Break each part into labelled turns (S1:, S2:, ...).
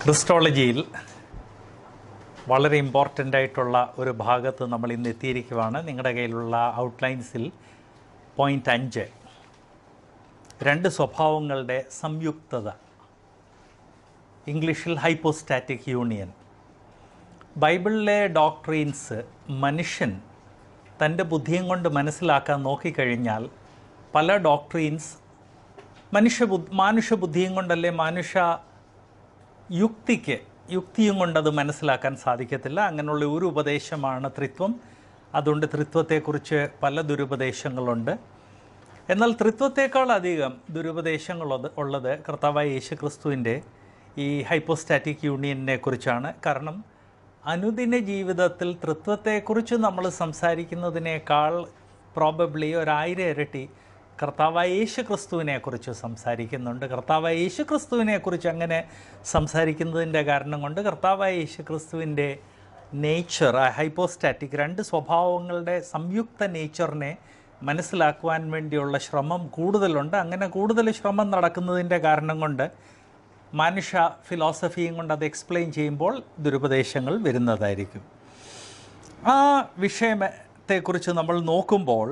S1: ക്രിസ്റ്റോളജിയിൽ വളരെ ഇമ്പോർട്ടൻ്റ് ആയിട്ടുള്ള ഒരു ഭാഗത്ത് നമ്മൾ ഇന്ന് എത്തിയിരിക്കുവാണ് നിങ്ങളുടെ കയ്യിലുള്ള ഔട്ട്ലൈൻസിൽ പോയിൻ്റ് അഞ്ച് രണ്ട് സ്വഭാവങ്ങളുടെ സംയുക്തത ഇംഗ്ലീഷിൽ ഹൈപ്പോസ്റ്റാറ്റിക് യൂണിയൻ ബൈബിളിലെ ഡോക്ട്രീൻസ് മനുഷ്യൻ തൻ്റെ ബുദ്ധിയും കൊണ്ട് മനസ്സിലാക്കാൻ നോക്കിക്കഴിഞ്ഞാൽ പല ഡോക്ട്രീൻസ് മനുഷ്യ ബുദ്ധി മാനുഷ്യ ബുദ്ധിയും കൊണ്ടല്ലേ മനുഷ്യ യുക്തിക്ക് യുക്തിയും കൊണ്ടത് മനസ്സിലാക്കാൻ സാധിക്കത്തില്ല അങ്ങനെയുള്ള ഒരു ഉപദേശമാണ് ത്രിത്വം അതുകൊണ്ട് ത്രിത്വത്തെക്കുറിച്ച് പല ദുരുപദേശങ്ങളുണ്ട് എന്നാൽ ത്രിത്വത്തെക്കാൾ അധികം ദുരുപദേശങ്ങളുള്ളത് ഉള്ളത് കർത്താവായ യേശു ക്രിസ്തുവിൻ്റെ ഈ ഹൈപ്പോസ്റ്റാറ്റിക് യൂണിയനെ കുറിച്ചാണ് കാരണം അനുദിന ജീവിതത്തിൽ ത്രിത്വത്തെക്കുറിച്ച് നമ്മൾ സംസാരിക്കുന്നതിനേക്കാൾ പ്രോബബ്ലി ഒരായിരം ഇരട്ടി കർത്താവായ യേശു ക്രിസ്തുവിനെ കുറിച്ച് സംസാരിക്കുന്നുണ്ട് കർത്താവായ യേശു ക്രിസ്തുവിനെ കുറിച്ച് അങ്ങനെ സംസാരിക്കുന്നതിൻ്റെ കാരണം കൊണ്ട് കർത്താവായ യേശു ക്രിസ്തുവിൻ്റെ നേച്ചർ ഹൈപ്പോസ്റ്റാറ്റിക് രണ്ട് സ്വഭാവങ്ങളുടെ സംയുക്ത നേച്ചറിനെ മനസ്സിലാക്കുവാൻ വേണ്ടിയുള്ള ശ്രമം കൂടുതലുണ്ട് അങ്ങനെ കൂടുതൽ ശ്രമം നടക്കുന്നതിൻ്റെ കാരണം കൊണ്ട് മനുഷ്യ ഫിലോസഫിയും കൊണ്ട് അത് എക്സ്പ്ലെയിൻ ചെയ്യുമ്പോൾ ദുരുപദേശങ്ങൾ വരുന്നതായിരിക്കും ആ വിഷയത്തെക്കുറിച്ച് നമ്മൾ നോക്കുമ്പോൾ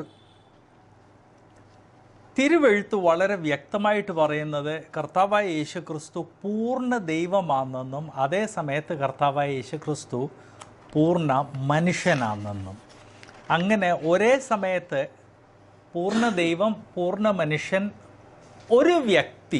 S1: തിരുവെഴുത്ത് വളരെ വ്യക്തമായിട്ട് പറയുന്നത് കർത്താവായ യേശു ക്രിസ്തു പൂർണ്ണ ദൈവമാണെന്നും അതേ സമയത്ത് കർത്താവായ യേശു ക്രിസ്തു പൂർണ്ണ മനുഷ്യനാണെന്നും അങ്ങനെ ഒരേ സമയത്ത് പൂർണ്ണ ദൈവം പൂർണ്ണ മനുഷ്യൻ ഒരു വ്യക്തി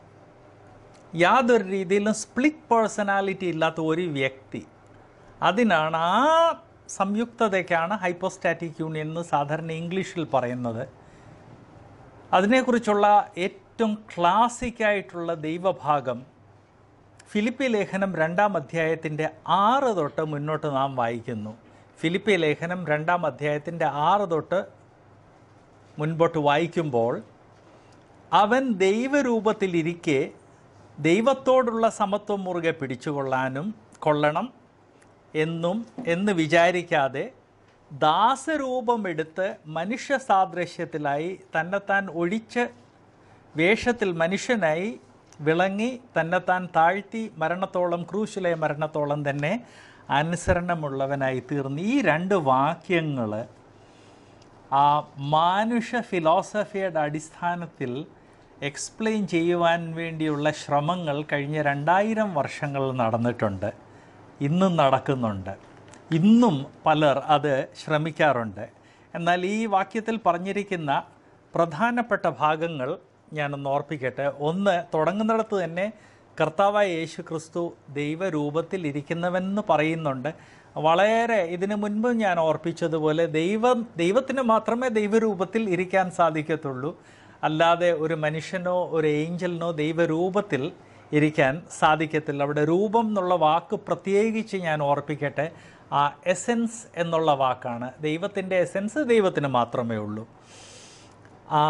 S1: യാതൊരു രീതിയിലും സ്പ്ലിറ്റ് പേഴ്സണാലിറ്റി ഇല്ലാത്ത ഒരു വ്യക്തി അതിനാണ് ആ സംയുക്തതയ്ക്കാണ് ഹൈപ്പോസ്റ്റാറ്റിക് യൂണിയൻ എന്ന് സാധാരണ ഇംഗ്ലീഷിൽ പറയുന്നത് അതിനെക്കുറിച്ചുള്ള ഏറ്റവും ക്ലാസിക്കായിട്ടുള്ള ദൈവഭാഗം ഫിലിപ്പി ലേഖനം രണ്ടാം അധ്യായത്തിൻ്റെ ആറ് തൊട്ട് മുന്നോട്ട് നാം വായിക്കുന്നു ഫിലിപ്പി ലേഖനം രണ്ടാം അധ്യായത്തിൻ്റെ ആറ് തൊട്ട് മുൻപോട്ട് വായിക്കുമ്പോൾ അവൻ ദൈവരൂപത്തിലിരിക്കെ ദൈവത്തോടുള്ള സമത്വം മുറുകെ പിടിച്ചുകൊള്ളാനും കൊള്ളണം എന്നും എന്ന് വിചാരിക്കാതെ ദാസരൂപമെടുത്ത് മനുഷ്യ സാദൃശ്യത്തിലായി തന്നെത്താൻ ഒഴിച്ച് വേഷത്തിൽ മനുഷ്യനായി വിളങ്ങി തന്നെത്താൻ താഴ്ത്തി മരണത്തോളം ക്രൂശിലെ മരണത്തോളം തന്നെ അനുസരണമുള്ളവനായി തീർന്നു ഈ രണ്ട് വാക്യങ്ങൾ ആ മാനുഷ്യ ഫിലോസഫിയുടെ അടിസ്ഥാനത്തിൽ എക്സ്പ്ലെയിൻ ചെയ്യുവാൻ വേണ്ടിയുള്ള ശ്രമങ്ങൾ കഴിഞ്ഞ രണ്ടായിരം വർഷങ്ങൾ നടന്നിട്ടുണ്ട് ഇന്നും നടക്കുന്നുണ്ട് ഇന്നും പലർ അത് ശ്രമിക്കാറുണ്ട് എന്നാൽ ഈ വാക്യത്തിൽ പറഞ്ഞിരിക്കുന്ന പ്രധാനപ്പെട്ട ഭാഗങ്ങൾ ഞാനൊന്ന് ഓർപ്പിക്കട്ടെ ഒന്ന് തുടങ്ങുന്നിടത്ത് തന്നെ കർത്താവായ യേശു ക്രിസ്തു ദൈവരൂപത്തിൽ ഇരിക്കുന്നവെന്ന് പറയുന്നുണ്ട് വളരെ ഇതിനു മുൻപ് ഞാൻ ഓർപ്പിച്ചതുപോലെ ദൈവം ദൈവത്തിന് മാത്രമേ ദൈവരൂപത്തിൽ ഇരിക്കാൻ സാധിക്കത്തുള്ളൂ അല്ലാതെ ഒരു മനുഷ്യനോ ഒരു ഏഞ്ചലിനോ ദൈവരൂപത്തിൽ ഇരിക്കാൻ സാധിക്കത്തില്ല അവിടെ രൂപം എന്നുള്ള വാക്ക് പ്രത്യേകിച്ച് ഞാൻ ഓർപ്പിക്കട്ടെ ആ എസെൻസ് എന്നുള്ള വാക്കാണ് ദൈവത്തിൻ്റെ എസെൻസ് ദൈവത്തിന് മാത്രമേ ഉള്ളൂ ആ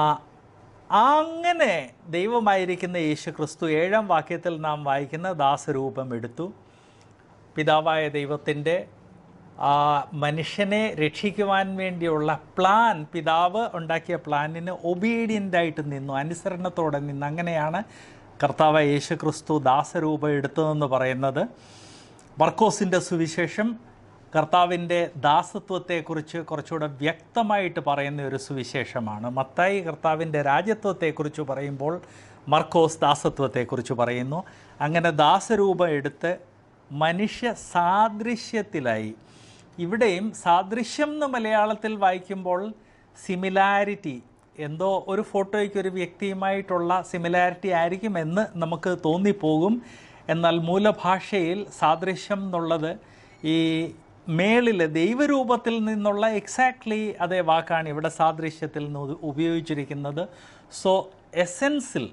S1: അങ്ങനെ ദൈവമായിരിക്കുന്ന യേശു ക്രിസ്തു ഏഴാം വാക്യത്തിൽ നാം വായിക്കുന്ന ദാസരൂപം എടുത്തു പിതാവായ ദൈവത്തിൻ്റെ ആ മനുഷ്യനെ രക്ഷിക്കുവാൻ വേണ്ടിയുള്ള പ്ലാൻ പിതാവ് ഉണ്ടാക്കിയ പ്ലാനിന് ഒബീഡിയൻ്റായിട്ട് നിന്നു അനുസരണത്തോടെ നിന്നു അങ്ങനെയാണ് കർത്താവ് യേശു ക്രിസ്തു ദാസരൂപം എടുത്തതെന്ന് പറയുന്നത് മർക്കോസിൻ്റെ സുവിശേഷം കർത്താവിൻ്റെ ദാസത്വത്തെക്കുറിച്ച് കുറച്ചുകൂടെ വ്യക്തമായിട്ട് പറയുന്ന ഒരു സുവിശേഷമാണ് മത്തായി കർത്താവിൻ്റെ രാജ്യത്വത്തെക്കുറിച്ച് പറയുമ്പോൾ മർക്കോസ് ദാസത്വത്തെക്കുറിച്ച് പറയുന്നു അങ്ങനെ ദാസരൂപം എടുത്ത് മനുഷ്യ സാദൃശ്യത്തിലായി ഇവിടെയും സാദൃശ്യം എന്ന് മലയാളത്തിൽ വായിക്കുമ്പോൾ സിമിലാരിറ്റി എന്തോ ഒരു ഫോട്ടോയ്ക്ക് ഒരു വ്യക്തിയുമായിട്ടുള്ള സിമിലാരിറ്റി ആയിരിക്കുമെന്ന് നമുക്ക് തോന്നിപ്പോകും എന്നാൽ മൂലഭാഷയിൽ സാദൃശ്യം എന്നുള്ളത് ഈ മേളിൽ ദൈവരൂപത്തിൽ നിന്നുള്ള എക്സാക്ട്ലി അതേ വാക്കാണ് ഇവിടെ സാദൃശ്യത്തിൽ നിന്ന് ഉപയോഗിച്ചിരിക്കുന്നത് സോ എസെൻസിൽ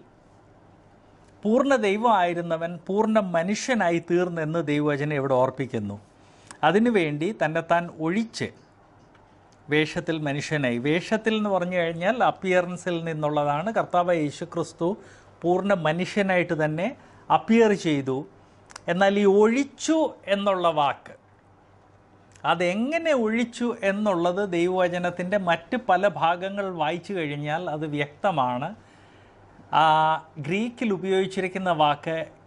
S1: പൂർണ്ണ ദൈവമായിരുന്നവൻ പൂർണ്ണ മനുഷ്യനായി തീർന്നെന്ന് ദൈവവചനം ഇവിടെ ഓർപ്പിക്കുന്നു അതിനുവേണ്ടി തന്നെത്താൻ ഒഴിച്ച് വേഷത്തിൽ മനുഷ്യനായി വേഷത്തിൽ എന്ന് പറഞ്ഞു കഴിഞ്ഞാൽ അപ്പിയറൻസിൽ നിന്നുള്ളതാണ് കർത്താവ് യേശു ക്രിസ്തു പൂർണ്ണ മനുഷ്യനായിട്ട് തന്നെ അപ്പിയർ ചെയ്തു എന്നാൽ ഈ ഒഴിച്ചു എന്നുള്ള വാക്ക് അതെങ്ങനെ ഒഴിച്ചു എന്നുള്ളത് ദൈവവചനത്തിൻ്റെ മറ്റ് പല ഭാഗങ്ങൾ വായിച്ചു കഴിഞ്ഞാൽ അത് വ്യക്തമാണ് ആ, ഗ്രീക്കിൽ ഉപയോഗിച്ചിരിക്കുന്ന വാക്ക്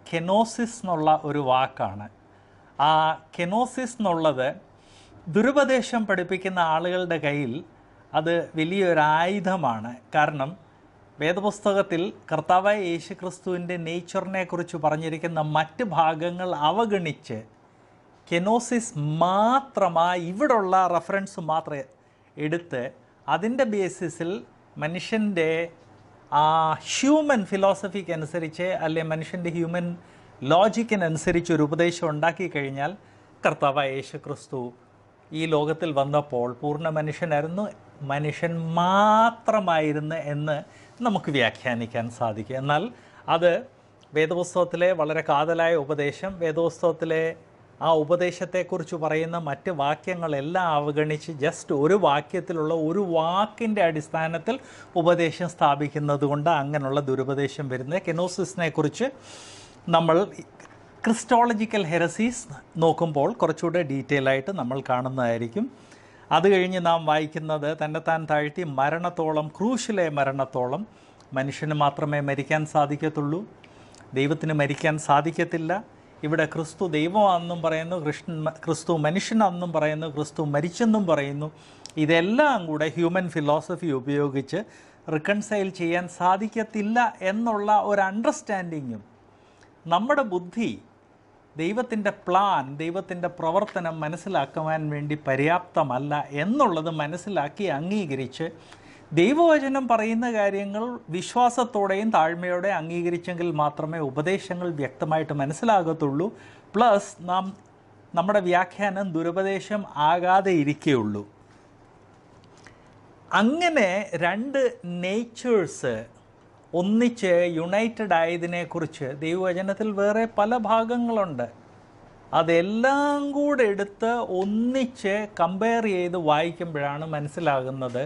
S1: കെനോസിസ് എന്നുള്ള ഒരു വാക്കാണ് ആ കെനോസിസ് എന്നുള്ളത് ദുരുപദേശം പഠിപ്പിക്കുന്ന ആളുകളുടെ കയ്യിൽ അത് വലിയൊരു ആയുധമാണ് കാരണം വേദപുസ്തകത്തിൽ കർത്താവായ യേശു ക്രിസ്തുവിൻ്റെ നേച്ചറിനെ കുറിച്ച് പറഞ്ഞിരിക്കുന്ന മറ്റ് ഭാഗങ്ങൾ അവഗണിച്ച് കെനോസിസ് മാത്രമായി ഇവിടുള്ള റെഫറൻസ് മാത്രം എടുത്ത് അതിൻ്റെ ബേസിസിൽ മനുഷ്യൻ്റെ ആ ഹ്യൂമൻ ഫിലോസഫിക്ക് അനുസരിച്ച് അല്ലെ മനുഷ്യൻ്റെ ഹ്യൂമൻ ലോജിക്കിനനുസരിച്ച് ഒരു ഉപദേശം ഉണ്ടാക്കി കഴിഞ്ഞാൽ കർത്താവായ യേശു ക്രിസ്തു ഈ ലോകത്തിൽ വന്നപ്പോൾ പൂർണ്ണ മനുഷ്യനായിരുന്നു മനുഷ്യൻ മാത്രമായിരുന്നു എന്ന് നമുക്ക് വ്യാഖ്യാനിക്കാൻ സാധിക്കും എന്നാൽ അത് വേദപുസ്തകത്തിലെ വളരെ കാതലായ ഉപദേശം വേദപുസ്തകത്തിലെ ആ ഉപദേശത്തെക്കുറിച്ച് പറയുന്ന മറ്റ് വാക്യങ്ങളെല്ലാം അവഗണിച്ച് ജസ്റ്റ് ഒരു വാക്യത്തിലുള്ള ഒരു വാക്കിൻ്റെ അടിസ്ഥാനത്തിൽ ഉപദേശം സ്ഥാപിക്കുന്നത് കൊണ്ട് അങ്ങനെയുള്ള ദുരുപദേശം വരുന്നത് കെനോസിസിനെ കുറിച്ച് നമ്മൾ ക്രിസ്റ്റോളജിക്കൽ ഹെറസീസ് നോക്കുമ്പോൾ കുറച്ചുകൂടെ ഡീറ്റെയിൽ ആയിട്ട് നമ്മൾ കാണുന്നതായിരിക്കും അത് കഴിഞ്ഞ് നാം വായിക്കുന്നത് തന്നെത്താൻ താഴ്ത്തി മരണത്തോളം ക്രൂശിലെ മരണത്തോളം മനുഷ്യന് മാത്രമേ മരിക്കാൻ സാധിക്കത്തുള്ളൂ ദൈവത്തിന് മരിക്കാൻ സാധിക്കത്തില്ല ഇവിടെ ക്രിസ്തു ദൈവമാണെന്നും പറയുന്നു കൃഷ്ണൻ ക്രിസ്തു മനുഷ്യനാണെന്നും പറയുന്നു ക്രിസ്തു മരിച്ചെന്നും പറയുന്നു ഇതെല്ലാം കൂടെ ഹ്യൂമൻ ഫിലോസഫി ഉപയോഗിച്ച് റിക്കൺസൈൽ ചെയ്യാൻ സാധിക്കത്തില്ല എന്നുള്ള ഒരു അണ്ടർസ്റ്റാൻഡിങ്ങും നമ്മുടെ ബുദ്ധി ദൈവത്തിൻ്റെ പ്ലാൻ ദൈവത്തിൻ്റെ പ്രവർത്തനം മനസ്സിലാക്കുവാൻ വേണ്ടി പര്യാപ്തമല്ല എന്നുള്ളത് മനസ്സിലാക്കി അംഗീകരിച്ച് ദൈവവചനം പറയുന്ന കാര്യങ്ങൾ വിശ്വാസത്തോടെയും താഴ്മയോടെയും അംഗീകരിച്ചെങ്കിൽ മാത്രമേ ഉപദേശങ്ങൾ വ്യക്തമായിട്ട് മനസ്സിലാകത്തുള്ളൂ പ്ലസ് നാം നമ്മുടെ വ്യാഖ്യാനം ദുരുപദേശം ആകാതെ ഇരിക്കുകയുള്ളൂ അങ്ങനെ രണ്ട് നേച്ചേഴ്സ് ഒന്നിച്ച് യുണൈറ്റഡ് ആയതിനെക്കുറിച്ച് ദൈവവചനത്തിൽ വേറെ പല ഭാഗങ്ങളുണ്ട് അതെല്ലാം കൂടെ എടുത്ത് ഒന്നിച്ച് കമ്പയർ ചെയ്ത് വായിക്കുമ്പോഴാണ് മനസ്സിലാകുന്നത്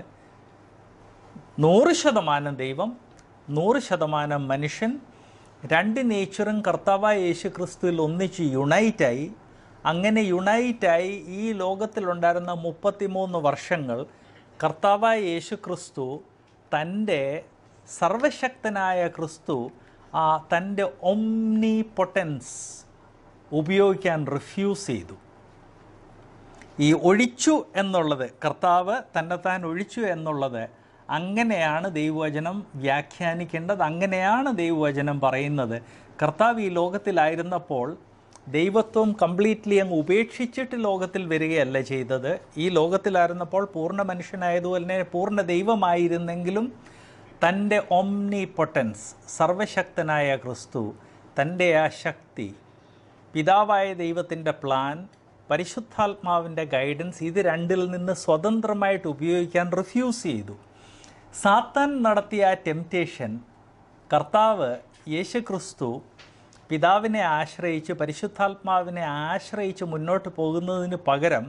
S1: നൂറ് ശതമാനം ദൈവം നൂറ് ശതമാനം മനുഷ്യൻ രണ്ട് നേച്ചറും കർത്താവായ യേശു ക്രിസ്തുവിൽ ഒന്നിച്ച് യുണൈറ്റായി അങ്ങനെ യുണൈറ്റായി ഈ ലോകത്തിലുണ്ടായിരുന്ന മുപ്പത്തിമൂന്ന് വർഷങ്ങൾ കർത്താവായ യേശു ക്രിസ്തു തൻ്റെ സർവശക്തനായ ക്രിസ്തു ആ തൻ്റെ ഒംനി പൊട്ടൻസ് ഉപയോഗിക്കാൻ റിഫ്യൂസ് ചെയ്തു ഈ ഒഴിച്ചു എന്നുള്ളത് കർത്താവ് തന്നെത്താൻ ഒഴിച്ചു എന്നുള്ളത് അങ്ങനെയാണ് ദൈവവചനം വ്യാഖ്യാനിക്കേണ്ടത് അങ്ങനെയാണ് ദൈവവചനം പറയുന്നത് കർത്താവ് ഈ ലോകത്തിലായിരുന്നപ്പോൾ ദൈവത്വം കംപ്ലീറ്റ്ലി അങ്ങ് ഉപേക്ഷിച്ചിട്ട് ലോകത്തിൽ വരികയല്ല ചെയ്തത് ഈ ലോകത്തിലായിരുന്നപ്പോൾ പൂർണ്ണ മനുഷ്യനായതുപോലെ പൂർണ്ണ ദൈവമായിരുന്നെങ്കിലും തൻ്റെ ഒംനി പൊട്ടൻസ് സർവശക്തനായ ക്രിസ്തു തൻ്റെ ആ ശക്തി പിതാവായ ദൈവത്തിൻ്റെ പ്ലാൻ പരിശുദ്ധാത്മാവിൻ്റെ ഗൈഡൻസ് ഇത് രണ്ടിൽ നിന്ന് സ്വതന്ത്രമായിട്ട് ഉപയോഗിക്കാൻ റിഫ്യൂസ് ചെയ്തു സാത്താൻ നടത്തിയ ആ ടെംപ്റ്റേഷൻ കർത്താവ് യേശു ക്രിസ്തു പിതാവിനെ ആശ്രയിച്ച് പരിശുദ്ധാത്മാവിനെ ആശ്രയിച്ച് മുന്നോട്ട് പോകുന്നതിന് പകരം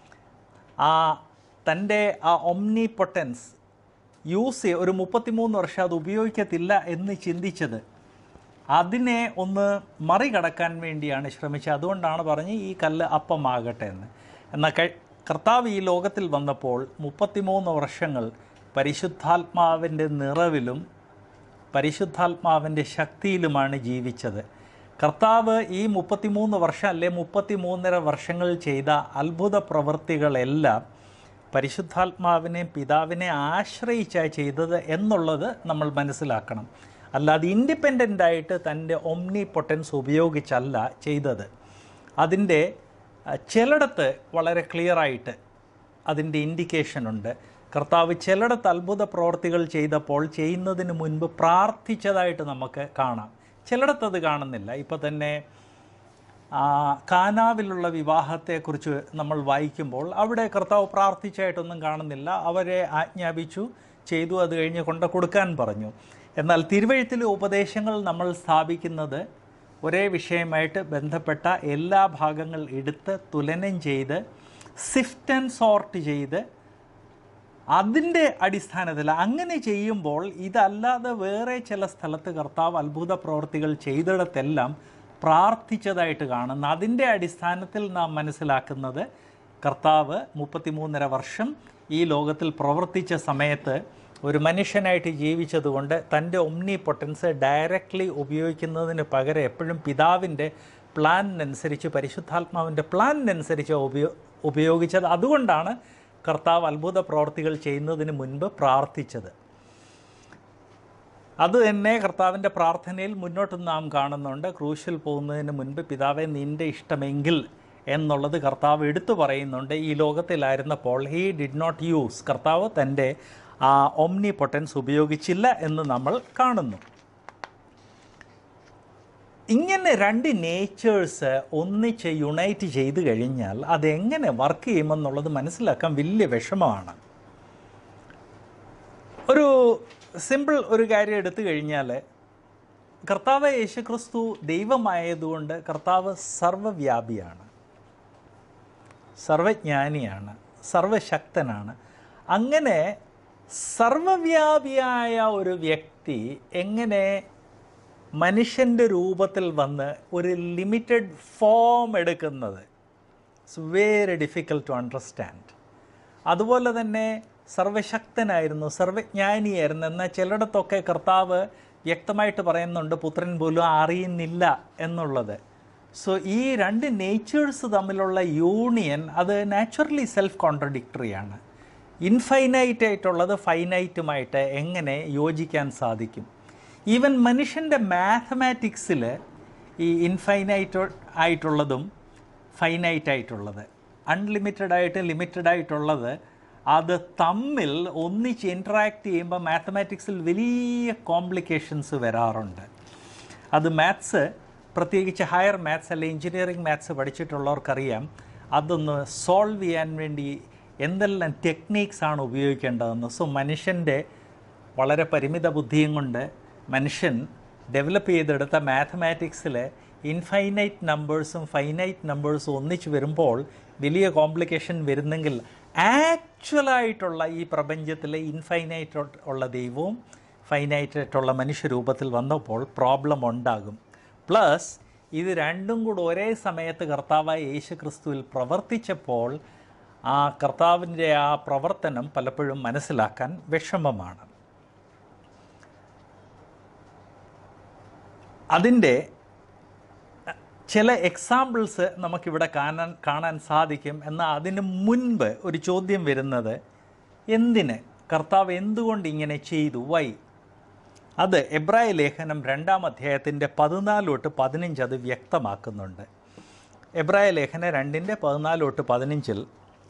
S1: ആ തൻ്റെ ആ ഒംനി പൊട്ടൻസ് യൂസ് ചെയ്യ ഒരു മുപ്പത്തിമൂന്ന് വർഷം അത് ഉപയോഗിക്കത്തില്ല എന്ന് ചിന്തിച്ചത് അതിനെ ഒന്ന് മറികടക്കാൻ വേണ്ടിയാണ് ശ്രമിച്ചത് അതുകൊണ്ടാണ് പറഞ്ഞ് ഈ കല്ല് അപ്പമാകട്ടെ എന്ന് എന്നാൽ കഴി- കർത്താവ് ഈ ലോകത്തിൽ വന്നപ്പോൾ മുപ്പത്തിമൂന്ന് വർഷങ്ങൾ പരിശുദ്ധാത്മാവിൻ്റെ നിറവിലും പരിശുദ്ധാത്മാവിൻ്റെ ശക്തിയിലുമാണ് ജീവിച്ചത് കർത്താവ് ഈ മുപ്പത്തിമൂന്ന് വർഷം അല്ലെ മുപ്പത്തിമൂന്നര വർഷങ്ങൾ ചെയ്ത അത്ഭുത പ്രവൃത്തികളെല്ലാം പരിശുദ്ധാത്മാവിനെ പിതാവിനെ ആശ്രയിച്ചാണ് ചെയ്തത് എന്നുള്ളത് നമ്മൾ മനസ്സിലാക്കണം അല്ലാതെ ഇൻഡിപെൻഡൻ്റ് ആയിട്ട് തൻ്റെ ഒംനി പൊട്ടൻസ് ഉപയോഗിച്ചല്ല ചെയ്തത് അതിൻ്റെ അഹ്, ചിലയിടത്ത് വളരെ ക്ലിയറായിട്ട് അതിൻ്റെ ഇൻഡിക്കേഷൻ ഉണ്ട് കർത്താവ് ചിലയിടത്ത് അത്ഭുത പ്രവർത്തികൾ ചെയ്തപ്പോൾ ചെയ്യുന്നതിന് മുൻപ് പ്രാർത്ഥിച്ചതായിട്ട് നമുക്ക് കാണാം ചിലയിടത്ത് അത് കാണുന്നില്ല ഇപ്പോൾ തന്നെ ആ, കാനാവിലുള്ള വിവാഹത്തെക്കുറിച്ച് നമ്മൾ വായിക്കുമ്പോൾ അവിടെ കർത്താവ് പ്രാർത്ഥിച്ചായിട്ടൊന്നും കാണുന്നില്ല അവരെ ആജ്ഞാപിച്ചു ചെയ്തു അത് കഴിഞ്ഞ് കൊണ്ട് കൊടുക്കാൻ പറഞ്ഞു എന്നാൽ തിരുവഴുത്തിലെ ഉപദേശങ്ങൾ നമ്മൾ സ്ഥാപിക്കുന്നത് ഒരേ വിഷയമായിട്ട് ബന്ധപ്പെട്ട എല്ലാ ഭാഗങ്ങൾ എടുത്ത് തുലനം ചെയ്ത് സിഫ്റ്റ് ആൻഡ് സോർട്ട് ചെയ്ത് അതിൻ്റെ അടിസ്ഥാനത്തിൽ അങ്ങനെ ചെയ്യുമ്പോൾ ഇതല്ലാതെ വേറെ ചില സ്ഥലത്ത് കർത്താവ് അത്ഭുത പ്രവർത്തികൾ ചെയ്തിടത്തെല്ലാം പ്രാർത്ഥിച്ചതായിട്ട് കാണുന്നു അതിൻ്റെ അടിസ്ഥാനത്തിൽ നാം മനസ്സിലാക്കുന്നത് കർത്താവ് മുപ്പത്തിമൂന്നര വർഷം ഈ ലോകത്തിൽ പ്രവർത്തിച്ച സമയത്ത് ഒരു മനുഷ്യനായിട്ട് ജീവിച്ചതുകൊണ്ട് തൻ്റെ ഒമ്നി പൊട്ടൻസ് ഡയറക്റ്റ്ലി ഉപയോഗിക്കുന്നതിന് പകരം എപ്പോഴും പിതാവിൻ്റെ പ്ലാനിനനുസരിച്ച് പരിശുദ്ധാത്മാവിൻ്റെ പ്ലാനിനനുസരിച്ച് ഉപയോ ഉപയോഗിച്ചത് അതുകൊണ്ടാണ് കർത്താവ് അത്ഭുത പ്രവർത്തികൾ ചെയ്യുന്നതിന് മുൻപ് പ്രാർത്ഥിച്ചത് അത് തന്നെ കർത്താവിൻ്റെ പ്രാർത്ഥനയിൽ മുന്നോട്ട് നാം കാണുന്നുണ്ട് ക്രൂശിൽ പോകുന്നതിന് മുൻപ് പിതാവെ നിൻ്റെ ഇഷ്ടമെങ്കിൽ എന്നുള്ളത് കർത്താവ് എടുത്തു പറയുന്നുണ്ട് ഈ ലോകത്തിലായിരുന്നപ്പോൾ ഹീ ഡിഡ് നോട്ട് യൂസ് കർത്താവ് തൻ്റെ ആ ഒമ്നി പൊട്ടൻസ് ഉപയോഗിച്ചില്ല എന്ന് നമ്മൾ കാണുന്നു ഇങ്ങനെ രണ്ട് നേച്ചേഴ്സ് ഒന്നിച്ച് യുണൈറ്റ് ചെയ്ത് കഴിഞ്ഞാൽ അതെങ്ങനെ വർക്ക് ചെയ്യുമെന്നുള്ളത് മനസ്സിലാക്കാൻ വലിയ വിഷമമാണ് ഒരു സിമ്പിൾ ഒരു കാര്യം എടുത്തു കഴിഞ്ഞാൽ കർത്താവ് യേശുക്രിസ്തു ദൈവമായതുകൊണ്ട് കർത്താവ് സർവവ്യാപിയാണ് സർവജ്ഞാനിയാണ് സർവശക്തനാണ് അങ്ങനെ സർവവ്യാപിയായ ഒരു വ്യക്തി എങ്ങനെ മനുഷ്യൻ്റെ രൂപത്തിൽ വന്ന് ഒരു ലിമിറ്റഡ് ഫോം എടുക്കുന്നത് it's very difficult to understand അതുപോലെ തന്നെ സർവശക്തനായിരുന്നു സർവജ്ഞാനിയായിരുന്നു എന്നാൽ ചിലയിടത്തൊക്കെ കർത്താവ് വ്യക്തമായിട്ട് പറയുന്നുണ്ട് പുത്രൻ പോലും അറിയുന്നില്ല എന്നുള്ളത് സോ ഈ രണ്ട് നേച്ചേഴ്സ് തമ്മിലുള്ള യൂണിയൻ അത് നാച്ചുറലി സെൽഫ് കോൺട്രഡിക്ടറിയാണ് ഇൻഫൈനൈറ്റ് ആയിട്ടുള്ളത് ഫൈനൈറ്റുമായിട്ട് എങ്ങനെ യോജിക്കാൻ സാധിക്കും ഈവൻ മനുഷ്യൻ്റെ മാത്തമാറ്റിക്സിൽ ഈ ഇൻഫൈനൈറ്റ് ആയിട്ടുള്ളതും ഫൈനൈറ്റ് ആയിട്ടുള്ളത് അൺലിമിറ്റഡ് ആയിട്ട് ലിമിറ്റഡ് ആയിട്ടുള്ളത് അത് തമ്മിൽ ഒന്നിച്ച് ഇൻട്രാക്ട് ചെയ്യുമ്പോൾ മാത്തമാറ്റിക്സിൽ വലിയ കോംപ്ലിക്കേഷൻസ് വരാറുണ്ട് അത് മാത്സ് പ്രത്യേകിച്ച് ഹയർ മാത്സ് അല്ലെങ്കിൽ എഞ്ചിനീയറിംഗ് മാത്സ് പഠിച്ചിട്ടുള്ളവർക്കറിയാം അതൊന്ന് സോൾവ് ചെയ്യാൻ വേണ്ടി എന്തെല്ലാം ടെക്നീക്സ് ആണ് ഉപയോഗിക്കേണ്ടതെന്ന് സോ മനുഷ്യൻ്റെ വളരെ പരിമിത ബുദ്ധിയും കൊണ്ട് മനുഷ്യൻ ഡെവലപ്പ് ചെയ്തെടുത്ത മാത്തമാറ്റിക്സിൽ ഇൻഫൈനൈറ്റ് നമ്പേഴ്സും ഫൈനൈറ്റ് നമ്പേഴ്സും ഒന്നിച്ച് വരുമ്പോൾ വലിയ കോംപ്ലിക്കേഷൻ വരുന്നെങ്കിൽ ആക്ച്വലായിട്ടുള്ള ഈ പ്രപഞ്ചത്തിലെ ഇൻഫൈനൈറ്റ് ഉള്ള ദൈവവും ഫൈനൈറ്റ് ആയിട്ടുള്ള മനുഷ്യരൂപത്തിൽ വന്നപ്പോൾ പ്രോബ്ലം ഉണ്ടാകും പ്ലസ് ഇത് രണ്ടും കൂടെ ഒരേ സമയത്ത് കർത്താവായ യേശു ക്രിസ്തുവിൽ പ്രവർത്തിച്ചപ്പോൾ ആ കർത്താവിൻ്റെ ആ പ്രവർത്തനം പലപ്പോഴും മനസ്സിലാക്കാൻ വിഷമമാണ് അതിൻ്റെ ചില എക്സാമ്പിൾസ് നമുക്കിവിടെ കാണാൻ കാണാൻ സാധിക്കും എന്നാൽ അതിന് മുൻപ് ഒരു ചോദ്യം വരുന്നത് എന്തിന് കർത്താവ് എന്തുകൊണ്ട് ഇങ്ങനെ ചെയ്തു വൈ അത് എബ്രായ ലേഖനം രണ്ടാം അധ്യായത്തിൻ്റെ പതിനാല് തൊട്ട് പതിനഞ്ച് അത് വ്യക്തമാക്കുന്നുണ്ട് എബ്രായ ലേഖനം രണ്ടിൻ്റെ പതിനാല് തൊട്ട് പതിനഞ്ചിൽ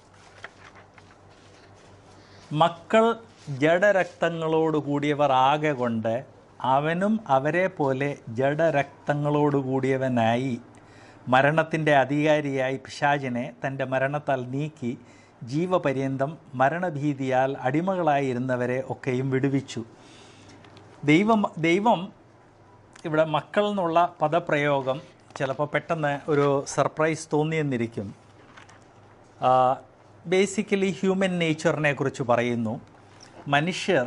S1: മക്കൾ ജഡരക്തങ്ങളോട് കൂടിയവർ ആകെ കൊണ്ട് അവനും അവരെ പോലെ ജഡരക്തങ്ങളോട് കൂടിയവനായി മരണത്തിൻ്റെ അധികാരിയായി പിശാചിനെ തൻ്റെ മരണത്താൽ നീക്കി ജീവപര്യന്തം മരണഭീതിയാൽ അടിമകളായിരുന്നവരെ ഒക്കെയും വിടുവിച്ചു ദൈവം ദൈവം ഇവിടെ മക്കൾ എന്നുള്ള പദപ്രയോഗം ചിലപ്പോൾ പെട്ടെന്ന് ഒരു സർപ്രൈസ് തോന്നിയെന്നിരിക്കും ബേസിക്കലി ഹ്യൂമൻ നേച്ചറിനെ കുറിച്ച് പറയുന്നു മനുഷ്യർ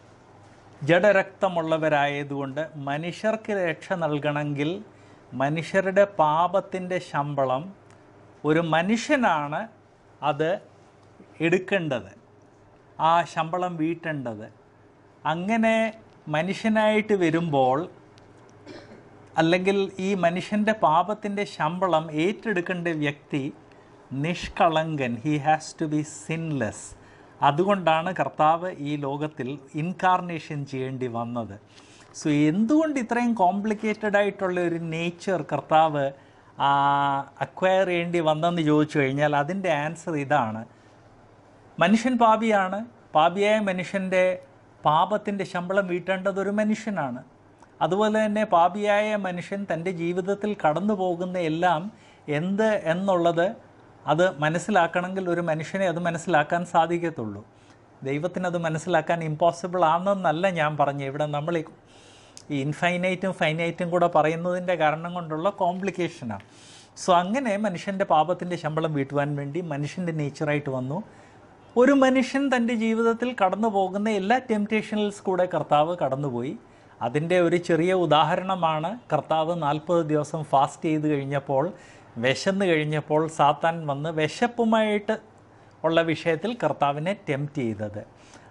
S1: ജഡരക്തമുള്ളവരായതുകൊണ്ട് മനുഷ്യർക്ക് രക്ഷ നൽകണമെങ്കിൽ മനുഷ്യരുടെ പാപത്തിൻ്റെ ശമ്പളം ഒരു മനുഷ്യനാണ് അത് എടുക്കേണ്ടത് ആ ശമ്പളം വീട്ടേണ്ടത് അങ്ങനെ മനുഷ്യനായിട്ട് വരുമ്പോൾ അല്ലെങ്കിൽ ഈ മനുഷ്യൻ്റെ പാപത്തിൻ്റെ ശമ്പളം ഏറ്റെടുക്കേണ്ട വ്യക്തി നിഷ്കളങ്കൻ he has to be sinless അതുകൊണ്ടാണ് കർത്താവ് ഈ ലോകത്തിൽ ഇൻകാർണേഷൻ ചെയ്യേണ്ടി വന്നത് സോ എന്തുകൊണ്ട് ഇത്രയും കോംപ്ലിക്കേറ്റഡ് ആയിട്ടുള്ള ഒരു നേച്ചർ കർത്താവ് അക്വയർ ചെയ്യേണ്ടി വന്നെന്ന് ചോദിച്ചു കഴിഞ്ഞാൽ അതിൻ്റെ ആൻസർ ഇതാണ് മനുഷ്യൻ പാപിയാണ് പാപിയായ മനുഷ്യൻ്റെ പാപത്തിൻ്റെ ശമ്പളം വീട്ടേണ്ടത് ഒരു മനുഷ്യനാണ് അതുപോലെ തന്നെ പാപിയായ മനുഷ്യൻ തൻ്റെ ജീവിതത്തിൽ കടന്നു പോകുന്ന എല്ലാം എന്ത് എന്നുള്ളത് അത് മനസ്സിലാക്കണമെങ്കിൽ ഒരു മനുഷ്യനെ അത് മനസ്സിലാക്കാൻ സാധിക്കത്തുള്ളൂ ദൈവത്തിന് അത് മനസ്സിലാക്കാൻ ഇമ്പോസിബിൾ ആണെന്നല്ല ഞാൻ പറഞ്ഞു ഇവിടെ നമ്മൾ ഈ ഈ ഇൻഫൈനൈറ്റും ഫൈനൈറ്റും കൂടെ പറയുന്നതിൻ്റെ കാരണം കൊണ്ടുള്ള കോംപ്ലിക്കേഷനാണ് സോ അങ്ങനെ മനുഷ്യൻ്റെ പാപത്തിൻ്റെ ശമ്പളം വീട്ടുവാൻ വേണ്ടി മനുഷ്യൻ്റെ നേച്ചറായിട്ട് വന്നു ഒരു മനുഷ്യൻ തൻ്റെ ജീവിതത്തിൽ കടന്നു പോകുന്ന എല്ലാ ടെംപ്റ്റേഷനിൽസ് കൂടെ കർത്താവ് കടന്നുപോയി അതിൻ്റെ ഒരു ചെറിയ ഉദാഹരണമാണ് കർത്താവ് നാൽപ്പത് ദിവസം ഫാസ്റ്റ് ചെയ്ത് കഴിഞ്ഞപ്പോൾ വിശന്ന് കഴിഞ്ഞപ്പോൾ സാത്താൻ വന്ന് വിശപ്പുമായിട്ട് ഉള്ള വിഷയത്തിൽ കർത്താവിനെ ടെംപ്റ്റ് ചെയ്തത്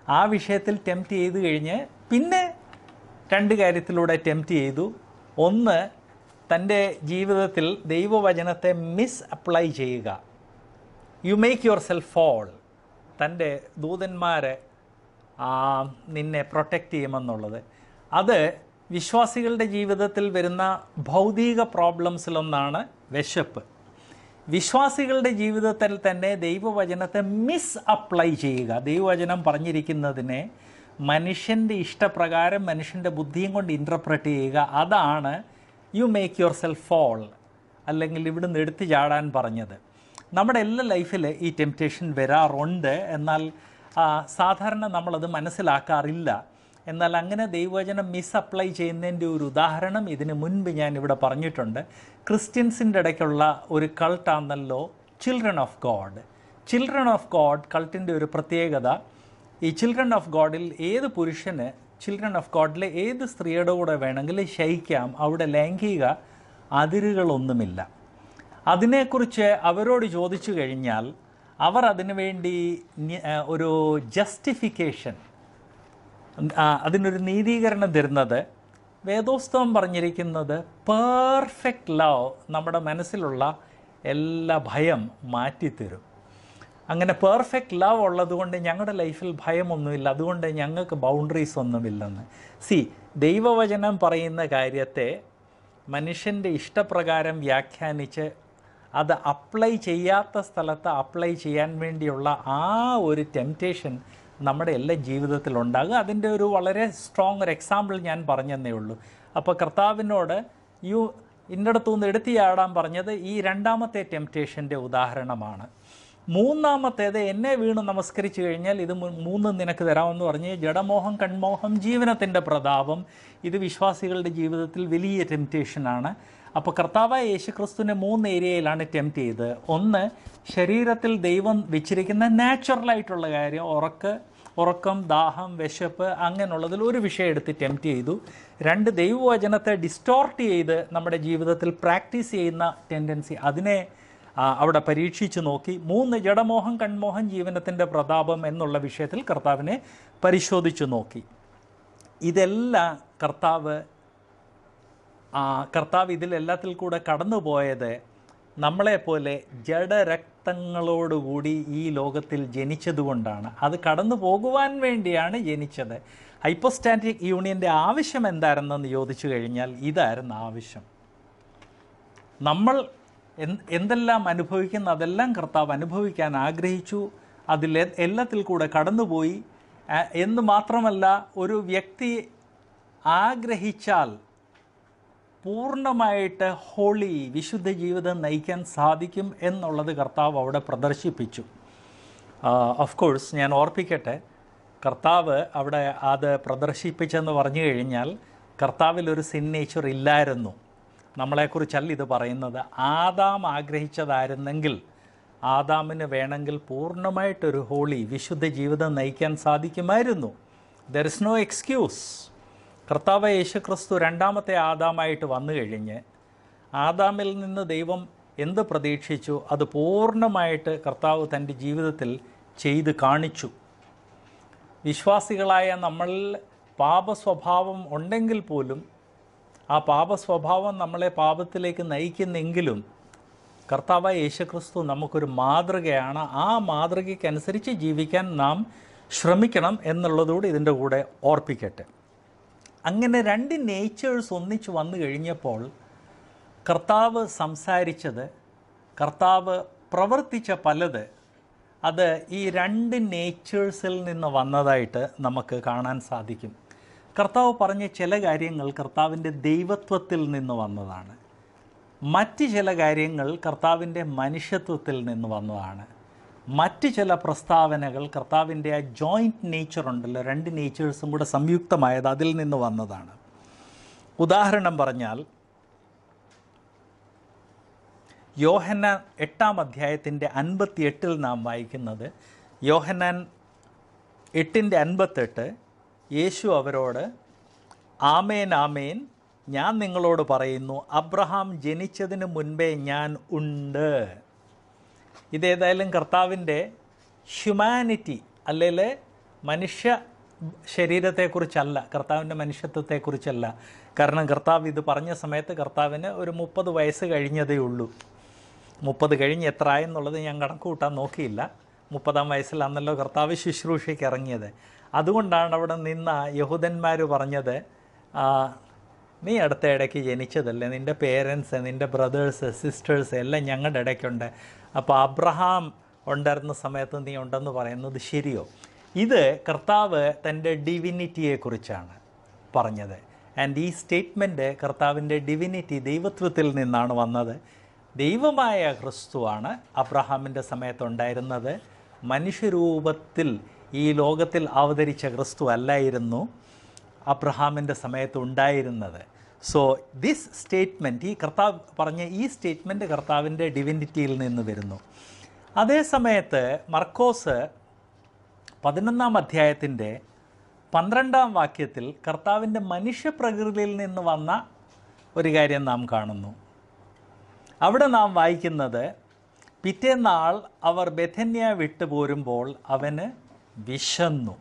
S1: ആ വിഷയത്തിൽ ടെംപ്റ്റ് ചെയ്ത് കഴിഞ്ഞ് പിന്നെ രണ്ട് കാര്യത്തിലൂടെ ടെംപ്റ്റ് ചെയ്തു ഒന്ന് തൻ്റെ ജീവിതത്തിൽ ദൈവവചനത്തെ മിസ് അപ്ലൈ ചെയ്യുക you make yourself fool തൻ്റെ ദൂതന്മാരെ ആ, നിന്നെ പ്രൊട്ടക്റ്റ് ചെയ്യുമെന്നുള്ളത് അത് വിശ്വാസികളുടെ ജീവിതത്തിൽ വരുന്ന ഭൗതിക പ്രോബ്ലംസിലൊന്നാണ് വിശപ്പ് വിശ്വാസികളുടെ ജീവിതത്തിൽ തന്നെ ദൈവവചനത്തെ മിസ് അപ്ലൈ ചെയ്യുക ദൈവവചനം പറഞ്ഞിരിക്കുന്നതിനെ മനുഷ്യൻ്റെ ഇഷ്ടപ്രകാരം മനുഷ്യൻ്റെ ബുദ്ധിയും കൊണ്ട് ഇൻ്റർപ്രറ്റ് ചെയ്യുക അതാണ് you make yourself fool അല്ലെങ്കിൽ ഇവിടുന്ന് എടുത്തു ചാടാൻ പറഞ്ഞത് നമ്മുടെ എല്ലാ ലൈഫിൽ ഈ ടെംപ്റ്റേഷൻ വരാറുണ്ട് എന്നാൽ ആ, സാധാരണ നമ്മളത് മനസ്സിലാക്കാറില്ല എന്നാൽ അങ്ങനെ ദൈവവചനം മിസ് അപ്ലൈ ചെയ്യുന്നതിൻ്റെ ഒരു ഉദാഹരണം ഇതിന് മുൻപ് ഞാൻ ഇവിടെ പറഞ്ഞിട്ടുണ്ട് ക്രിസ്ത്യൻസിൻ്റെ ഇടയ്ക്കുള്ള ഒരു കൾട്ടാണല്ലോ children of God children of God കൾട്ടിൻ്റെ ഒരു പ്രത്യേകത ഈ ചിൽഡ്രൻ ഓഫ് ഗോഡിൽ ഏത് പുരുഷന് ചിൽഡ്രൻ ഓഫ് ഗോഡിലെ ഏത് സ്ത്രീയുടെ കൂടെ വേണമെങ്കിലും ശയിക്കാം അവിടെ ലൈംഗിക അതിരുകളൊന്നുമില്ല അതിനെക്കുറിച്ച് അവരോട് ചോദിച്ചു കഴിഞ്ഞാൽ അവർ അതിനു വേണ്ടി നി- ആ, ഒരു ജസ്റ്റിഫിക്കേഷൻ ആ, അതിനൊരു നീതീകരണം തരുന്നത് വേദോസ്തവം പറഞ്ഞിരിക്കുന്നത് പെർഫെക്റ്റ് ലവ് നമ്മുടെ മനസ്സിലുള്ള എല്ലാ ഭയം മാറ്റിത്തരും അങ്ങനെ പെർഫെക്റ്റ് ലവ് ഉള്ളതുകൊണ്ട് ഞങ്ങളുടെ ലൈഫിൽ ഭയമൊന്നുമില്ല അതുകൊണ്ട് ഞങ്ങൾക്ക് ബൗണ്ടറീസ് ഒന്നുമില്ലെന്ന് സി ദൈവവചനം പറയുന്ന കാര്യത്തെ മനുഷ്യൻ്റെ ഇഷ്ടപ്രകാരം വ്യാഖ്യാനിച്ച് അത് അപ്ലൈ ചെയ്യാത്ത സ്ഥലത്ത് അപ്ലൈ ചെയ്യാൻ വേണ്ടിയുള്ള ആ ഒരു ടെംപ്റ്റേഷൻ നമ്മുടെ എല്ലാ ജീവിതത്തിലുണ്ടാകും അതിൻ്റെ ഒരു വളരെ സ്ട്രോങ് ഒരു എക്സാമ്പിൾ ഞാൻ പറഞ്ഞതേ ഉള്ളൂ അപ്പോൾ കർത്താവിനോട് യു ഇന്നടത്തുനിന്ന് എടുത്തു ചാടാൻ പറഞ്ഞത് ഈ രണ്ടാമത്തെ ടെംപ്റ്റേഷൻ്റെ ഉദാഹരണമാണ് മൂന്നാമത്തേത് എന്നെ വീണ് നമസ്കരിച്ചു കഴിഞ്ഞാൽ ഇത് മൂ- മൂന്നും നിനക്ക് തരാമെന്ന് പറഞ്ഞ് ജഡമോഹം കൺമോഹം ജീവനത്തിൻ്റെ പ്രതാപം ഇത് വിശ്വാസികളുടെ ജീവിതത്തിൽ വലിയ ടെംപ്റ്റേഷനാണ് അപ്പോൾ കർത്താവായ യേശുക്രിസ്തുവിനെ മൂന്ന് ഏരിയയിലാണ് ടെംപ്റ്റ് ചെയ്തത് ഒന്ന് ശരീരത്തിൽ ദൈവം വെച്ചിരിക്കുന്ന നാച്ചുറലായിട്ടുള്ള കാര്യം ഉറക്ക് ഉറക്കം ദാഹം വിശപ്പ് അങ്ങനെയുള്ളതിൽ ഒരു വിഷയം എടുത്ത് ടെംപ്റ്റ് ചെയ്തു രണ്ട് ദൈവവചനത്തെ ഡിസ്റ്റോർട്ട് ചെയ്ത് നമ്മുടെ ജീവിതത്തിൽ പ്രാക്ടീസ് ചെയ്യുന്ന ടെൻഡൻസി അതിനെ ആ, അവിടെ പരീക്ഷിച്ചു നോക്കി മൂന്ന് ജഡമോഹം കൺമോഹം ജീവനത്തിൻ്റെ പ്രതാപം എന്നുള്ള വിഷയത്തിൽ കർത്താവിനെ പരിശോധിച്ചു നോക്കി ഇതെല്ലാം കർത്താവ് ആ, കർത്താവ് ഇതിലെല്ലാത്തിൽ കൂടെ കടന്നുപോയത് നമ്മളെപ്പോലെ ജഡരക്തങ്ങളോടുകൂടി ഈ ലോകത്തിൽ ജനിച്ചതുകൊണ്ടാണ് അത് കടന്നു പോകുവാൻ വേണ്ടിയാണ് ജനിച്ചത് ഹൈപ്പോസ്റ്റാറ്റിക് യൂണിയൻ്റെ ആവശ്യം എന്തായിരുന്നെന്ന് ചോദിച്ചു കഴിഞ്ഞാൽ ഇതായിരുന്നു ആവശ്യം നമ്മൾ എന്ത് എന്തെല്ലാം അനുഭവിക്കുന്ന അതെല്ലാം കർത്താവ് അനുഭവിക്കാൻ ആഗ്രഹിച്ചു അതിൽ എ- എല്ലാത്തിൽ കൂടെ കടന്നുപോയി ആ, എന്ന് മാത്രമല്ല ഒരു വ്യക്തി ആഗ്രഹിച്ചാൽ പൂർണ്ണമായിട്ട് ഹോളി വിശുദ്ധ ജീവിതം നയിക്കാൻ സാധിക്കും എന്നുള്ളത് കർത്താവ് അവിടെ പ്രദർശിപ്പിച്ചു ഓഫ് കോഴ്സ് ഞാൻ ഓർപ്പിക്കട്ടെ കർത്താവ് അവിടെ അത് പ്രദർശിപ്പിച്ചെന്ന് പറഞ്ഞു കഴിഞ്ഞാൽ കർത്താവിൽ ഒരു സിൻ നേച്ചർ ഇല്ലായിരുന്നു നമ്മളെക്കുറിച്ചല്ല ഇത് പറയുന്നത് ആദാം ആഗ്രഹിച്ചതായിരുന്നെങ്കിൽ ആദാമിന് വേണമെങ്കിൽ പൂർണ്ണമായിട്ടൊരു ഹോളി വിശുദ്ധ ജീവിതം നയിക്കാൻ സാധിക്കുമായിരുന്നു ദർ ഇസ് നോ എക്സ്ക്യൂസ് കർത്താവ് യേശുക്രിസ്തു രണ്ടാമത്തെ ആദാമായിട്ട് വന്നു കഴിഞ്ഞ് ആദാമിൽ നിന്ന് ദൈവം എന്ത് പ്രതീക്ഷിച്ചു അത് പൂർണ്ണമായിട്ട് കർത്താവ് തൻ്റെ ജീവിതത്തിൽ ചെയ്ത് കാണിച്ചു വിശ്വാസികളായ നമ്മൾ പാപസ്വഭാവം ഉണ്ടെങ്കിൽ പോലും ആ പാപസ്വഭാവം നമ്മളെ പാപത്തിലേക്ക് നയിക്കുന്നെങ്കിലും കർത്താവായ യേശുക്രിസ്തു നമുക്കൊരു മാതൃകയാണ് ആ മാതൃകയ്ക്കനുസരിച്ച് ജീവിക്കാൻ നാം ശ്രമിക്കണം എന്നുള്ളതുകൂടി ഇതിൻ്റെ കൂടെ ഓർപ്പിക്കട്ടെ അങ്ങനെ രണ്ട് നേച്ചേഴ്സ് ഒന്നിച്ച് വന്നു കഴിഞ്ഞപ്പോൾ കർത്താവ് സംസാരിച്ചത് കർത്താവ് പ്രവർത്തിച്ച പലത് അത് ഈ രണ്ട് നേച്ചേഴ്സിൽ നിന്ന് വന്നതായിട്ട് നമുക്ക് കാണാൻ സാധിക്കും കർത്താവ് പറഞ്ഞ ചില കാര്യങ്ങൾ കർത്താവിൻ്റെ ദൈവത്വത്തിൽ നിന്ന് വന്നതാണ് മറ്റ് ചില കാര്യങ്ങൾ കർത്താവിൻ്റെ മനുഷ്യത്വത്തിൽ നിന്ന് വന്നതാണ് മറ്റ് ചില പ്രസ്താവനകൾ കർത്താവിൻ്റെ ആ ജോയിൻറ്റ് നേച്ചർ ഉണ്ടല്ലോ രണ്ട് നേച്ചേഴ്സും കൂടെ സംയുക്തമായത് അതിൽ നിന്ന് വന്നതാണ് ഉദാഹരണം പറഞ്ഞാൽ യോഹന്നാൻ എട്ടാം അധ്യായത്തിൻ്റെ അൻപത്തി എട്ടിൽ നാം വായിക്കുന്നത് യോഹന്നാൻ എട്ടിൻ്റെ അൻപത്തെട്ട് യേശു അവരോട് ആമേൻ ആമേൻ ഞാൻ നിങ്ങളോട് പറയുന്നു അബ്രഹാം ജനിച്ചതിന് മുൻപേ ഞാൻ ഉണ്ട് ഇതേതായാലും കർത്താവിൻ്റെ ഹ്യൂമാനിറ്റി അല്ലെങ്കിൽ മനുഷ്യ ശരീരത്തെക്കുറിച്ചല്ല കർത്താവിൻ്റെ മനുഷ്യത്വത്തെക്കുറിച്ചല്ല കാരണം കർത്താവ് ഇത് പറഞ്ഞ സമയത്ത് കർത്താവിന് ഒരു മുപ്പത് വയസ്സ് കഴിഞ്ഞതേ ഉള്ളൂ മുപ്പത് കഴിഞ്ഞ് എത്ര ആയെന്നുള്ളത് ഞാൻ കണക്ക് കൂട്ടാൻ നോക്കിയില്ല മുപ്പതാം വയസ്സിലാണല്ലോ കർത്താവ് ശുശ്രൂഷയ്ക്ക് ഇറങ്ങിയത് അതുകൊണ്ടാണ് അവിടെ നിന്ന യഹൂദന്മാർ പറഞ്ഞത് ആ, നീ അടുത്ത ഇടയ്ക്ക് ജനിച്ചതല്ലേ നിൻ്റെ പേരൻസ് നിൻ്റെ ബ്രദേഴ്സ് സിസ്റ്റേഴ്സ് എല്ലാം ഞങ്ങളുടെ ഇടയ്ക്കുണ്ട് അപ്പോൾ അബ്രഹാം ഉണ്ടായിരുന്ന സമയത്ത് നീ ഉണ്ടെന്ന് പറയുന്നത് ശരിയോ ഇത് കർത്താവ് തൻ്റെ ഡിവിനിറ്റിയെക്കുറിച്ചാണ് പറഞ്ഞത് ആൻഡ് ഈ സ്റ്റേറ്റ്മെൻറ്റ് കർത്താവിൻ്റെ ഡിവിനിറ്റി ദൈവത്വത്തിൽ നിന്നാണ് വന്നത് ദൈവമായ ക്രിസ്തുവാണ് അബ്രഹാമിൻ്റെ സമയത്തുണ്ടായിരുന്നത് മനുഷ്യരൂപത്തിൽ ഈ ലോകത്തിൽ അവതരിച്ച ക്രിസ്തു അല്ലായിരുന്നു അബ്രഹാമിൻ്റെ സമയത്ത് ഉണ്ടായിരുന്നത് സോ ദിസ് സ്റ്റേറ്റ്മെൻറ്റ് ഈ കർത്താവ് പറഞ്ഞ ഈ സ്റ്റേറ്റ്മെൻറ്റ് കർത്താവിൻ്റെ ഡിവിനിറ്റിയിൽ നിന്ന് വരുന്നു അതേ സമയത്ത് മർക്കോസ് പതിനൊന്നാം അധ്യായത്തിൻ്റെ പന്ത്രണ്ടാം വാക്യത്തിൽ കർത്താവിൻ്റെ മനുഷ്യപ്രകൃതിയിൽ നിന്ന് വന്ന ഒരു കാര്യം നാം കാണുന്നു അവിടെ നാം വായിക്കുന്നത് പിറ്റേന്നാൾ അവർ ബെഥന്യ വിട്ടു പോരുമ്പോൾ അവന് വിശന്നു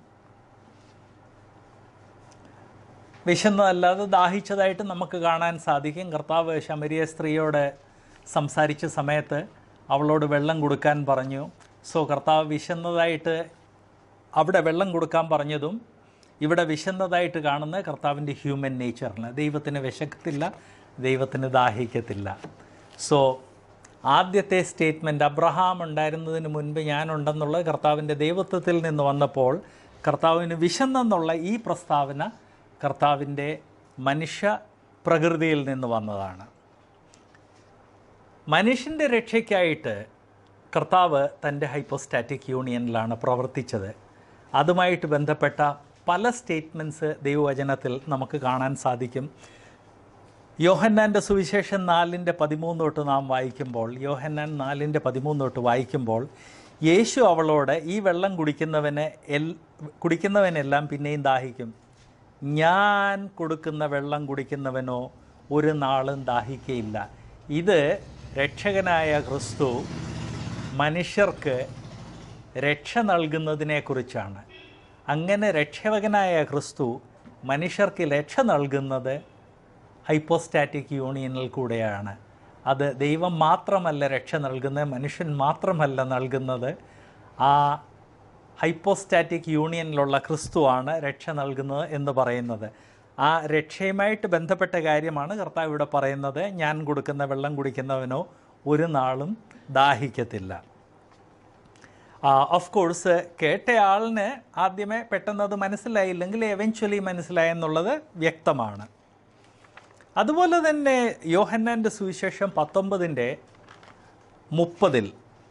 S1: വിശന്നതല്ലാതെ ദാഹിച്ചതായിട്ട് നമുക്ക് കാണാൻ സാധിക്കും കർത്താവ് ശമരിയ സ്ത്രീയോട് സംസാരിച്ച സമയത്ത് അവളോട് വെള്ളം കൊടുക്കാൻ പറഞ്ഞു സോ കർത്താവ് വിശന്നതായിട്ട് അവിടെ വെള്ളം കൊടുക്കാൻ പറഞ്ഞതും ഇവിടെ വിശന്നതായിട്ട് കാണുന്ന കർത്താവിൻ്റെ ഹ്യൂമൻ നേച്ചറിന് ദൈവത്തിന് വിശക്കത്തില്ല ദൈവത്തിന് ദാഹിക്കത്തില്ല സോ ആദ്യത്തെ സ്റ്റേറ്റ്മെൻറ്റ് അബ്രഹാം ഉണ്ടായിരുന്നതിന് മുൻപ് ഞാനുണ്ടെന്നുള്ളത് കർത്താവിൻ്റെ ദൈവത്വത്തിൽ നിന്ന് വന്നപ്പോൾ കർത്താവിന് വിശന്നെന്നുള്ള ഈ പ്രസ്താവന കർത്താവിൻ്റെ മനുഷ്യ പ്രകൃതിയിൽ നിന്ന് വന്നതാണ് മനുഷ്യൻ്റെ രക്ഷയ്ക്കായിട്ട് കർത്താവ് തൻ്റെ ഹൈപ്പോസ്റ്റാറ്റിക് യൂണിയനിലാണ് പ്രവർത്തിച്ചത് അതുമായിട്ട് ബന്ധപ്പെട്ട പല സ്റ്റേറ്റ്മെൻറ്റ്സ് ദൈവവചനത്തിൽ നമുക്ക് കാണാൻ സാധിക്കും യോഹന്നാൻ്റെ സുവിശേഷം നാലിൻ്റെ പതിമൂന്ന് തൊട്ട് നാം വായിക്കുമ്പോൾ യോഹന്നാൻ നാലിൻ്റെ പതിമൂന്ന് തൊട്ട് വായിക്കുമ്പോൾ യേശു അവളോട് ഈ വെള്ളം കുടിക്കുന്നവന് എൽ കുടിക്കുന്നവനെല്ലാം പിന്നെയും ദാഹിക്കും ഞാൻ കൊടുക്കുന്ന വെള്ളം കുടിക്കുന്നവനോ ഒരു നാളും ദാഹിക്കയില്ല ഇത് രക്ഷകനായ ക്രിസ്തു മനുഷ്യർക്ക് രക്ഷ നൽകുന്നതിനെക്കുറിച്ചാണ് അങ്ങനെ രക്ഷകനായ ക്രിസ്തു മനുഷ്യർക്ക് രക്ഷ നൽകുന്നത് ഹൈപ്പോസ്റ്റാറ്റിക് യൂണിയനിൽ കൂടെയാണ് അത് ദൈവം മാത്രമല്ല രക്ഷ നൽകുന്നത് മനുഷ്യൻ മാത്രമല്ല നൽകുന്നത് ആ ഹൈപ്പോസ്റ്റാറ്റിക് യൂണിയനിലുള്ള ക്രിസ്തുവാണ് രക്ഷ നൽകുന്നത് എന്ന് പറയുന്നത് ആ രക്ഷയുമായിട്ട് ബന്ധപ്പെട്ട കാര്യമാണ് കർത്താവ് ഇവിടെ പറയുന്നത് ഞാൻ കൊടുക്കുന്ന വെള്ളം കുടിക്കുന്നവനോ ഒരു നാളും ദാഹിക്കത്തില്ല ഓഫ് കോഴ്സ് കേട്ടയാളിന് ആദ്യമേ പെട്ടെന്ന് അത് മനസ്സിലായില്ലെങ്കിൽ എവൻച്വലി മനസ്സിലായെന്നുള്ളത് വ്യക്തമാണ് അതുപോലെ തന്നെ യോഹന്നാൻ്റെ സുവിശേഷം പത്തൊമ്പതിൻ്റെ മുപ്പതിൽ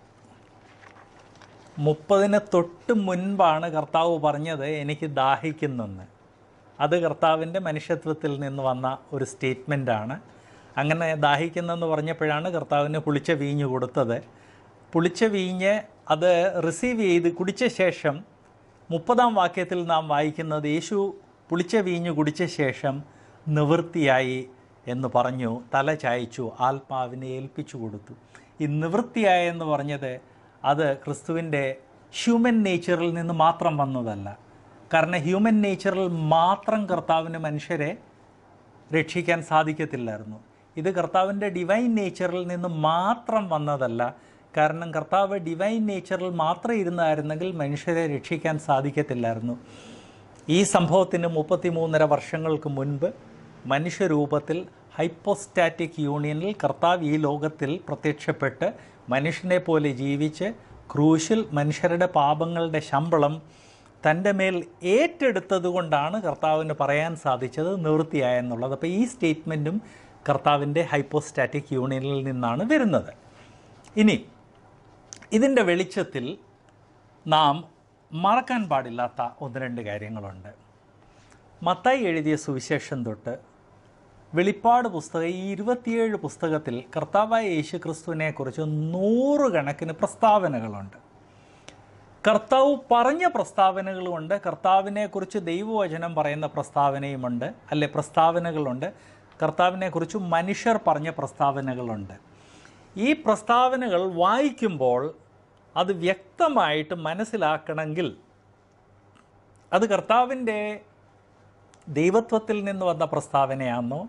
S1: മുപ്പതിന് തൊട്ട് മുൻപാണ് കർത്താവ് പറഞ്ഞത് എനിക്ക് ദാഹിക്കുന്നെന്ന് അത് കർത്താവിൻ്റെ മനുഷ്യത്വത്തിൽ നിന്ന് വന്ന ഒരു സ്റ്റേറ്റ്മെൻറ്റാണ് അങ്ങനെ ദാഹിക്കുന്നെന്ന് പറഞ്ഞപ്പോഴാണ് കർത്താവിന് പുളിച്ച വീഞ്ഞ് കൊടുത്തത് പുളിച്ച വീഞ്ഞ് അത് റിസീവ് ചെയ്ത് കുടിച്ച ശേഷം മുപ്പതാം വാക്യത്തിൽ നാം വായിക്കുന്നത് യേശു പുളിച്ച വീഞ്ഞ് കുടിച്ച ശേഷം നിവൃത്തിയായി എന്ന് പറഞ്ഞു തല ചായച്ചു ആത്മാവിനെ ഏൽപ്പിച്ചു കൊടുത്തു ഈ നിവൃത്തിയായ എന്ന് പറഞ്ഞത് അത് ക്രിസ്തുവിൻ്റെ ഹ്യൂമൻ നേച്ചറിൽ നിന്ന് മാത്രം വന്നതല്ല കാരണം ഹ്യൂമൻ നേച്ചറിൽ മാത്രം കർത്താവിന് മനുഷ്യരെ രക്ഷിക്കാൻ സാധിക്കത്തില്ലായിരുന്നു ഇത് കർത്താവിൻ്റെ ഡിവൈൻ നേച്ചറിൽ നിന്ന് മാത്രം വന്നതല്ല കാരണം കർത്താവ് ഡിവൈൻ നേച്ചറിൽ മാത്രം ഇരുന്നായിരുന്നെങ്കിൽ മനുഷ്യരെ രക്ഷിക്കാൻ സാധിക്കത്തില്ലായിരുന്നു ഈ സംഭവത്തിന് മുപ്പത്തിമൂന്നര വർഷങ്ങൾക്ക് മുൻപ് മനുഷ്യരൂപത്തിൽ ഹൈപ്പോസ്റ്റാറ്റിക് യൂണിയനിൽ കർത്താവ് ഈ ലോകത്തിൽ പ്രത്യക്ഷപ്പെട്ട് മനുഷ്യനെ പോലെ ജീവിച്ച് ക്രൂശിൽ മനുഷ്യരുടെ പാപങ്ങളുടെ ശമ്പളം തൻ്റെ മേൽ ഏറ്റെടുത്തത് കൊണ്ടാണ് കർത്താവിന് പറയാൻ സാധിച്ചത് നിവൃത്തിയായെന്നുള്ളത് അപ്പോൾ ഈ സ്റ്റേറ്റ്മെൻറ്റും കർത്താവിൻ്റെ ഹൈപ്പോസ്റ്റാറ്റിക് യൂണിയനിൽ നിന്നാണ് വരുന്നത് ഇനി ഇതിൻ്റെ വെളിച്ചത്തിൽ നാം മറക്കാൻ പാടില്ലാത്ത ഒന്ന് രണ്ട് കാര്യങ്ങളുണ്ട് മത്തായി എഴുതിയ സുവിശേഷം തൊട്ട് വെളിപ്പാട് പുസ്തകം ഈ ഇരുപത്തിയേഴ് പുസ്തകത്തിൽ കർത്താവായ യേശു ക്രിസ്തുവിനെക്കുറിച്ച് നൂറുകണക്കിന് പ്രസ്താവനകളുണ്ട് കർത്താവ് പറഞ്ഞ പ്രസ്താവനകളുമുണ്ട് കർത്താവിനെക്കുറിച്ച് ദൈവവചനം പറയുന്ന പ്രസ്താവനയുമുണ്ട് അല്ലെ പ്രസ്താവനകളുണ്ട് കർത്താവിനെക്കുറിച്ച് മനുഷ്യർ പറഞ്ഞ പ്രസ്താവനകളുണ്ട് ഈ പ്രസ്താവനകൾ വായിക്കുമ്പോൾ അത് വ്യക്തമായിട്ട് മനസ്സിലാക്കണമെങ്കിൽ അത് കർത്താവിൻ്റെ ദൈവത്വത്തിൽ നിന്ന് വന്ന പ്രസ്താവനയാണോ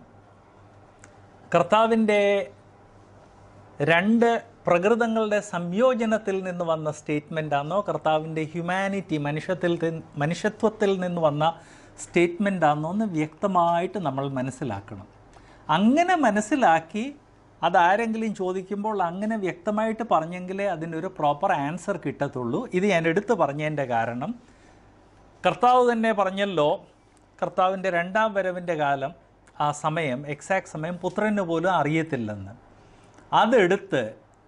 S1: കർത്താവിൻ്റെ രണ്ട് പ്രകൃതങ്ങളുടെ സംയോജനത്തിൽ നിന്ന് വന്ന സ്റ്റേറ്റ്മെൻ്റ് ആണോ കർത്താവിൻ്റെ ഹ്യൂമാനിറ്റി മനുഷ്യത്തിൽ തി- മനുഷ്യത്വത്തിൽ നിന്ന് വന്ന സ്റ്റേറ്റ്മെൻ്റ് ആണോ എന്ന് വ്യക്തമായിട്ട് നമ്മൾ മനസ്സിലാക്കണം അങ്ങനെ മനസ്സിലാക്കി അതാരെങ്കിലും ചോദിക്കുമ്പോൾ അങ്ങനെ വ്യക്തമായിട്ട് പറഞ്ഞെങ്കിലേ അതിനൊരു പ്രോപ്പർ ആൻസർ കിട്ടത്തുള്ളൂ ഇത് ഞാൻ എടുത്തു പറഞ്ഞതിൻ്റെ കാരണം കർത്താവ് തന്നെ പറഞ്ഞല്ലോ കർത്താവിൻ്റെ രണ്ടാം വരവിൻ്റെ കാലം ആ സമയം എക്സാക്ട് സമയം പുത്രന് പോലും അറിയത്തില്ലെന്ന് അതെടുത്ത്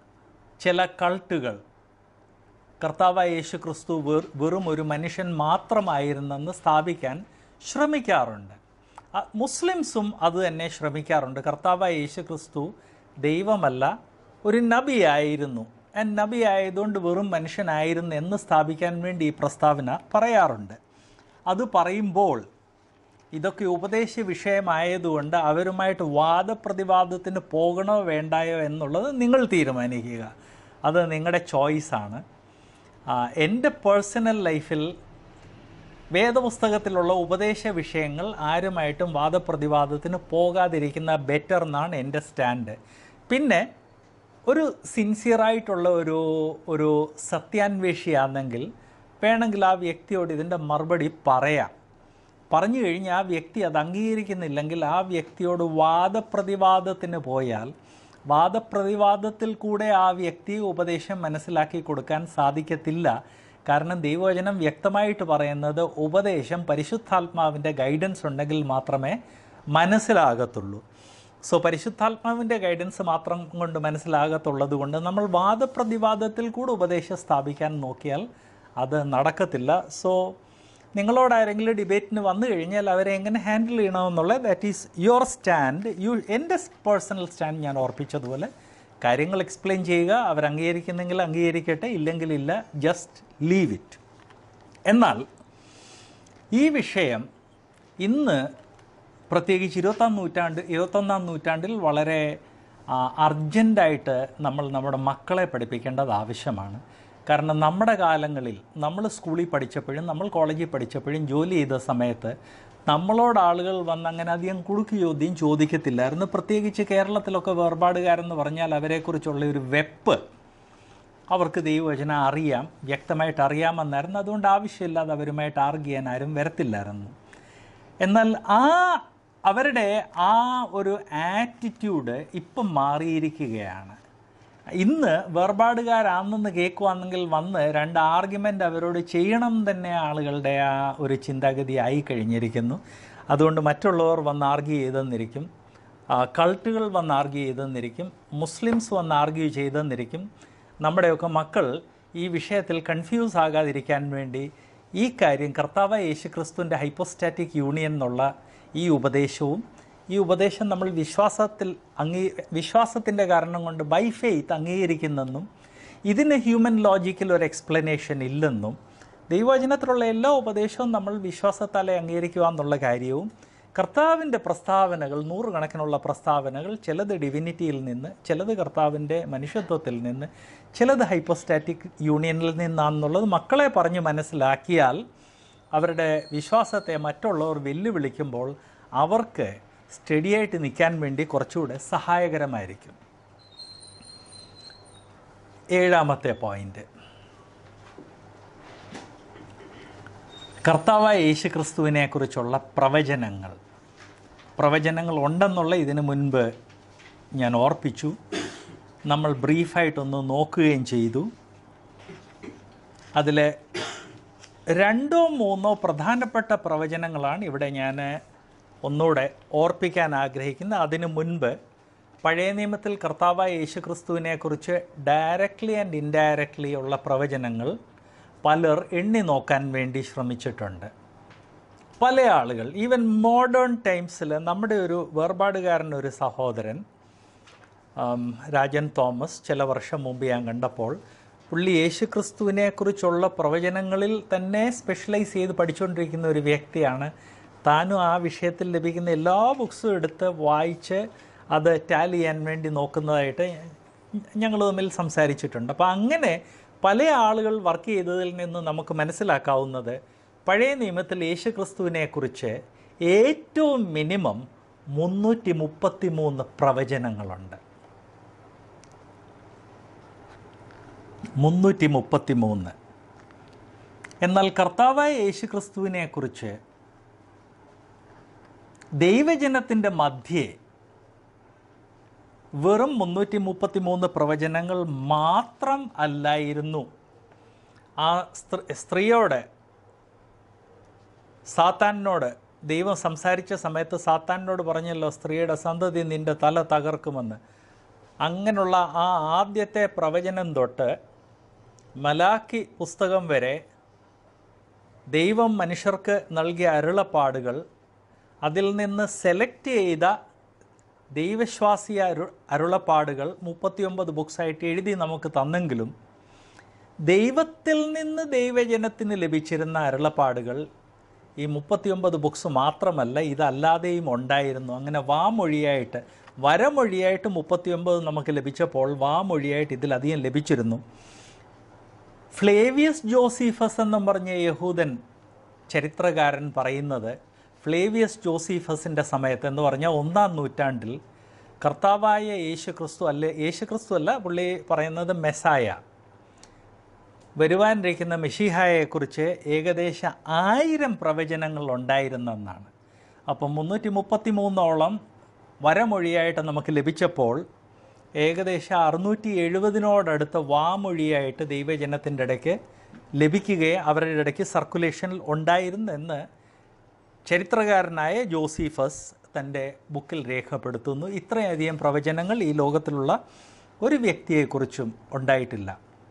S1: ചില കൾട്ടുകൾ കർത്താവായ യേശു ക്രിസ്തു വെർ വെറും ഒരു മനുഷ്യൻ മാത്രമായിരുന്നെന്ന് സ്ഥാപിക്കാൻ ശ്രമിക്കാറുണ്ട് അ- മുസ്ലിംസും അത് തന്നെ ശ്രമിക്കാറുണ്ട് കർത്താവായ യേശു ക്രിസ്തു ദൈവമല്ല ഒരു നബിയായിരുന്നു ആ നബി ആയതുകൊണ്ട് വെറും മനുഷ്യനായിരുന്നു എന്ന് സ്ഥാപിക്കാൻ വേണ്ടി ഈ പ്രസ്താവന പറയാറുണ്ട് അത് പറയുമ്പോൾ ഇതൊക്കെ ഉപദേശ വിഷയമായതുകൊണ്ട് അവരുമായിട്ട് വാദപ്രതിവാദത്തിന് പോകണോ വേണ്ടായോ എന്നുള്ളത് നിങ്ങൾ തീരുമാനിക്കുക അത് നിങ്ങളുടെ ചോയ്സാണ് എൻ്റെ പേഴ്സണൽ ലൈഫിൽ വേദപുസ്തകത്തിലുള്ള ഉപദേശ വിഷയങ്ങൾ ആരുമായിട്ടും വാദപ്രതിവാദത്തിന് പോകാതിരിക്കുന്ന ബെറ്റർ എന്നാണ് എൻ്റെ സ്റ്റാൻഡ് പിന്നെ ഒരു സിൻസിയറായിട്ടുള്ള ഒരു ഒരു സത്യാന്വേഷിയാണെങ്കിൽ വേണമെങ്കിൽ ആ വ്യക്തിയോട് ഇതിൻ്റെ മറുപടി പറയാം പറഞ്ഞു കഴിഞ്ഞാൽ ആ വ്യക്തി അത് അംഗീകരിക്കുന്നില്ലെങ്കിൽ ആ വ്യക്തിയോട് വാദപ്രതിവാദത്തിന് പോയാൽ വാദപ്രതിവാദത്തിൽ കൂടെ ആ വ്യക്തി ഉപദേശം മനസ്സിലാക്കി കൊടുക്കാൻ സാധിക്കത്തില്ല കാരണം ദൈവവചനം വ്യക്തമായിട്ട് പറയുന്നത് ഉപദേശം പരിശുദ്ധാത്മാവിൻ്റെ ഗൈഡൻസ് ഉണ്ടെങ്കിൽ മാത്രമേ മനസ്സിലാകത്തുള്ളൂ സോ പരിശുദ്ധാത്മാവിൻ്റെ ഗൈഡൻസ് മാത്രം കൊണ്ട് മനസ്സിലാകത്തുള്ളത് കൊണ്ട് നമ്മൾ വാദപ്രതിവാദത്തിൽ കൂടെ ഉപദേശം സ്ഥാപിക്കാൻ നോക്കിയാൽ അത് നടക്കത്തില്ല സോ നിങ്ങളോട് ആരെങ്കിലും ഡിബേറ്റിന് വന്നു കഴിഞ്ഞാൽ അവരെ എങ്ങനെ ഹാൻഡിൽ ചെയ്യണമെന്നുള്ളത് that is your stand you എൻ്റെ പേഴ്സണൽ സ്റ്റാൻഡ് ഞാൻ ഓർപ്പിച്ചതുപോലെ കാര്യങ്ങൾ എക്സ്പ്ലെയിൻ ചെയ്യുക അവർ അംഗീകരിക്കുന്നെങ്കിൽ അംഗീകരിക്കട്ടെ ഇല്ലെങ്കിൽ ഇല്ല ജസ്റ്റ് ലീവ് ഇറ്റ് എന്നാൽ ഈ വിഷയം ഇന്ന് പ്രത്യേകിച്ച് ഇരുപത്താം നൂറ്റാണ്ട് ഇരുപത്തൊന്നാം നൂറ്റാണ്ടിൽ വളരെ അർജൻറ്റായിട്ട് നമ്മൾ നമ്മുടെ മക്കളെ പഠിപ്പിക്കേണ്ടത് ആവശ്യമാണ് കാരണം നമ്മുടെ കാലങ്ങളിൽ നമ്മൾ സ്കൂളിൽ പഠിച്ചപ്പോഴും നമ്മൾ കോളേജിൽ പഠിച്ചപ്പോഴും ജോലി ചെയ്ത സമയത്ത് നമ്മളോട് ആളുകൾ വന്ന് അങ്ങനെ അധികം കുടുക്ക് ചോദ്യം ചോദിക്കത്തില്ലായിരുന്നു പ്രത്യേകിച്ച് കേരളത്തിലൊക്കെ വേർപാടുകാരെന്ന് പറഞ്ഞാൽ അവരെക്കുറിച്ചുള്ള ഒരു വെപ്പ് അവർക്ക് ദൈവവചനം അറിയാം വ്യക്തമായിട്ട് അറിയാമെന്നായിരുന്നു അതുകൊണ്ട് ആവശ്യമില്ലാതെ അവരുമായിട്ട് ആർഗ് ചെയ്യാൻ ആരും വരത്തില്ലായിരുന്നു എന്നാൽ ആ അവരുടെ ആ ഒരു ആറ്റിറ്റ്യൂഡ് ഇപ്പം മാറിയിരിക്കുകയാണ് ഇന്ന് വേർപാടുകാരാണെന്ന് കേൾക്കുവാണെങ്കിൽ വന്ന് രണ്ട് ആർഗ്യുമെൻ്റ് അവരോട് ചെയ്യണം തന്നെ ആളുകളുടെ ആ ഒരു ചിന്താഗതി ആയി കഴിഞ്ഞിരിക്കുന്നു അതുകൊണ്ട് മറ്റുള്ളവർ വന്ന് ആർഗ്യൂ ചെയ്തെന്നിരിക്കും ആ, കൾട്ടുകൾ വന്ന് ആർഗ്യൂ ചെയ്തെന്നിരിക്കും മുസ്ലിംസ് വന്ന് ആർഗ്യൂ ചെയ്തെന്നിരിക്കും നമ്മുടെയൊക്കെ മക്കൾ ഈ വിഷയത്തിൽ കൺഫ്യൂസ് ആകാതിരിക്കാൻ വേണ്ടി ഈ കാര്യം കർത്താവ് യേശു ക്രിസ്തുവിൻ്റെ ഹൈപ്പോസ്റ്റാറ്റിക് യൂണിയൻ എന്നുള്ള ഈ ഉപദേശവും ഈ ഉപദേശം നമ്മൾ വിശ്വാസത്തിൽ അംഗീ വിശ്വാസത്തിൻ്റെ കാരണം കൊണ്ട് ബൈ ഫെയ്ത്ത് അംഗീകരിക്കുന്നെന്നും ഇതിന് ഹ്യൂമൻ ലോജിക്കിൽ ഒരു എക്സ്പ്ലനേഷൻ ഇല്ലെന്നും ദൈവവചനത്തിലുള്ള എല്ലാ ഉപദേശവും നമ്മൾ വിശ്വാസത്താലെ അംഗീകരിക്കുക എന്നുള്ള കാര്യവും കർത്താവിൻ്റെ പ്രസ്താവനകൾ നൂറുകണക്കിനുള്ള പ്രസ്താവനകൾ ചിലത് ഡിവിനിറ്റിയിൽ നിന്ന് ചിലത് കർത്താവിൻ്റെ മനുഷ്യത്വത്തിൽ നിന്ന് ചിലത് ഹൈപ്പോസ്റ്റാറ്റിക് യൂണിയനിൽ നിന്നാണെന്നുള്ളത് മക്കളെ പറഞ്ഞ് മനസ്സിലാക്കിയാൽ അവരുടെ വിശ്വാസത്തെ മറ്റുള്ളവർ വെല്ലുവിളിക്കുമ്പോൾ അവർക്ക് സ്റ്റഡിയായിട്ട് നിൽക്കാൻ വേണ്ടി കുറച്ചുകൂടെ സഹായകരമായിരിക്കും ഏഴാമത്തെ പോയിന്റ് കർത്താവായ യേശു ക്രിസ്തുവിനെ കുറിച്ചുള്ള പ്രവചനങ്ങൾ പ്രവചനങ്ങൾ ഉണ്ടെന്നുള്ള ഇതിനു മുൻപ് ഞാൻ ഓർപ്പിച്ചു നമ്മൾ ബ്രീഫായിട്ടൊന്ന് നോക്കുകയും ചെയ്തു അതിൽ രണ്ടോ മൂന്നോ പ്രധാനപ്പെട്ട പ്രവചനങ്ങളാണ് ഇവിടെ ഞാൻ ഒന്നുകൂടെ ഓർപ്പിക്കാൻ ആഗ്രഹിക്കുന്നത് അതിനു മുൻപ് പഴയ നിയമത്തിൽ കർത്താവായ യേശു ക്രിസ്തുവിനെക്കുറിച്ച് ഡയറക്റ്റ്ലി ആൻഡ് ഇൻഡയറക്റ്റ്ലി ഉള്ള പ്രവചനങ്ങൾ പലർ എണ്ണി നോക്കാൻ വേണ്ടി ശ്രമിച്ചിട്ടുണ്ട് പല ആളുകൾ ഈവൻ മോഡേൺ ടൈംസിൽ നമ്മുടെ ഒരു വേർപാടുകാരൻ ഒരു സഹോദരൻ ആം, രാജൻ തോമസ് ചില വർഷം മുമ്പ് ഞാൻ കണ്ടപ്പോൾ പുള്ളി യേശു ക്രിസ്തുവിനെ കുറിച്ചുള്ള പ്രവചനങ്ങളിൽ തന്നെ സ്പെഷ്യലൈസ് ചെയ്ത് പഠിച്ചുകൊണ്ടിരിക്കുന്ന ഒരു വ്യക്തിയാണ് താനും ആ വിഷയത്തിൽ ലഭിക്കുന്ന എല്ലാ ബുക്സും എടുത്ത് വായിച്ച് അത് ടാലി ചെയ്യാൻ വേണ്ടി നോക്കുന്നതായിട്ട് ഞങ്ങൾ തമ്മിൽ സംസാരിച്ചിട്ടുണ്ട് അപ്പോൾ അങ്ങനെ പല ആളുകൾ വർക്ക് ചെയ്തതിൽ നിന്ന് നമുക്ക് മനസ്സിലാക്കാവുന്നത് പഴയ നിയമത്തിൽ യേശുക്രിസ്തുവിനെ കുറിച്ച് ഏറ്റവും മിനിമം മുന്നൂറ്റി മുപ്പത്തി മൂന്ന് പ്രവചനങ്ങളുണ്ട് മുന്നൂറ്റി മുപ്പത്തി മൂന്ന് എന്നാൽ കർത്താവായ യേശുക്രിസ്തുവിനെ കുറിച്ച് ദൈവജനത്തിൻ്റെ മധ്യേ വെറും മുന്നൂറ്റി മുപ്പത്തി മൂന്ന് പ്രവചനങ്ങൾ മാത്രം അല്ലായിരുന്നു ആ സ്ത്രീ സ്ത്രീയോട് സാത്താനോട് ദൈവം സംസാരിച്ച സമയത്ത് സാത്താനോട് പറഞ്ഞല്ലോ സ്ത്രീയുടെ സന്തതി നിന്റെ തല തകർക്കുമെന്ന് അങ്ങനെയുള്ള ആ ആദ്യത്തെ പ്രവചനം തൊട്ട് മലാക്കി പുസ്തകം വരെ ദൈവം മനുഷ്യർക്ക് നൽകിയ അരുളപ്പാടുകൾ അതിൽ നിന്ന് സെലക്ട് ചെയ്ത ദൈവശ്വാസി അരു അരുളപ്പാടുകൾ മുപ്പത്തിയൊമ്പത് ബുക്സായിട്ട് എഴുതി നമുക്ക് തന്നെങ്കിലും ദൈവത്തിൽ നിന്ന് ദൈവജനത്തിന് ലഭിച്ചിരുന്ന അരുളപ്പാടുകൾ ഈ മുപ്പത്തിയൊമ്പത് ബുക്സ് മാത്രമല്ല ഇതല്ലാതെയും ഉണ്ടായിരുന്നു അങ്ങനെ വാമൊഴിയായിട്ട് വരമൊഴിയായിട്ട് മുപ്പത്തിയൊമ്പത് നമുക്ക് ലഭിച്ചപ്പോൾ വാമൊഴിയായിട്ട് ഇതിലധികം ലഭിച്ചിരുന്നു ഫ്ലേവിയസ് ജോസീഫസ് എന്നും പറഞ്ഞ യഹൂദൻ ചരിത്രകാരൻ പറയുന്നത് ഫ്ലേവിയസ് ജോസീഫസിൻ്റെ സമയത്ത് എന്ന് പറഞ്ഞാൽ ഒന്നാം നൂറ്റാണ്ടിൽ കർത്താവായ യേശു ക്രിസ്തു അല്ലെ യേശു ക്രിസ്തു അല്ല പുള്ളി പറയുന്നത് മെസ്സായ വരുവാനിരിക്കുന്ന മെഷിഹായെക്കുറിച്ച് ഏകദേശം ആയിരം പ്രവചനങ്ങൾ ഉണ്ടായിരുന്നെന്നാണ് അപ്പം മുന്നൂറ്റി മുപ്പത്തി മൂന്നോളം വരമൊഴിയായിട്ട് നമുക്ക് ലഭിച്ചപ്പോൾ ഏകദേശം അറുന്നൂറ്റി എഴുപതിനോടടുത്ത് വാമൊഴിയായിട്ട് ദൈവജനത്തിൻ്റെ ഇടയ്ക്ക് ലഭിക്കുകയും അവരുടെ ഇടയ്ക്ക് സർക്കുലേഷനിൽ ഉണ്ടായിരുന്നെന്ന് ചരിത്രകാരനായ ജോസീഫസ് തൻ്റെ ബുക്കിൽ രേഖപ്പെടുത്തുന്നു ഇത്രയധികം പ്രവചനങ്ങൾ ഈ ലോകത്തിലുള്ള ഒരു വ്യക്തിയെക്കുറിച്ചും ഉണ്ടായിട്ടില്ല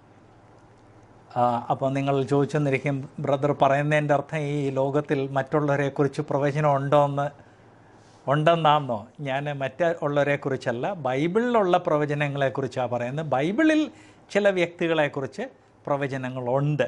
S1: അപ്പോൾ നിങ്ങൾ ചോദിച്ചെന്നിരിക്കും ബ്രദർ പറയുന്നതിൻ്റെ അർത്ഥം ഈ ലോകത്തിൽ മറ്റുള്ളവരെക്കുറിച്ച് പ്രവചനം ഉണ്ടോ എന്ന് ഉണ്ടെന്നാന്നോ ഞാൻ മറ്റുള്ളവരെക്കുറിച്ചല്ല ബൈബിളിലുള്ള പ്രവചനങ്ങളെക്കുറിച്ചാണ് പറയുന്നത് ബൈബിളിൽ ചില വ്യക്തികളെക്കുറിച്ച് പ്രവചനങ്ങളുണ്ട്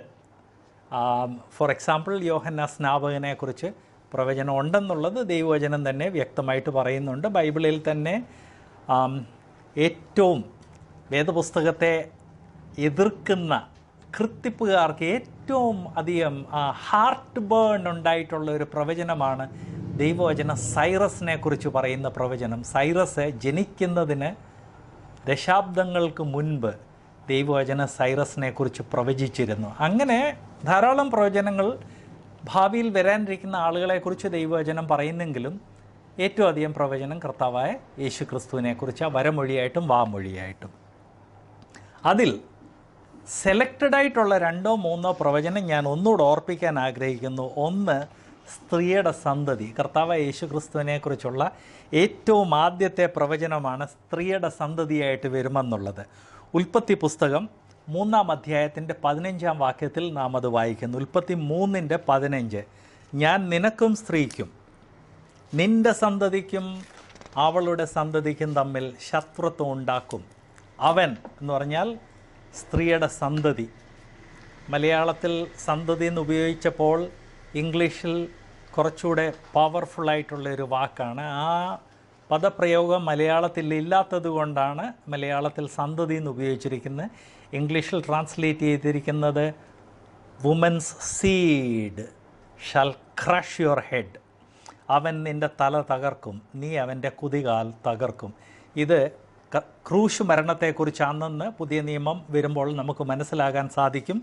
S1: ഫോർ എക്സാമ്പിൾ യോഹന്ന സ്നാപകനെക്കുറിച്ച് പ്രവചനം ഉണ്ടെന്നുള്ളത് ദൈവവചനം തന്നെ വ്യക്തമായിട്ട് പറയുന്നുണ്ട് ബൈബിളിൽ തന്നെ ആം, ഏറ്റവും വേദപുസ്തകത്തെ എതിർക്കുന്ന കൃത്തിപ്പുകാർക്ക് ഏറ്റവും അധികം ഹാർട്ട് ബേൺ ഉണ്ടായിട്ടുള്ള ഒരു പ്രവചനമാണ് ദൈവവചനം സൈറസിനെ കുറിച്ച് പറയുന്ന പ്രവചനം സൈറസ് ജനിക്കുന്നതിന് ദശാബ്ദങ്ങൾക്ക് മുൻപ് ദൈവവചന സൈറസിനെ കുറിച്ച് പ്രവചിച്ചിരുന്നു അങ്ങനെ ധാരാളം പ്രവചനങ്ങൾ ഭാവിയിൽ വരാനിരിക്കുന്ന ആളുകളെക്കുറിച്ച് ദൈവവചനം പറയുന്നെങ്കിലും ഏറ്റവും അധികം പ്രവചനം കർത്താവായ യേശു ക്രിസ്തുവിനെക്കുറിച്ച് വരമൊഴിയായിട്ടും വാമൊഴിയായിട്ടും അതിൽ സെലക്റ്റഡ് ആയിട്ടുള്ള രണ്ടോ മൂന്നോ പ്രവചനം ഞാൻ ഒന്നുകൂടെ ഓർപ്പിക്കാൻ ആഗ്രഹിക്കുന്നു ഒന്ന് സ്ത്രീയുടെ സന്തതി കർത്താവ് യേശു ക്രിസ്തുവിനെക്കുറിച്ചുള്ള ഏറ്റവും ആദ്യത്തെ പ്രവചനമാണ് സ്ത്രീയുടെ സന്തതിയായിട്ട് വരുമെന്നുള്ളത് ഉൽപ്പത്തി പുസ്തകം മൂന്നാം അധ്യായത്തിൻ്റെ പതിനഞ്ചാം വാക്യത്തിൽ നാം അത് വായിക്കുന്നു ഉൽപ്പത്തി മൂന്നിൻ്റെ പതിനഞ്ച് ഞാൻ നിനക്കും സ്ത്രീക്കും നിന്റെ സന്തതിക്കും അവളുടെ സന്തതിക്കും തമ്മിൽ ശത്രുത്വം ഉണ്ടാക്കും അവൻ എന്ന് പറഞ്ഞാൽ സ്ത്രീയുടെ സന്തതി മലയാളത്തിൽ സന്തതി എന്ന് ഉപയോഗിച്ചപ്പോൾ ഇംഗ്ലീഷിൽ കുറച്ചുകൂടെ പവർഫുള്ളായിട്ടുള്ള ഒരു വാക്കാണ് ആ പദപ്രയോഗം മലയാളത്തിൽ ഇല്ലാത്തത് കൊണ്ടാണ് മലയാളത്തിൽ സന്തതി എന്ന് ഉപയോഗിച്ചിരിക്കുന്നത് ഇംഗ്ലീഷിൽ ട്രാൻസ്ലേറ്റ് ചെയ്തിരിക്കുന്നത് woman's seed shall crush your head അവൻ നിൻ്റെ തല തകർക്കും നീ അവൻ്റെ കുതികാൽ തകർക്കും ഇത് ക- ക്രൂശ് മരണത്തെക്കുറിച്ചാണെന്ന് പുതിയ നിയമം വരുമ്പോൾ നമുക്ക് മനസ്സിലാകാൻ സാധിക്കും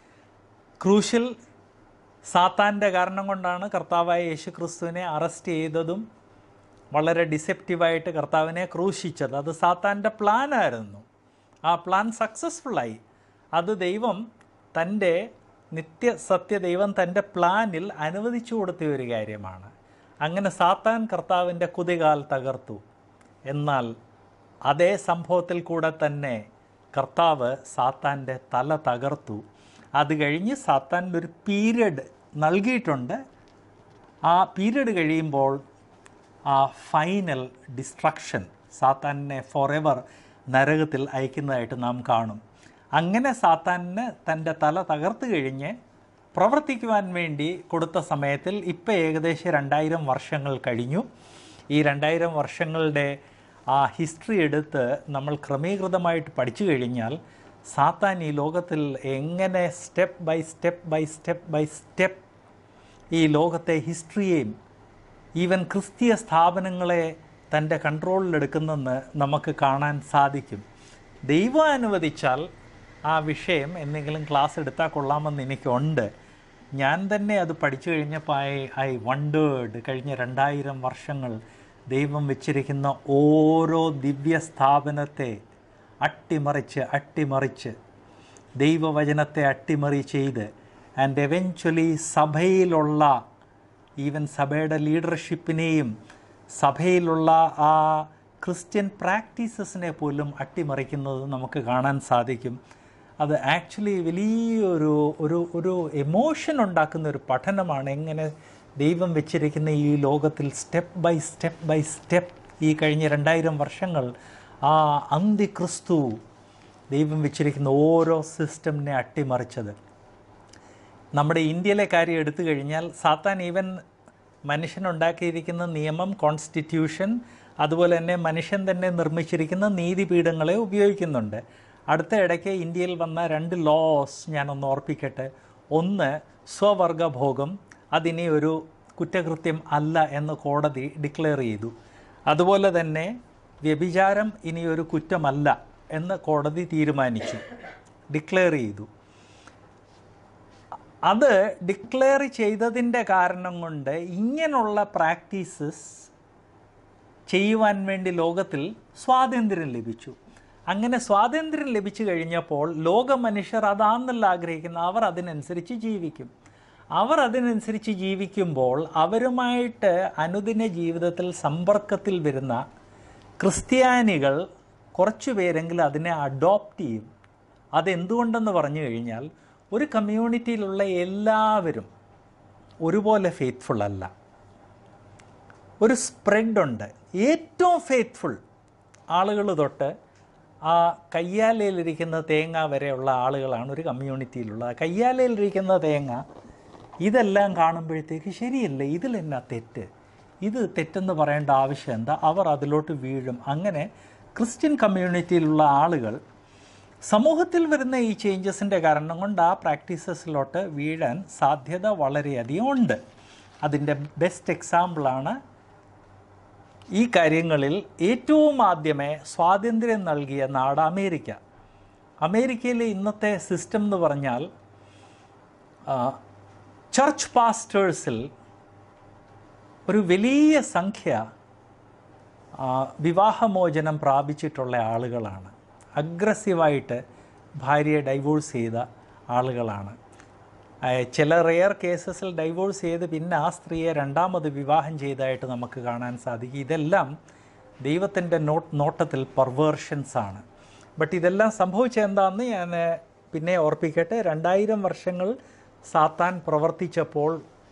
S1: ക്രൂശിൽ സാത്താൻ്റെ കാരണം കൊണ്ടാണ് കർത്താവായ യേശു ക്രിസ്തുവിനെ അറസ്റ്റ് ചെയ്തതും വളരെ ഡിസെപ്റ്റീവായിട്ട് കർത്താവിനെ ക്രൂശിച്ചത് അത് സാത്താൻ്റെ പ്ലാനായിരുന്നു ആ പ്ലാൻ സക്സസ്ഫുള്ളായി അത് ദൈവം തൻ്റെ നിത്യസത്യ ദൈവം തൻ്റെ പ്ലാനിൽ അനുവദിച്ചു കൊടുത്ത ഒരു കാര്യമാണ് അങ്ങനെ സാത്താൻ കർത്താവിൻ്റെ കുതികാൽ തകർത്തു എന്നാൽ അതേ സംഭവത്തിൽ കൂടെ തന്നെ കർത്താവ് സാത്താൻ്റെ തല തകർത്തു അത് കഴിഞ്ഞ് സാത്താൻ്റെ ഒരു പീരിയഡ് നൽകിയിട്ടുണ്ട് ആ പീരിയഡ് കഴിയുമ്പോൾ ആ ഫൈനൽ ഡിസ്ട്രക്ഷൻ സാത്താനെ ഫോർ എവർ നരകത്തിൽ അയക്കുന്നതായിട്ട് നാം കാണും അങ്ങനെ സാത്താനിന് തൻ്റെ തല തകർത്ത് കഴിഞ്ഞ് പ്രവർത്തിക്കുവാൻ വേണ്ടി കൊടുത്ത സമയത്തിൽ ഇപ്പോൾ ഏകദേശം രണ്ടായിരം വർഷങ്ങൾ കഴിഞ്ഞു ഈ രണ്ടായിരം വർഷങ്ങളുടെ ആ ഹിസ്റ്ററി എടുത്ത് നമ്മൾ ക്രമീകൃതമായിട്ട് പഠിച്ചു കഴിഞ്ഞാൽ സാത്താൻ ഈ ലോകത്തിൽ എങ്ങനെ step by step by step by step ഈ ലോകത്തെ ഹിസ്റ്ററിയെയും ഈവൻ ക്രിസ്തീയ സ്ഥാപനങ്ങളെ തൻ്റെ കൺട്രോളിലെടുക്കുന്നെന്ന് നമുക്ക് കാണാൻ സാധിക്കും ദൈവം അനുവദിച്ചാൽ ആ വിഷയം എന്തെങ്കിലും ക്ലാസ് എടുത്താൽ കൊള്ളാമെന്ന് എനിക്കുണ്ട് ഞാൻ തന്നെ അത് പഠിച്ചു കഴിഞ്ഞപ്പോൾ ഐ ഐ വണ്ടേർഡ് കഴിഞ്ഞ രണ്ടായിരം വർഷങ്ങൾ ദൈവം വെച്ചിരിക്കുന്ന ഓരോ ദിവ്യ സ്ഥാപനത്തെ അട്ടിമറിച്ച് അട്ടിമറിച്ച് ദൈവവചനത്തെ അട്ടിമറി ചെയ്ത് ആൻഡ് എവൻച്വലി സഭയിലുള്ള ഈവൻ സഭയുടെ ലീഡർഷിപ്പിനെയും സഭയിലുള്ള ആ ക്രിസ്ത്യൻ പ്രാക്ടീസസിനെ പോലും അട്ടിമറിക്കുന്നത് നമുക്ക് കാണാൻ സാധിക്കും അത് ആക്ച്വലി വലിയൊരു ഒരു ഒരു എമോഷൻ ഉണ്ടാക്കുന്ന ഒരു പഠനമാണ് എങ്ങനെ ദൈവം വെച്ചിരിക്കുന്ന ഈ ലോകത്തിൽ step by step by step ഈ കഴിഞ്ഞ രണ്ടായിരം വർഷങ്ങൾ ആ അന്തിക്രിസ്തു ദൈവം വെച്ചിരിക്കുന്ന ഓരോ സിസ്റ്റമിനെ അട്ടിമറിച്ചത് നമ്മുടെ ഇന്ത്യയിലെ കാര്യം എടുത്തു കഴിഞ്ഞാൽ സാത്താൻ ഈവൻ മനുഷ്യനുണ്ടാക്കിയിരിക്കുന്ന നിയമം കോൺസ്റ്റിറ്റ്യൂഷൻ അതുപോലെ തന്നെ മനുഷ്യൻ തന്നെ നിർമ്മിച്ചിരിക്കുന്ന നീതിപീഠങ്ങളെ ഉപയോഗിക്കുന്നുണ്ട് അടുത്ത ഇടയ്ക്ക് ഇന്ത്യയിൽ വന്ന രണ്ട് ലോസ് ഞാനൊന്ന് ഓർപ്പിക്കട്ടെ ഒന്ന് സ്വവർഗഭോഗം അതിനെ ഒരു കുറ്റകൃത്യം അല്ല എന്ന് കോടതി ഡിക്ലെയർ ചെയ്തു അതുപോലെ തന്നെ വ്യഭിചാരം ഇനി ഒരു കുറ്റമല്ല എന്ന് കോടതി തീരുമാനിച്ചു ഡിക്ലെയർ ചെയ്തു അത് ഡിക്ലെയർ ചെയ്തതിൻ്റെ കാരണം കൊണ്ട് ഇങ്ങനെയുള്ള പ്രാക്ടീസസ് ചെയ്യുവാൻ വേണ്ടി ലോകത്തിൽ സ്വാതന്ത്ര്യം ലഭിച്ചു അങ്ങനെ സ്വാതന്ത്ര്യം ലഭിച്ചു കഴിഞ്ഞപ്പോൾ ലോക മനുഷ്യർ അതാണെന്നല്ല ആഗ്രഹിക്കുന്ന അവർ അതിനനുസരിച്ച് ജീവിക്കും അവർ അതിനനുസരിച്ച് ജീവിക്കുമ്പോൾ അവരുമായിട്ട് അനുദിന ജീവിതത്തിൽ സമ്പർക്കത്തിൽ വരുന്ന ക്രിസ്ത്യാനികൾ കുറച്ചു പേരെങ്കിലും അതിനെ അഡോപ്റ്റ് ചെയ്യും അതെന്തുകൊണ്ടെന്ന് പറഞ്ഞു കഴിഞ്ഞാൽ ഒരു കമ്മ്യൂണിറ്റിയിലുള്ള എല്ലാവരും ഒരുപോലെ ഫെയ്ത്ത്ഫുൾ അല്ല ഒരു സ്പ്രെഡുണ്ട് ഏറ്റവും ഫെയ്ത്ത്ഫുൾ ആളുകൾ തൊട്ട് ആ കയ്യാലയിലിരിക്കുന്ന തേങ്ങ വരെയുള്ള ആളുകളാണ് ഒരു കമ്മ്യൂണിറ്റിയിലുള്ളത് കയ്യാലയിലിരിക്കുന്ന തേങ്ങ ഇതെല്ലാം കാണുമ്പോഴത്തേക്ക് ശരിയല്ല ഇതിലെന്നാ തെറ്റ് ഇത് തെറ്റെന്ന് പറയേണ്ട ആവശ്യം എന്താ അവർ അതിലോട്ട് വീഴും അങ്ങനെ ക്രിസ്ത്യൻ കമ്മ്യൂണിറ്റിയിലുള്ള ആളുകൾ സമൂഹത്തിൽ വരുന്ന ഈ ചേഞ്ചസിൻ്റെ കാരണം കൊണ്ട് ആ പ്രാക്ടീസസിലോട്ട് വീഴാൻ സാധ്യത വളരെയധികം ഉണ്ട് അതിൻ്റെ ബെസ്റ്റ് എക്സാമ്പിളാണ് ഈ കാര്യങ്ങളിൽ ഏറ്റവും ആദ്യമേ സ്വാതന്ത്ര്യം നൽകിയ നാട് അമേരിക്ക അമേരിക്കയിലെ ഇന്നത്തെ സിസ്റ്റം എന്ന് പറഞ്ഞാൽ ചർച്ച് പാസ്റ്റേഴ്സിൽ ഒരു വലിയ സംഖ്യ ആ, വിവാഹമോചനം പ്രാപിച്ചിട്ടുള്ള ആളുകളാണ് അഗ്രസീവായിട്ട് ഭാര്യയെ ഡൈവോഴ്സ് ചെയ്ത ആളുകളാണ് ആ, ചില റെയർ കേസസിൽ ഡൈവോഴ്സ് ചെയ്ത് പിന്നെ ആ സ്ത്രീയെ രണ്ടാമത് വിവാഹം ചെയ്തതായിട്ട് നമുക്ക് കാണാൻ സാധിക്കും ഇതെല്ലാം ദൈവത്തിൻ്റെ നോട്ട് നോട്ടത്തിൽ പെർവേർഷൻസ് ആണ് ബട്ട് ഇതെല്ലാം സംഭവിച്ചത് എന്താണെന്ന് ഞാൻ പിന്നെ ഓർപ്പിക്കട്ടെ രണ്ടായിരം വർഷങ്ങൾ സാത്താൻ പ്രവർത്തിച്ചപ്പോൾ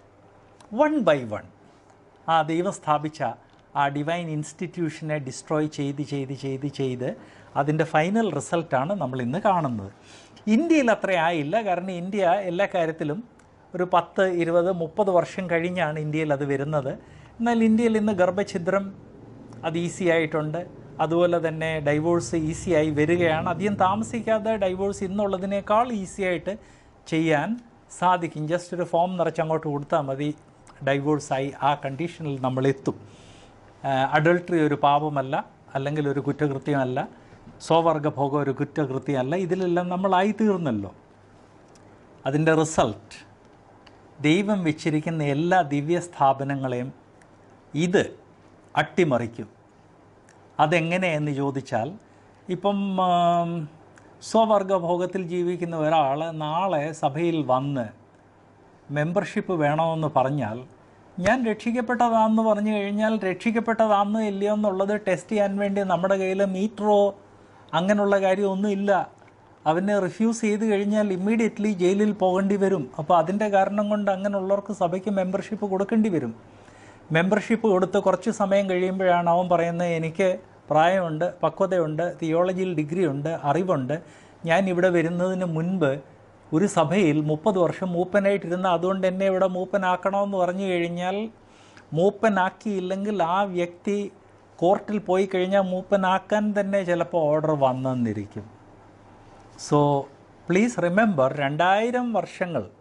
S1: വൺ ബൈ വൺ ആ ദൈവം സ്ഥാപിച്ച ആ ഡിവൈൻ ഇൻസ്റ്റിറ്റ്യൂഷനെ ഡിസ്ട്രോയ് ചെയ്ത് ചെയ്ത് ചെയ്ത് ചെയ്ത് അതിൻ്റെ ഫൈനൽ റിസൾട്ടാണ് നമ്മൾ ഇന്ന് കാണുന്നത് ഇന്ത്യയിൽ അത്ര ആയില്ല കാരണം ഇന്ത്യ എല്ലാ കാര്യത്തിലും ഒരു പത്ത് ഇരുപത് മുപ്പത് വർഷം കഴിഞ്ഞാണ് ഇന്ത്യയിൽ അത് വരുന്നത് എന്നാൽ ഇന്ത്യയിൽ ഇന്ന് ഗർഭഛിദ്രം അത് ഈസി ആയിട്ടുണ്ട് അതുപോലെ തന്നെ ഡൈവോഴ്സ് ഈസി ആയി വരികയാണ് അധികം താമസിക്കാതെ ഡൈവോഴ്സ് ഇന്നുള്ളതിനേക്കാൾ ഈസി ആയിട്ട് ചെയ്യാൻ സാധിക്കും ജസ്റ്റ് ഒരു ഫോം നിറച്ച് അങ്ങോട്ട് കൊടുത്താൽ മതി ഡൈവോഴ്സായി ആ കണ്ടീഷനിൽ നമ്മൾ എത്തും അഡൾട്ടറി ഒരു പാപമല്ല അല്ലെങ്കിൽ ഒരു കുറ്റകൃത്യമല്ല സ്വവർഗഭോഗം ഒരു കുറ്റകൃത്യമല്ല ഇതിലെല്ലാം നമ്മളായി തീർന്നല്ലോ അതിൻ്റെ റിസൾട്ട് ദൈവം വെച്ചിരിക്കുന്ന എല്ലാ ദിവ്യ സ്ഥാപനങ്ങളെയും ഇത് അട്ടിമറിക്കും അതെങ്ങനെയെന്ന് ചോദിച്ചാൽ ഇപ്പം ആം, സ്വവർഗഭോഗത്തിൽ ജീവിക്കുന്ന ഒരാൾ നാളെ സഭയിൽ വന്ന് മെമ്പർഷിപ്പ് വേണമെന്ന് പറഞ്ഞാൽ ഞാൻ രക്ഷിക്കപ്പെട്ടതാണെന്ന് പറഞ്ഞു കഴിഞ്ഞാൽ രക്ഷിക്കപ്പെട്ടതാണെന്നോ ഇല്ലയോ എന്നുള്ളത് ടെസ്റ്റ് ചെയ്യാൻ വേണ്ടി നമ്മുടെ കയ്യിൽ മീറ്ററോ അങ്ങനെയുള്ള കാര്യമൊന്നുമില്ല അവനെ റിഫ്യൂസ് ചെയ്ത് കഴിഞ്ഞാൽ ഇമ്മീഡിയറ്റ്ലി ജയിലിൽ പോകേണ്ടി വരും അപ്പോൾ അതിൻ്റെ കാരണം കൊണ്ട് അങ്ങനെയുള്ളവർക്ക് സഭയ്ക്ക് മെമ്പർഷിപ്പ് കൊടുക്കേണ്ടി വരും മെമ്പർഷിപ്പ് കൊടുത്ത് കുറച്ച് സമയം കഴിയുമ്പോഴാണ് അവൻ പറയുന്നത് എനിക്ക് പ്രായമുണ്ട് പക്വതയുണ്ട് തിയോളജിയിൽ ഡിഗ്രി ഉണ്ട് അറിവുണ്ട് ഞാൻ ഇവിടെ വരുന്നതിന് മുൻപ് ഒരു സഭയിൽ മുപ്പത് വർഷം മൂപ്പനായിട്ടിരുന്ന അതുകൊണ്ട് എന്നെ ഇവിടെ മൂപ്പനാക്കണമെന്ന് പറഞ്ഞു കഴിഞ്ഞാൽ മൂപ്പനാക്കിയില്ലെങ്കിൽ ആ വ്യക്തി കോർട്ടിൽ പോയി കഴിഞ്ഞാൽ മൂപ്പനാക്കാൻ തന്നെ ചിലപ്പോൾ ഓർഡർ വന്നെന്നിരിക്കും സോ പ്ലീസ് റിമെമ്പർ രണ്ടായിരം വർഷങ്ങൾ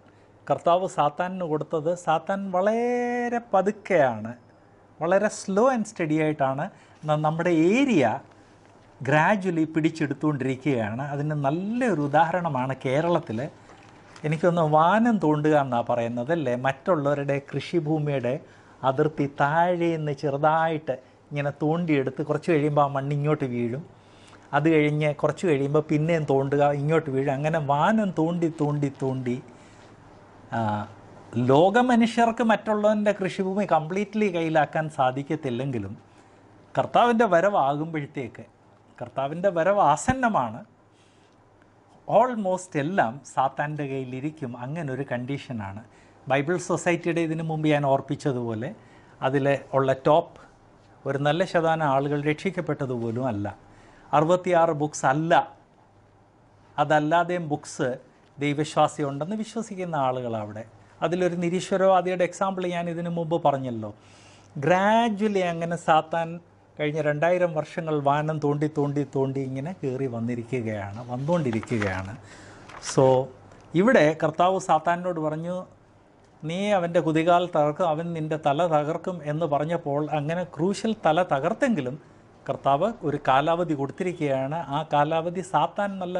S1: കർത്താവ് സാത്താനിന് കൊടുത്തത് സാത്താൻ വളരെ പതുക്കെയാണ് വളരെ സ്ലോ ആൻഡ് സ്റ്റഡി ആയിട്ടാണ് ന- നമ്മുടെ ഏരിയ ഗ്രാജ്വലി പിടിച്ചെടുത്തുകൊണ്ടിരിക്കുകയാണ് അതിന് നല്ലൊരു ഉദാഹരണമാണ് കേരളത്തിൽ എനിക്കൊന്ന് വാനം തോണ്ടുക എന്നാണ് പറയുന്നത് അല്ലേ മറ്റുള്ളവരുടെ കൃഷിഭൂമിയുടെ അതിർത്തി താഴെ നിന്ന് ചെറുതായിട്ട് ഇങ്ങനെ തോണ്ടിയെടുത്ത് കുറച്ച് കഴിയുമ്പോൾ ആ മണ്ണ് ഇങ്ങോട്ട് വീഴും അത് കഴിഞ്ഞ് കുറച്ച് കഴിയുമ്പോൾ പിന്നെയും തോണ്ടുക ഇങ്ങോട്ട് വീഴും അങ്ങനെ വാനം തോണ്ടി തോണ്ടി തോണ്ടി ആ, ലോക മനുഷ്യർക്ക് മറ്റുള്ളവൻ്റെ കൃഷിഭൂമി കംപ്ലീറ്റ്ലി കയ്യിലാക്കാൻ സാധിക്കത്തില്ലെങ്കിലും കർത്താവിൻ്റെ വരവാകുമ്പോഴത്തേക്ക് കർത്താവിൻ്റെ വരവ് ആസന്നമാണ് ഓൾമോസ്റ്റ് എല്ലാം സാത്താൻ്റെ കയ്യിലിരിക്കും അങ്ങനെ ഒരു കണ്ടീഷനാണ് ബൈബിൾ സൊസൈറ്റിയുടെ ഇതിനു മുമ്പ് ഞാൻ ഓർപ്പിച്ചതുപോലെ അതിൽ ഉള്ള ടോപ്പ് ഒരു നല്ല ശതമാനം ആളുകൾ രക്ഷിക്കപ്പെട്ടതുപോലും അല്ല അറുപത്തിയാറ് ബുക്സ് അല്ല അതല്ലാതെയും ബുക്സ് ദൈവവിശ്വാസി ഉണ്ടെന്ന് വിശ്വസിക്കുന്ന ആളുകൾ അവിടെ അതിലൊരു നിരീശ്വരവാദിയുടെ എക്സാമ്പിൾ ഞാൻ ഇതിനു മുമ്പ് പറഞ്ഞല്ലോ ഗ്രാജ്വലി അങ്ങനെ സാത്താൻ കഴിഞ്ഞ രണ്ടായിരം വർഷങ്ങൾ വാനം തോണ്ടി തോണ്ടി തോണ്ടി ഇങ്ങനെ കയറി വന്നിരിക്കുകയാണ് വന്നുകൊണ്ടിരിക്കുകയാണ് സോ ഇവിടെ കർത്താവ് സാത്താനോട് പറഞ്ഞു നീ അവൻ്റെ കുതികാൽ തകർക്കും അവൻ നിൻ്റെ തല തകർക്കും എന്ന് പറഞ്ഞപ്പോൾ അങ്ങനെ ക്രൂശൽ തല തകർത്തെങ്കിലും കർത്താവ് ഒരു കാലാവധി കൊടുത്തിരിക്കുകയാണ് ആ കാലാവധി സാത്താൻ നല്ല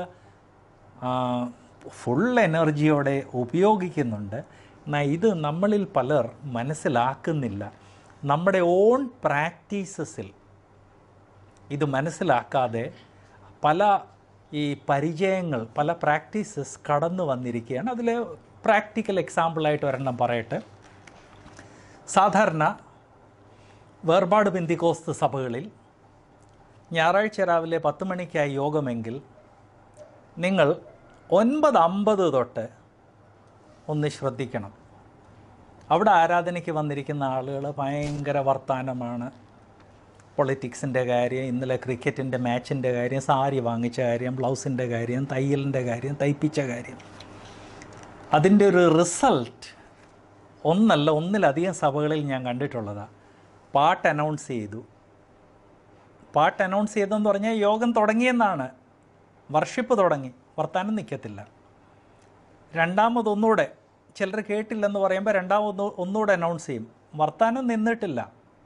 S1: ഫുൾ എനർജിയോടെ ഉപയോഗിക്കുന്നുണ്ട് എന്നാൽ ഇത് നമ്മളിൽ പലർ മനസ്സിലാക്കുന്നില്ല നമ്മുടെ ഓൺ പ്രാക്ടീസസിൽ ഇത് മനസ്സിലാക്കാതെ പല ഈ പരിചയങ്ങൾ പല പ്രാക്ടീസസ് കടന്നു വന്നിരിക്കുകയാണ് അതിൽ പ്രാക്ടിക്കൽ എക്സാമ്പിളായിട്ട് ഒരെണ്ണം പറയട്ടെ സാധാരണ വേർപാട് ബന്ധിക്കോസ്ത് സഭകളിൽ ഞായറാഴ്ച രാവിലെ പത്ത് മണിക്കായി യോഗമെങ്കിൽ നിങ്ങൾ ഒൻപത് അമ്പത് തൊട്ട് ഒന്ന് ശ്രദ്ധിക്കണം അവിടെ ആരാധനയ്ക്ക് വന്നിരിക്കുന്ന ആളുകൾ ഭയങ്കര വർത്തമാനമാണ് പൊളിറ്റിക്സിൻ്റെ കാര്യം ഇന്നലെ ക്രിക്കറ്റിൻ്റെ മാച്ചിൻ്റെ കാര്യം സാരി വാങ്ങിച്ച കാര്യം ബ്ലൗസിൻ്റെ കാര്യം തയ്യലിൻ്റെ കാര്യം തയ്പ്പിച്ച കാര്യം അതിൻ്റെ ഒരു റിസൾട്ട് ഒന്നല്ല ഒന്നിലധികം സഭകളിൽ ഞാൻ കണ്ടിട്ടുള്ളതാണ് പാട്ട് അനൗൺസ് ചെയ്തു പാട്ട് അനൗൺസ് ചെയ്തെന്ന് പറഞ്ഞാൽ യോഗം തുടങ്ങിയെന്നാണ് വർഷിപ്പ് തുടങ്ങി വർത്താനം നിൽക്കത്തില്ല രണ്ടാമതൊന്നുകൂടെ ചിലർ കേട്ടില്ലെന്ന് പറയുമ്പോൾ രണ്ടാമത് ഒന്നുകൂടെ അനൗൺസ് ചെയ്യും വർത്താനം നിന്നിട്ടില്ല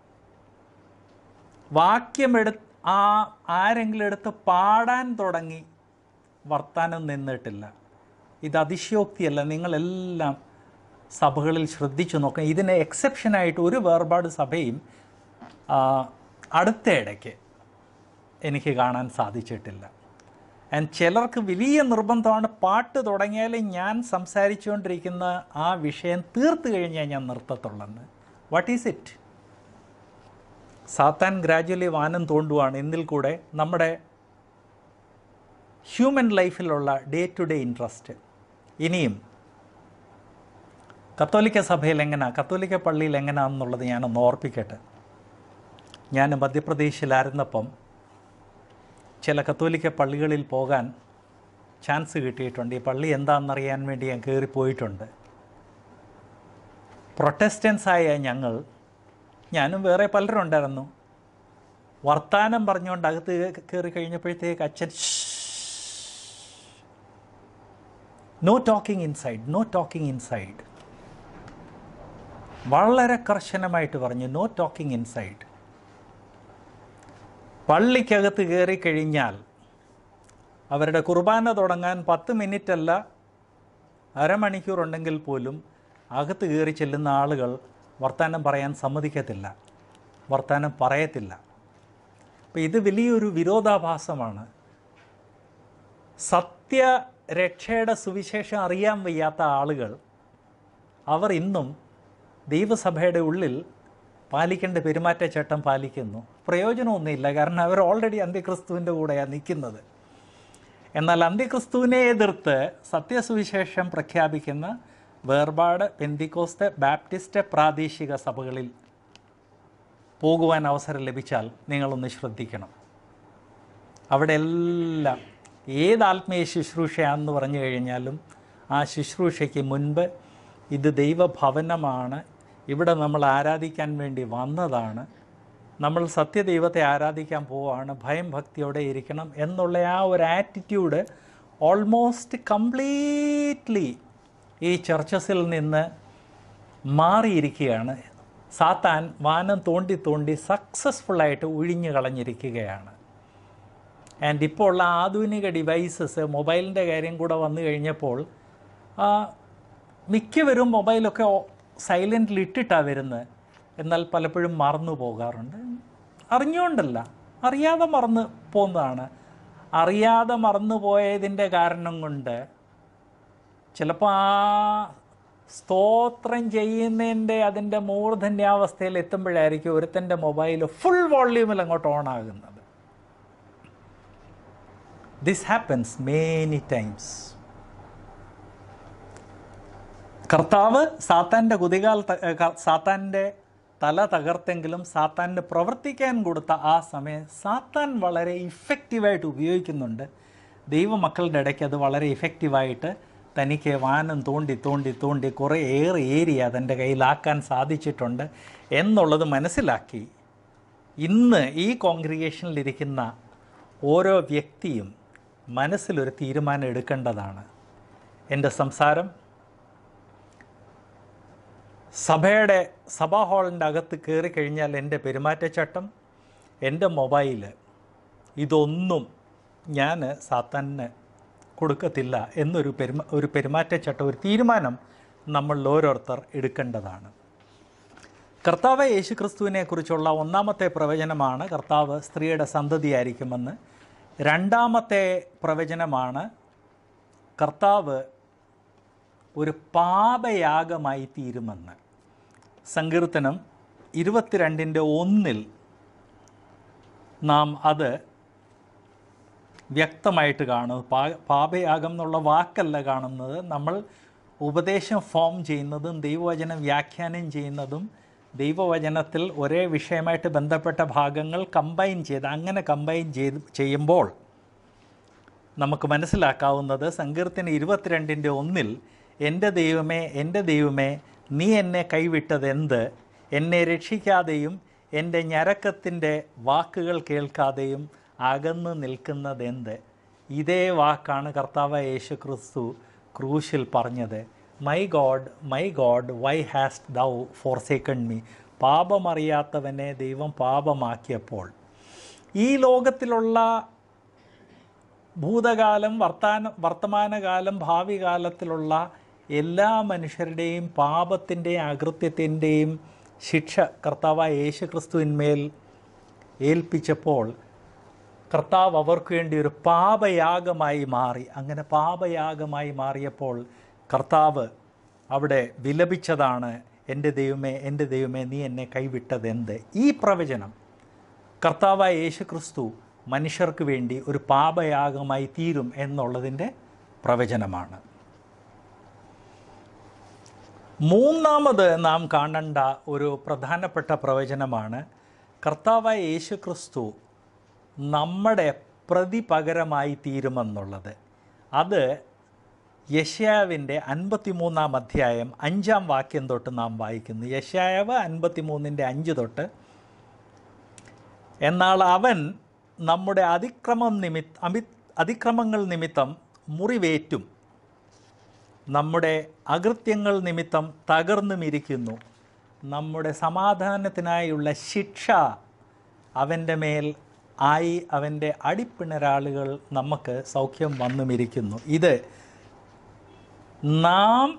S1: വാക്യം എടു ആ ആരെങ്കിലും എടുത്ത് പാടാൻ തുടങ്ങി വർത്താനം നിന്നിട്ടില്ല ഇത് അതിശയോക്തിയല്ല നിങ്ങളെല്ലാം സഭകളിൽ ശ്രദ്ധിച്ചു നോക്കാം ഇതിന് എക്സെപ്ഷനായിട്ട് ഒരു വേർപാട് സഭയും ആ, അടുത്തയിടയ്ക്ക് എനിക്ക് കാണാൻ സാധിച്ചിട്ടില്ല ആൻഡ് ചിലർക്ക് വലിയ നിർബന്ധമാണ് പാട്ട് തുടങ്ങിയാൽ ഞാൻ സംസാരിച്ചുകൊണ്ടിരിക്കുന്ന ആ വിഷയം തീർത്ത് കഴിഞ്ഞാൽ ഞാൻ നിർത്തത്തുള്ളെന്ന് വാട്ട് ഈസ് ഇറ്റ് സാത്താൻ ഗ്രാജ്വലി വാനം തോണ്ടുവാണ് എന്നിൽ കൂടെ നമ്മുടെ ഹ്യൂമൻ ലൈഫിലുള്ള ഡേ ടു ഡേ ഇൻട്രസ്റ്റ് ഇനിയും കത്തോലിക്ക സഭയിൽ എങ്ങനെയാണ് കത്തോലിക്ക പള്ളിയിൽ എങ്ങനെയാണെന്നുള്ളത് ഞാനൊന്ന് ഓർപ്പിക്കട്ടെ ഞാൻ മധ്യപ്രദേശിലായിരുന്നപ്പം ചില കത്തോലിക്ക പള്ളികളിൽ പോകാൻ ചാൻസ് കിട്ടിയിട്ടുണ്ട് ഈ പള്ളി എന്താണെന്നറിയാൻ വേണ്ടി ഞാൻ കയറിപ്പോയിട്ടുണ്ട് പ്രൊട്ടസ്റ്റൻസായ ഞങ്ങൾ ഞാനും വേറെ പലരും ഉണ്ടായിരുന്നു വർത്താനം പറഞ്ഞുകൊണ്ട് അകത്ത് കയറി കഴിഞ്ഞപ്പോഴത്തേക്ക് അച്ഛൻ no talking inside no talking inside വളരെ കർശനമായിട്ട് പറഞ്ഞു നോ ടോക്കിംഗ് ഇൻസൈഡ് പള്ളിക്കകത്ത് കയറി കഴിഞ്ഞാൽ അവരുടെ കുർബാന തുടങ്ങാൻ പത്ത് മിനിറ്റ് അല്ല അരമണിക്കൂർ ഉണ്ടെങ്കിൽ പോലും അകത്ത് കയറി ചെല്ലുന്ന ആളുകൾ വർത്തമാനം പറയാൻ സമ്മതിക്കത്തില്ല വർത്തമാനം പറയത്തില്ല അപ്പോൾ ഇത് വലിയൊരു വിരോധാഭാസമാണ് സത്യരക്ഷയുടെ സുവിശേഷം അറിയാൻ വയ്യാത്ത ആളുകൾ അവർ ഇന്നും ദൈവസഭയുടെ ഉള്ളിൽ പാലിക്കേണ്ട പെരുമാറ്റച്ചട്ടം പാലിക്കുന്നു പ്രയോജനമൊന്നുമില്ല കാരണം അവർ ഓൾറെഡി അന്ത്യക്രിസ്തുവിൻ്റെ കൂടെയാണ് നിൽക്കുന്നത് എന്നാൽ അന്ത്യക്രിസ്തുവിനെ എതിർത്ത് സത്യസുവിശേഷം പ്രഖ്യാപിക്കുന്ന വേർപാട് പെന്തിക്കോസ്ത് ബാപ്റ്റിസ്റ്റ് പ്രാദേശിക സഭകളിൽ പോകുവാൻ അവസരം ലഭിച്ചാൽ നിങ്ങളൊന്ന് ശ്രദ്ധിക്കണം അവിടെ എല്ലാം ഏത് ആത്മീയ ശുശ്രൂഷയാണെന്ന് പറഞ്ഞു കഴിഞ്ഞാലും ആ ശുശ്രൂഷയ്ക്ക് മുൻപ് ഇത് ദൈവഭവനമാണ് ഇവിടെ നമ്മൾ ആരാധിക്കാൻ വേണ്ടി വന്നതാണ് നമ്മൾ സത്യദൈവത്തെ ആരാധിക്കാൻ പോവാണ് ഭയം ഭക്തിയോടെ ഇരിക്കണം എന്നുള്ള ആ ഒരു ആറ്റിറ്റ്യൂഡ് ഓൾമോസ്റ്റ് കംപ്ലീറ്റ്ലി ഈ ചർച്ചസിൽ നിന്ന് മാറിയിരിക്കുകയാണ് സാത്താൻ വാനം തോണ്ടി തോണ്ടി സക്സസ്ഫുള്ളായിട്ട് ഒഴിഞ്ഞു കളഞ്ഞിരിക്കുകയാണ് ആൻഡ് ഇപ്പോൾ ഉള്ള ആധുനിക ഡിവൈസസ് മൊബൈലിൻ്റെ കാര്യം കൂടെ വന്നു കഴിഞ്ഞപ്പോൾ ആ, മിക്കവരും മൊബൈലൊക്കെ സൈലൻ്റിൽ ഇട്ടിട്ടാണ് വരുന്നത് എന്നാൽ പലപ്പോഴും മറന്നു പോകാറുണ്ട് അറിഞ്ഞുകൊണ്ടല്ല അറിയാതെ മറന്നു പോകുന്നതാണ് അറിയാതെ മറന്നു പോയതിൻ്റെ കാരണം കൊണ്ട് ചിലപ്പോൾ ആ സ്തോത്രം ചെയ്യുന്നതിൻ്റെ അതിൻ്റെ മൂർധന്യാവസ്ഥയിൽ എത്തുമ്പോഴായിരിക്കും ഒരുത്തൻ്റെ മൊബൈൽ ഫുൾ വോള്യൂമിൽ അങ്ങോട്ട് ഓൺ ആകുന്നത് ദിസ് ഹാപ്പൻസ് മെനി ടൈംസ് കർത്താവ് സാത്താൻ്റെ കുതികാൽ ത- ഏ, ക- സാത്താൻ്റെ തല തകർത്തെങ്കിലും സാത്താന് പ്രവർത്തിക്കാൻ കൊടുത്ത ആ സമയം സാത്താൻ വളരെ ഇഫക്റ്റീവായിട്ട് ഉപയോഗിക്കുന്നുണ്ട് ദൈവമക്കളുടെ ഇടയ്ക്ക് അത് വളരെ ഇഫക്റ്റീവായിട്ട് തനിക്ക് വാനം തോണ്ടി തോണ്ടി തോണ്ടി കുറേ ഏറെ ഏരിയ തൻ്റെ കയ്യിലാക്കാൻ സാധിച്ചിട്ടുണ്ട് എന്നുള്ളത് മനസ്സിലാക്കി ഇന്ന് ഈ കോൺഗ്രിഗേഷനിലിരിക്കുന്ന ഓരോ വ്യക്തിയും മനസ്സിലൊരു തീരുമാനം എടുക്കേണ്ടതാണ് എൻ്റെ സംസാരം സഭയുടെ സഭാ ഹാളിൻ്റെ അകത്ത് കയറി കഴിഞ്ഞാൽ എൻ്റെ പെരുമാറ്റച്ചട്ടം എൻ്റെ മൊബൈല് ഇതൊന്നും ഞാൻ സാത്താന് കൊടുക്കത്തില്ല എന്നൊരു പെരുമ ഒരു പെരുമാറ്റച്ചട്ടം ഒരു തീരുമാനം നമ്മൾ ഓരോരുത്തർ എടുക്കേണ്ടതാണ് കർത്താവ് യേശു ക്രിസ്തുവിനെ കുറിച്ചുള്ള ഒന്നാമത്തെ പ്രവചനമാണ് കർത്താവ് സ്ത്രീയുടെ സന്തതിയായിരിക്കുമെന്ന് രണ്ടാമത്തെ പ്രവചനമാണ് കർത്താവ് ഒരു പാപയാഗമായി തീരുമെന്ന് സങ്കീർത്തനം ഇരുപത്തിരണ്ടിൻ്റെ ഒന്നിൽ നാം അത് വ്യക്തമായിട്ട് കാണും പാ പാപയാഗം എന്നുള്ള വാക്കല്ല കാണുന്നത് നമ്മൾ ഉപദേശം ഫോം ചെയ്യുന്നതും ദൈവവചനം വ്യാഖ്യാനം ചെയ്യുന്നതും ദൈവവചനത്തിൽ ഒരേ വിഷയമായിട്ട് ബന്ധപ്പെട്ട ഭാഗങ്ങൾ കമ്പൈൻ ചെയ്ത് അങ്ങനെ കമ്പൈൻ ചെയ്ത് ചെയ്യുമ്പോൾ നമുക്ക് മനസ്സിലാക്കാവുന്നത് സങ്കീർത്തന ഇരുപത്തിരണ്ടിൻ്റെ ഒന്നിൽ എൻ്റെ ദൈവമേ എൻ്റെ ദൈവമേ നീ എന്നെ കൈവിട്ടതെന്ത് എന്നെ രക്ഷിക്കാതെയും എൻ്റെ ഞരക്കത്തിൻ്റെ വാക്കുകൾ കേൾക്കാതെയും അകന്നു നിൽക്കുന്നതെന്ത് ഇതേ വാക്കാണ് കർത്താവ് യേശു ക്രിസ്തു ക്രൂശിൽ പറഞ്ഞത് my God my God why hast thou forsaken me പാപമറിയാത്തവനെ ദൈവം പാപമാക്കിയപ്പോൾ ഈ ലോകത്തിലുള്ള ഭൂതകാലം വർത്താന വർത്തമാനകാലം ഭാവി കാലത്തിലുള്ള എല്ലാ മനുഷ്യരുടെയും പാപത്തിൻ്റെയും അകൃത്യത്തിൻ്റെയും ശിക്ഷ കർത്താവായ യേശു ക്രിസ്തുവിന്മേൽ ഏൽപ്പിച്ചപ്പോൾ കർത്താവ് അവർക്ക് വേണ്ടി ഒരു പാപയാഗമായി മാറി അങ്ങനെ പാപയാഗമായി മാറിയപ്പോൾ കർത്താവ് അവിടെ വിലപിച്ചതാണ് എൻ്റെ ദൈവമേ എൻ്റെ ദൈവമേ നീ എന്നെ കൈവിട്ടതെന്ത് ഈ പ്രവചനം കർത്താവായ യേശു ക്രിസ്തു മനുഷ്യർക്ക് വേണ്ടി ഒരു പാപയാഗമായി തീരും എന്നുള്ളതിൻ്റെ പ്രവചനമാണ് മൂന്നാമത് നാം കാണേണ്ട ഒരു പ്രധാനപ്പെട്ട പ്രവചനമാണ് കർത്താവായ യേശു ക്രിസ്തു നമ്മുടെ പ്രതിപകരമായി തീരുമെന്നുള്ളത് അത് യഷ്യാവിൻ്റെ അൻപത്തിമൂന്നാം അധ്യായം അഞ്ചാം വാക്യം തൊട്ട് നാം വായിക്കുന്നു യഷ്യാവ് അൻപത്തിമൂന്നിൻ്റെ അഞ്ച് തൊട്ട് എന്നാൽ അവൻ നമ്മുടെ അതിക്രമം നിമിത്ത അമി അതിക്രമങ്ങൾ നിമിത്തം മുറിവേറ്റും നമ്മുടെ അകൃത്യങ്ങൾ നിമിത്തം തകർന്നുമിരിക്കുന്നു നമ്മുടെ സമാധാനത്തിനായുള്ള ശിക്ഷ അവൻ്റെ മേൽ ആയി അവൻ്റെ അടിപ്പിണരാളുകൾ നമുക്ക് സൗഖ്യം വന്നുമിരിക്കുന്നു ഇത് നാം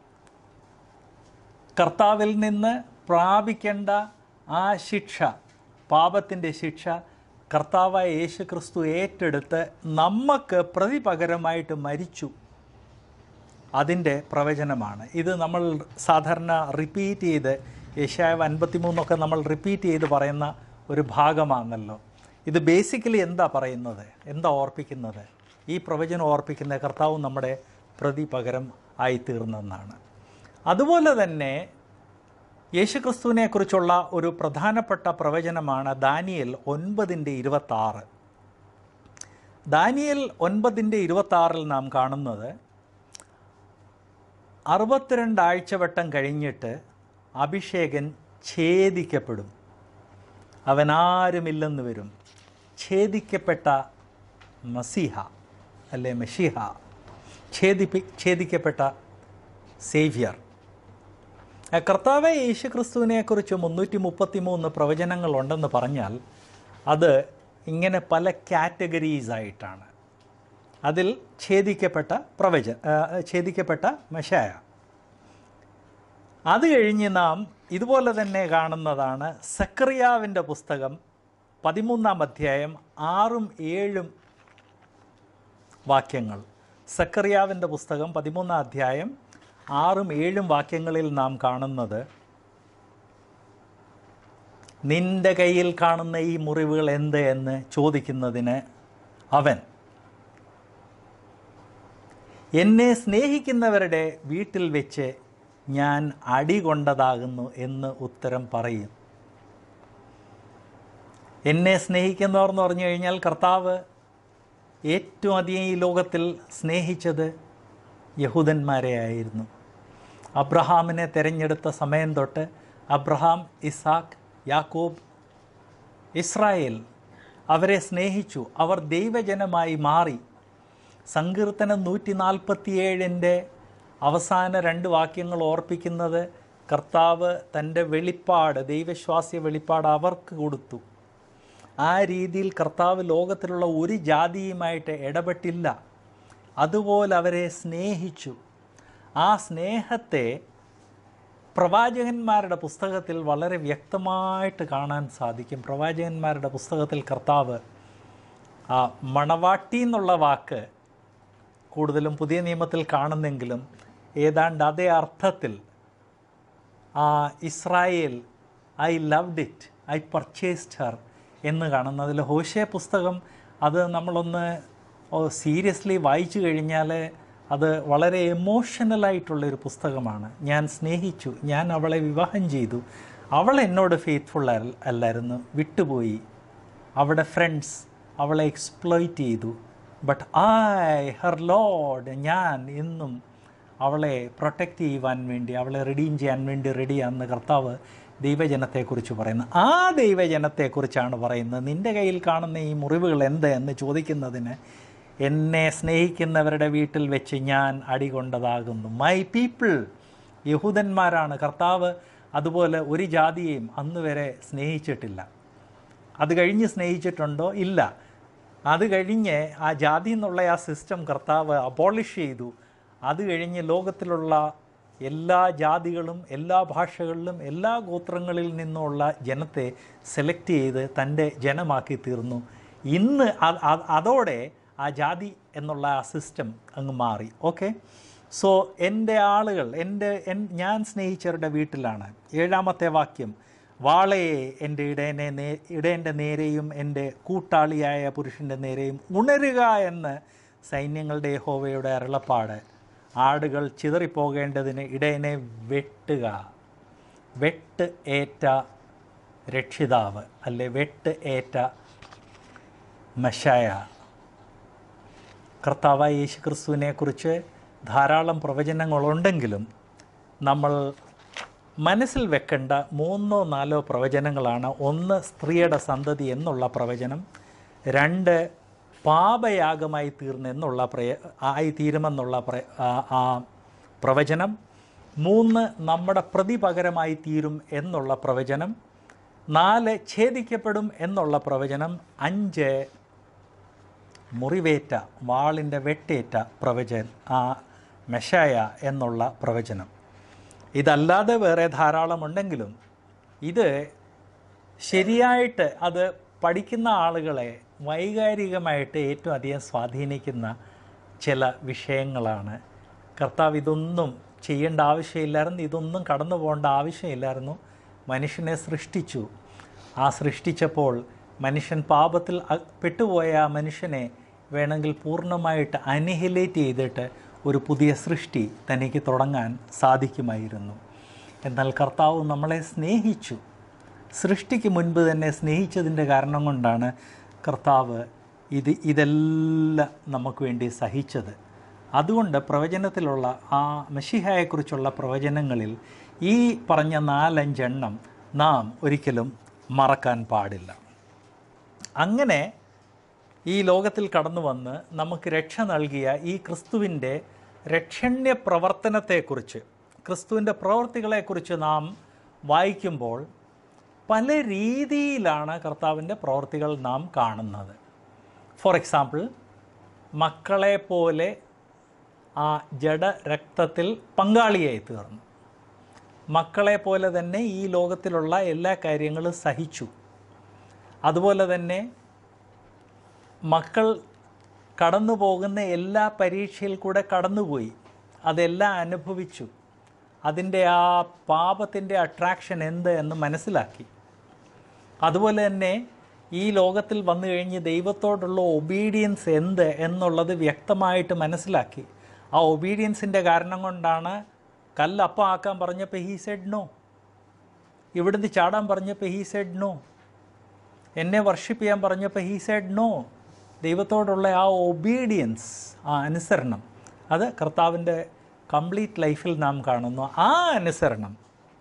S1: കർത്താവിൽ നിന്ന് പ്രാപിക്കേണ്ട ആ ശിക്ഷ പാപത്തിൻ്റെ ശിക്ഷ കർത്താവായ യേശു ക്രിസ്തു ഏറ്റെടുത്ത് നമുക്ക് പ്രതിപകരമായിട്ട് മരിച്ചു അതിൻ്റെ പ്രവചനമാണ് ഇത് നമ്മൾ സാധാരണ റിപ്പീറ്റ് ചെയ്ത് ഏഷ്യാവ് അൻപത്തിമൂന്നൊക്കെ നമ്മൾ റിപ്പീറ്റ് ചെയ്ത് പറയുന്ന ഒരു ഭാഗമാണല്ലോ ഇത് ബേസിക്കലി എന്താ പറയുന്നത് എന്താ ഓർപ്പിക്കുന്നത് ഈ പ്രവചനം ഓർപ്പിക്കുന്ന കർത്താവ് നമ്മുടെ പ്രതിപകരം ആയിത്തീർന്നെന്നാണ് അതുപോലെ തന്നെ യേശുക്രിസ്തുവിനെക്കുറിച്ചുള്ള ഒരു പ്രധാനപ്പെട്ട പ്രവചനമാണ് ദാനിയൽ ഒൻപതിൻ്റെ ഇരുപത്താറ് ദാനിയൽ ഒൻപതിൻ്റെ ഇരുപത്താറിൽ നാം കാണുന്നത് അറുപത്തിരണ്ട് ആഴ്ചവട്ടം കഴിഞ്ഞിട്ട് അഭിഷേകൻ ഛേദിക്കപ്പെടും അവൻ ആരുമില്ലെന്ന് വരും ഛേദിക്കപ്പെട്ട മസീഹ അല്ലെ മെഷിഹ ഛേദിപ്പി ഛേദിക്കപ്പെട്ട സേവ്യർ ആ കർത്താവ് യേശു ക്രിസ്തുവിനെക്കുറിച്ച് മുന്നൂറ്റി മുപ്പത്തി മൂന്ന് പ്രവചനങ്ങളുണ്ടെന്ന് പറഞ്ഞാൽ അത് ഇങ്ങനെ പല കാറ്റഗറീസ് ആയിട്ടാണ് അതിൽ ഛേദിക്കപ്പെട്ട പ്രവച ആ, ഛേദിക്കപ്പെട്ട മഷായ അത് കഴിഞ്ഞ് നാം ഇതുപോലെ തന്നെ കാണുന്നതാണ് സക്രിയാവിൻ്റെ പുസ്തകം പതിമൂന്നാം അധ്യായം ആറും ഏഴും വാക്യങ്ങൾ സക്കറിയാവിൻ്റെ പുസ്തകം പതിമൂന്നാം അധ്യായം ആറും ഏഴും വാക്യങ്ങളിൽ നാം കാണുന്നത് നിന്റെ കയ്യിൽ കാണുന്ന ഈ മുറിവുകൾ എന്ത് എന്ന് ചോദിക്കുന്നതിന് അവൻ എന്നെ സ്നേഹിക്കുന്നവരുടെ വീട്ടിൽ വെച്ച് ഞാൻ അടി കൊണ്ടതാകുന്നു എന്ന് ഉത്തരം പറയും എന്നെ സ്നേഹിക്കുന്നവർ എന്ന് പറഞ്ഞു കഴിഞ്ഞാൽ കർത്താവ് ഏറ്റവും അധികം ഈ ലോകത്തിൽ സ്നേഹിച്ചത് യഹൂദന്മാരെ ആയിരുന്നു അബ്രഹാമിനെ തിരഞ്ഞെടുത്ത സമയം തൊട്ട് അബ്രഹാം ഇസാക്ക് യാക്കോബ് ഇസ്രായേൽ അവരെ സ്നേഹിച്ചു അവർ ദൈവജനമായി മാറി സങ്കീർത്തനം നൂറ്റി നാൽപ്പത്തിയേഴിൻ്റെ അവസാന രണ്ട് വാക്യങ്ങൾ ഓർപ്പിക്കുന്നത് കർത്താവ് തൻ്റെ വെളിപ്പാട് ദൈവശ്വാസ്യ വെളിപ്പാട് അവർക്ക് കൊടുത്തു ആ രീതിയിൽ കർത്താവ് ലോകത്തിലുള്ള ഒരു ജാതിയുമായിട്ട് ഇടപെട്ടില്ല അതുപോലെ അവരെ സ്നേഹിച്ചു ആ സ്നേഹത്തെ പ്രവാചകന്മാരുടെ പുസ്തകത്തിൽ വളരെ വ്യക്തമായിട്ട് കാണാൻ സാധിക്കും പ്രവാചകന്മാരുടെ പുസ്തകത്തിൽ കർത്താവ് ആ മണവാട്ടി എന്നുള്ള വാക്ക് കൂടുതലും പുതിയ നിയമത്തിൽ കാണുന്നെങ്കിലും ഏതാണ്ട് അതേ അർത്ഥത്തിൽ ആ Israel I loved it I purchased her എന്ന് കാണുന്നു അതിൽ ഹോഷേ പുസ്തകം അത് നമ്മളൊന്ന് സീരിയസ്ലി വായിച്ചു കഴിഞ്ഞാൽ അത് വളരെ എമോഷണലായിട്ടുള്ളൊരു പുസ്തകമാണ് ഞാൻ സ്നേഹിച്ചു ഞാൻ അവളെ വിവാഹം ചെയ്തു അവൾ എന്നോട് ഫെയ്ത്ത്ഫുൾ അല്ലായിരുന്നു വിട്ടുപോയി അവിടെ ഫ്രണ്ട്സ് അവളെ എക്സ്പ്ലോയിറ്റ് ചെയ്തു ബട്ട് ഐ ഹർ ലോഡ് ഞാൻ ഇന്നും അവളെ പ്രൊട്ടക്റ്റ് ചെയ്യുവാൻ വേണ്ടി അവളെ റിഡീം ചെയ്യാൻ വേണ്ടി റെഡിയാണെന്ന് കർത്താവ് ദൈവജനത്തെക്കുറിച്ച് പറയുന്നു ആ ദൈവജനത്തെക്കുറിച്ചാണ് പറയുന്നത് നിൻ്റെ കയ്യിൽ കാണുന്ന ഈ മുറിവുകൾ എന്ത് എന്ന് ചോദിക്കുന്നതിന് എന്നെ സ്നേഹിക്കുന്നവരുടെ വീട്ടിൽ വെച്ച് ഞാൻ അടികൊണ്ടതാകുന്നു മൈ പീപ്പിൾ യഹൂദന്മാരാണ് കർത്താവ് അതുപോലെ ഒരു ജാതിയെയും അന്ന് വരെ സ്നേഹിച്ചിട്ടില്ല അത് കഴിഞ്ഞ് സ്നേഹിച്ചിട്ടുണ്ടോ ഇല്ല അത് കഴിഞ്ഞ് ആ ജാതി എന്നുള്ള ആ സിസ്റ്റം കർത്താവ് അബോളിഷ് ചെയ്തു അത് കഴിഞ്ഞ് ലോകത്തിലുള്ള എല്ലാ ജാതികളും എല്ലാ ഭാഷകളിലും എല്ലാ ഗോത്രങ്ങളിൽ നിന്നുമുള്ള ജനത്തെ സെലക്ട് ചെയ്ത് തൻ്റെ ജനമാക്കി തീർന്നു ഇന്ന് അ- അ- അതോടെ ആ ജാതി എന്നുള്ള ആ സിസ്റ്റം അങ്ങ് മാറി ഓക്കെ സോ എൻ്റെ ആളുകൾ എൻ്റെ എൻ ഞാൻ സ്നേഹിച്ചവരുടെ വീട്ടിലാണ് ഏഴാമത്തെ വാക്യം വാളയെ എൻ്റെ ഇടയനെ നേ ഇടയൻ്റെ നേരെയും എൻ്റെ കൂട്ടാളിയായ പുരുഷൻ്റെ നേരെയും ഉണരുക എന്ന് സൈന്യങ്ങളുടെ യഹോവയുടെ അരുളപ്പാട് ആടുകൾ ചിതറിപ്പോകേണ്ടതിന് ഇടയനെ വെട്ടുക വെട്ട് ഏറ്റ രക്ഷിതാവ് അല്ലെ വെട്ട് ഏറ്റ മഷായ കർത്താവായ യേശു ക്രിസ്തുവിനെക്കുറിച്ച് ധാരാളം പ്രവചനങ്ങളുണ്ടെങ്കിലും നമ്മൾ മനസ്സിൽ വെക്കേണ്ട മൂന്നോ നാലോ പ്രവചനങ്ങളാണ് ഒന്ന് സ്ത്രീയുടെ സന്തതി എന്നുള്ള പ്രവചനം രണ്ട് പാപയാഗമായി തീർന്നെന്നുള്ള പ്രയ ആയി തീരുമെന്നുള്ള പ്ര ആ- ആ പ്രവചനം മൂന്ന് നമ്മുടെ പ്രതിപകരമായി തീരും എന്നുള്ള പ്രവചനം നാല് ഛേദിക്കപ്പെടും എന്നുള്ള പ്രവചനം അഞ്ച് മുറിവേറ്റ വാളിൻ്റെ വെട്ടേറ്റ പ്രവചൻ ആ മെഷായ എന്നുള്ള പ്രവചനം ഇതല്ലാതെ വേറെ ധാരാളമുണ്ടെങ്കിലും ഇത് ശരിയായിട്ട് അത് പഠിക്കുന്ന ആളുകളെ വൈകാരികമായിട്ട് ഏറ്റവും അധികം സ്വാധീനിക്കുന്ന ചില വിഷയങ്ങളാണ് കർത്താവ് ഇതൊന്നും ചെയ്യേണ്ട ആവശ്യമില്ലായിരുന്നു ഇതൊന്നും കടന്നു പോകേണ്ട ആവശ്യമില്ലായിരുന്നു മനുഷ്യനെ സൃഷ്ടിച്ചു ആ സൃഷ്ടിച്ചപ്പോൾ മനുഷ്യൻ പാപത്തിൽ അ- പെട്ടുപോയ ആ മനുഷ്യനെ വേണമെങ്കിൽ പൂർണ്ണമായിട്ട് അനിഹിലേറ്റ് ചെയ്തിട്ട് ഒരു പുതിയ സൃഷ്ടി തനിക്ക് തുടങ്ങാൻ സാധിക്കുമായിരുന്നു എന്നാൽ കർത്താവ് നമ്മളെ സ്നേഹിച്ചു സൃഷ്ടിക്ക് മുൻപ് തന്നെ സ്നേഹിച്ചതിൻ്റെ കാരണം കൊണ്ടാണ് കർത്താവ് ഇത് ഇതെല്ലാം നമുക്ക് വേണ്ടി സഹിച്ചത് അതുകൊണ്ട് പ്രവചനത്തിലുള്ള ആ മഷിഹായെക്കുറിച്ചുള്ള പ്രവചനങ്ങളിൽ ഈ പറഞ്ഞ നാലഞ്ചെണ്ണം നാം ഒരിക്കലും മറക്കാൻ പാടില്ല അങ്ങനെ ഈ ലോകത്തിൽ കടന്നു വന്ന് നമുക്ക് രക്ഷ നൽകിയ ഈ ക്രിസ്തുവിൻ്റെ രക്ഷണ്യ പ്രവർത്തനത്തെക്കുറിച്ച് ക്രിസ്തുവിൻ്റെ പ്രവൃത്തികളെക്കുറിച്ച് നാം വായിക്കുമ്പോൾ പല രീതിയിലാണ് കർത്താവിൻ്റെ പ്രവൃത്തികൾ നാം കാണുന്നത് ഫോർ എക്സാമ്പിൾ മക്കളെ പോലെ ആ ജഡരക്തത്തിൽ പങ്കാളിയായി തീർന്നു മക്കളെ പോലെ തന്നെ ഈ ലോകത്തിലുള്ള എല്ലാ കാര്യങ്ങളും സഹിച്ചു അതുപോലെ തന്നെ മക്കൾ കടന്നു പോകുന്ന എല്ലാ പരീക്ഷയിൽ കൂടെ കടന്നുപോയി അതെല്ലാം അനുഭവിച്ചു അതിൻ്റെ ആ പാപത്തിൻ്റെ അട്രാക്ഷൻ എന്ത് എന്ന് മനസ്സിലാക്കി അതുപോലെ തന്നെ ഈ ലോകത്തിൽ വന്നു കഴിഞ്ഞ് ദൈവത്തോടുള്ള ഒബീഡിയൻസ് എന്ത് എന്നുള്ളത് വ്യക്തമായിട്ട് മനസ്സിലാക്കി ആ ഒബീഡിയൻസിൻ്റെ കാരണം കൊണ്ടാണ് കല്ലപ്പം ആക്കാൻ പറഞ്ഞപ്പോൾ ഹീ സെഡ് നോ ഇവിടുന്ന് ചാടാൻ പറഞ്ഞപ്പോൾ ഹീ സെഡ് നോ എന്നെ വർഷിപ്പ് ചെയ്യാൻ പറഞ്ഞപ്പോൾ ഹീ സെഡ് നോ ദൈവത്തോടുള്ള ആ ഒബീഡിയൻസ് ആ അനുസരണം അത് കർത്താവിൻ്റെ കംപ്ലീറ്റ് ലൈഫിൽ നാം കാണുന്നു ആ അനുസരണം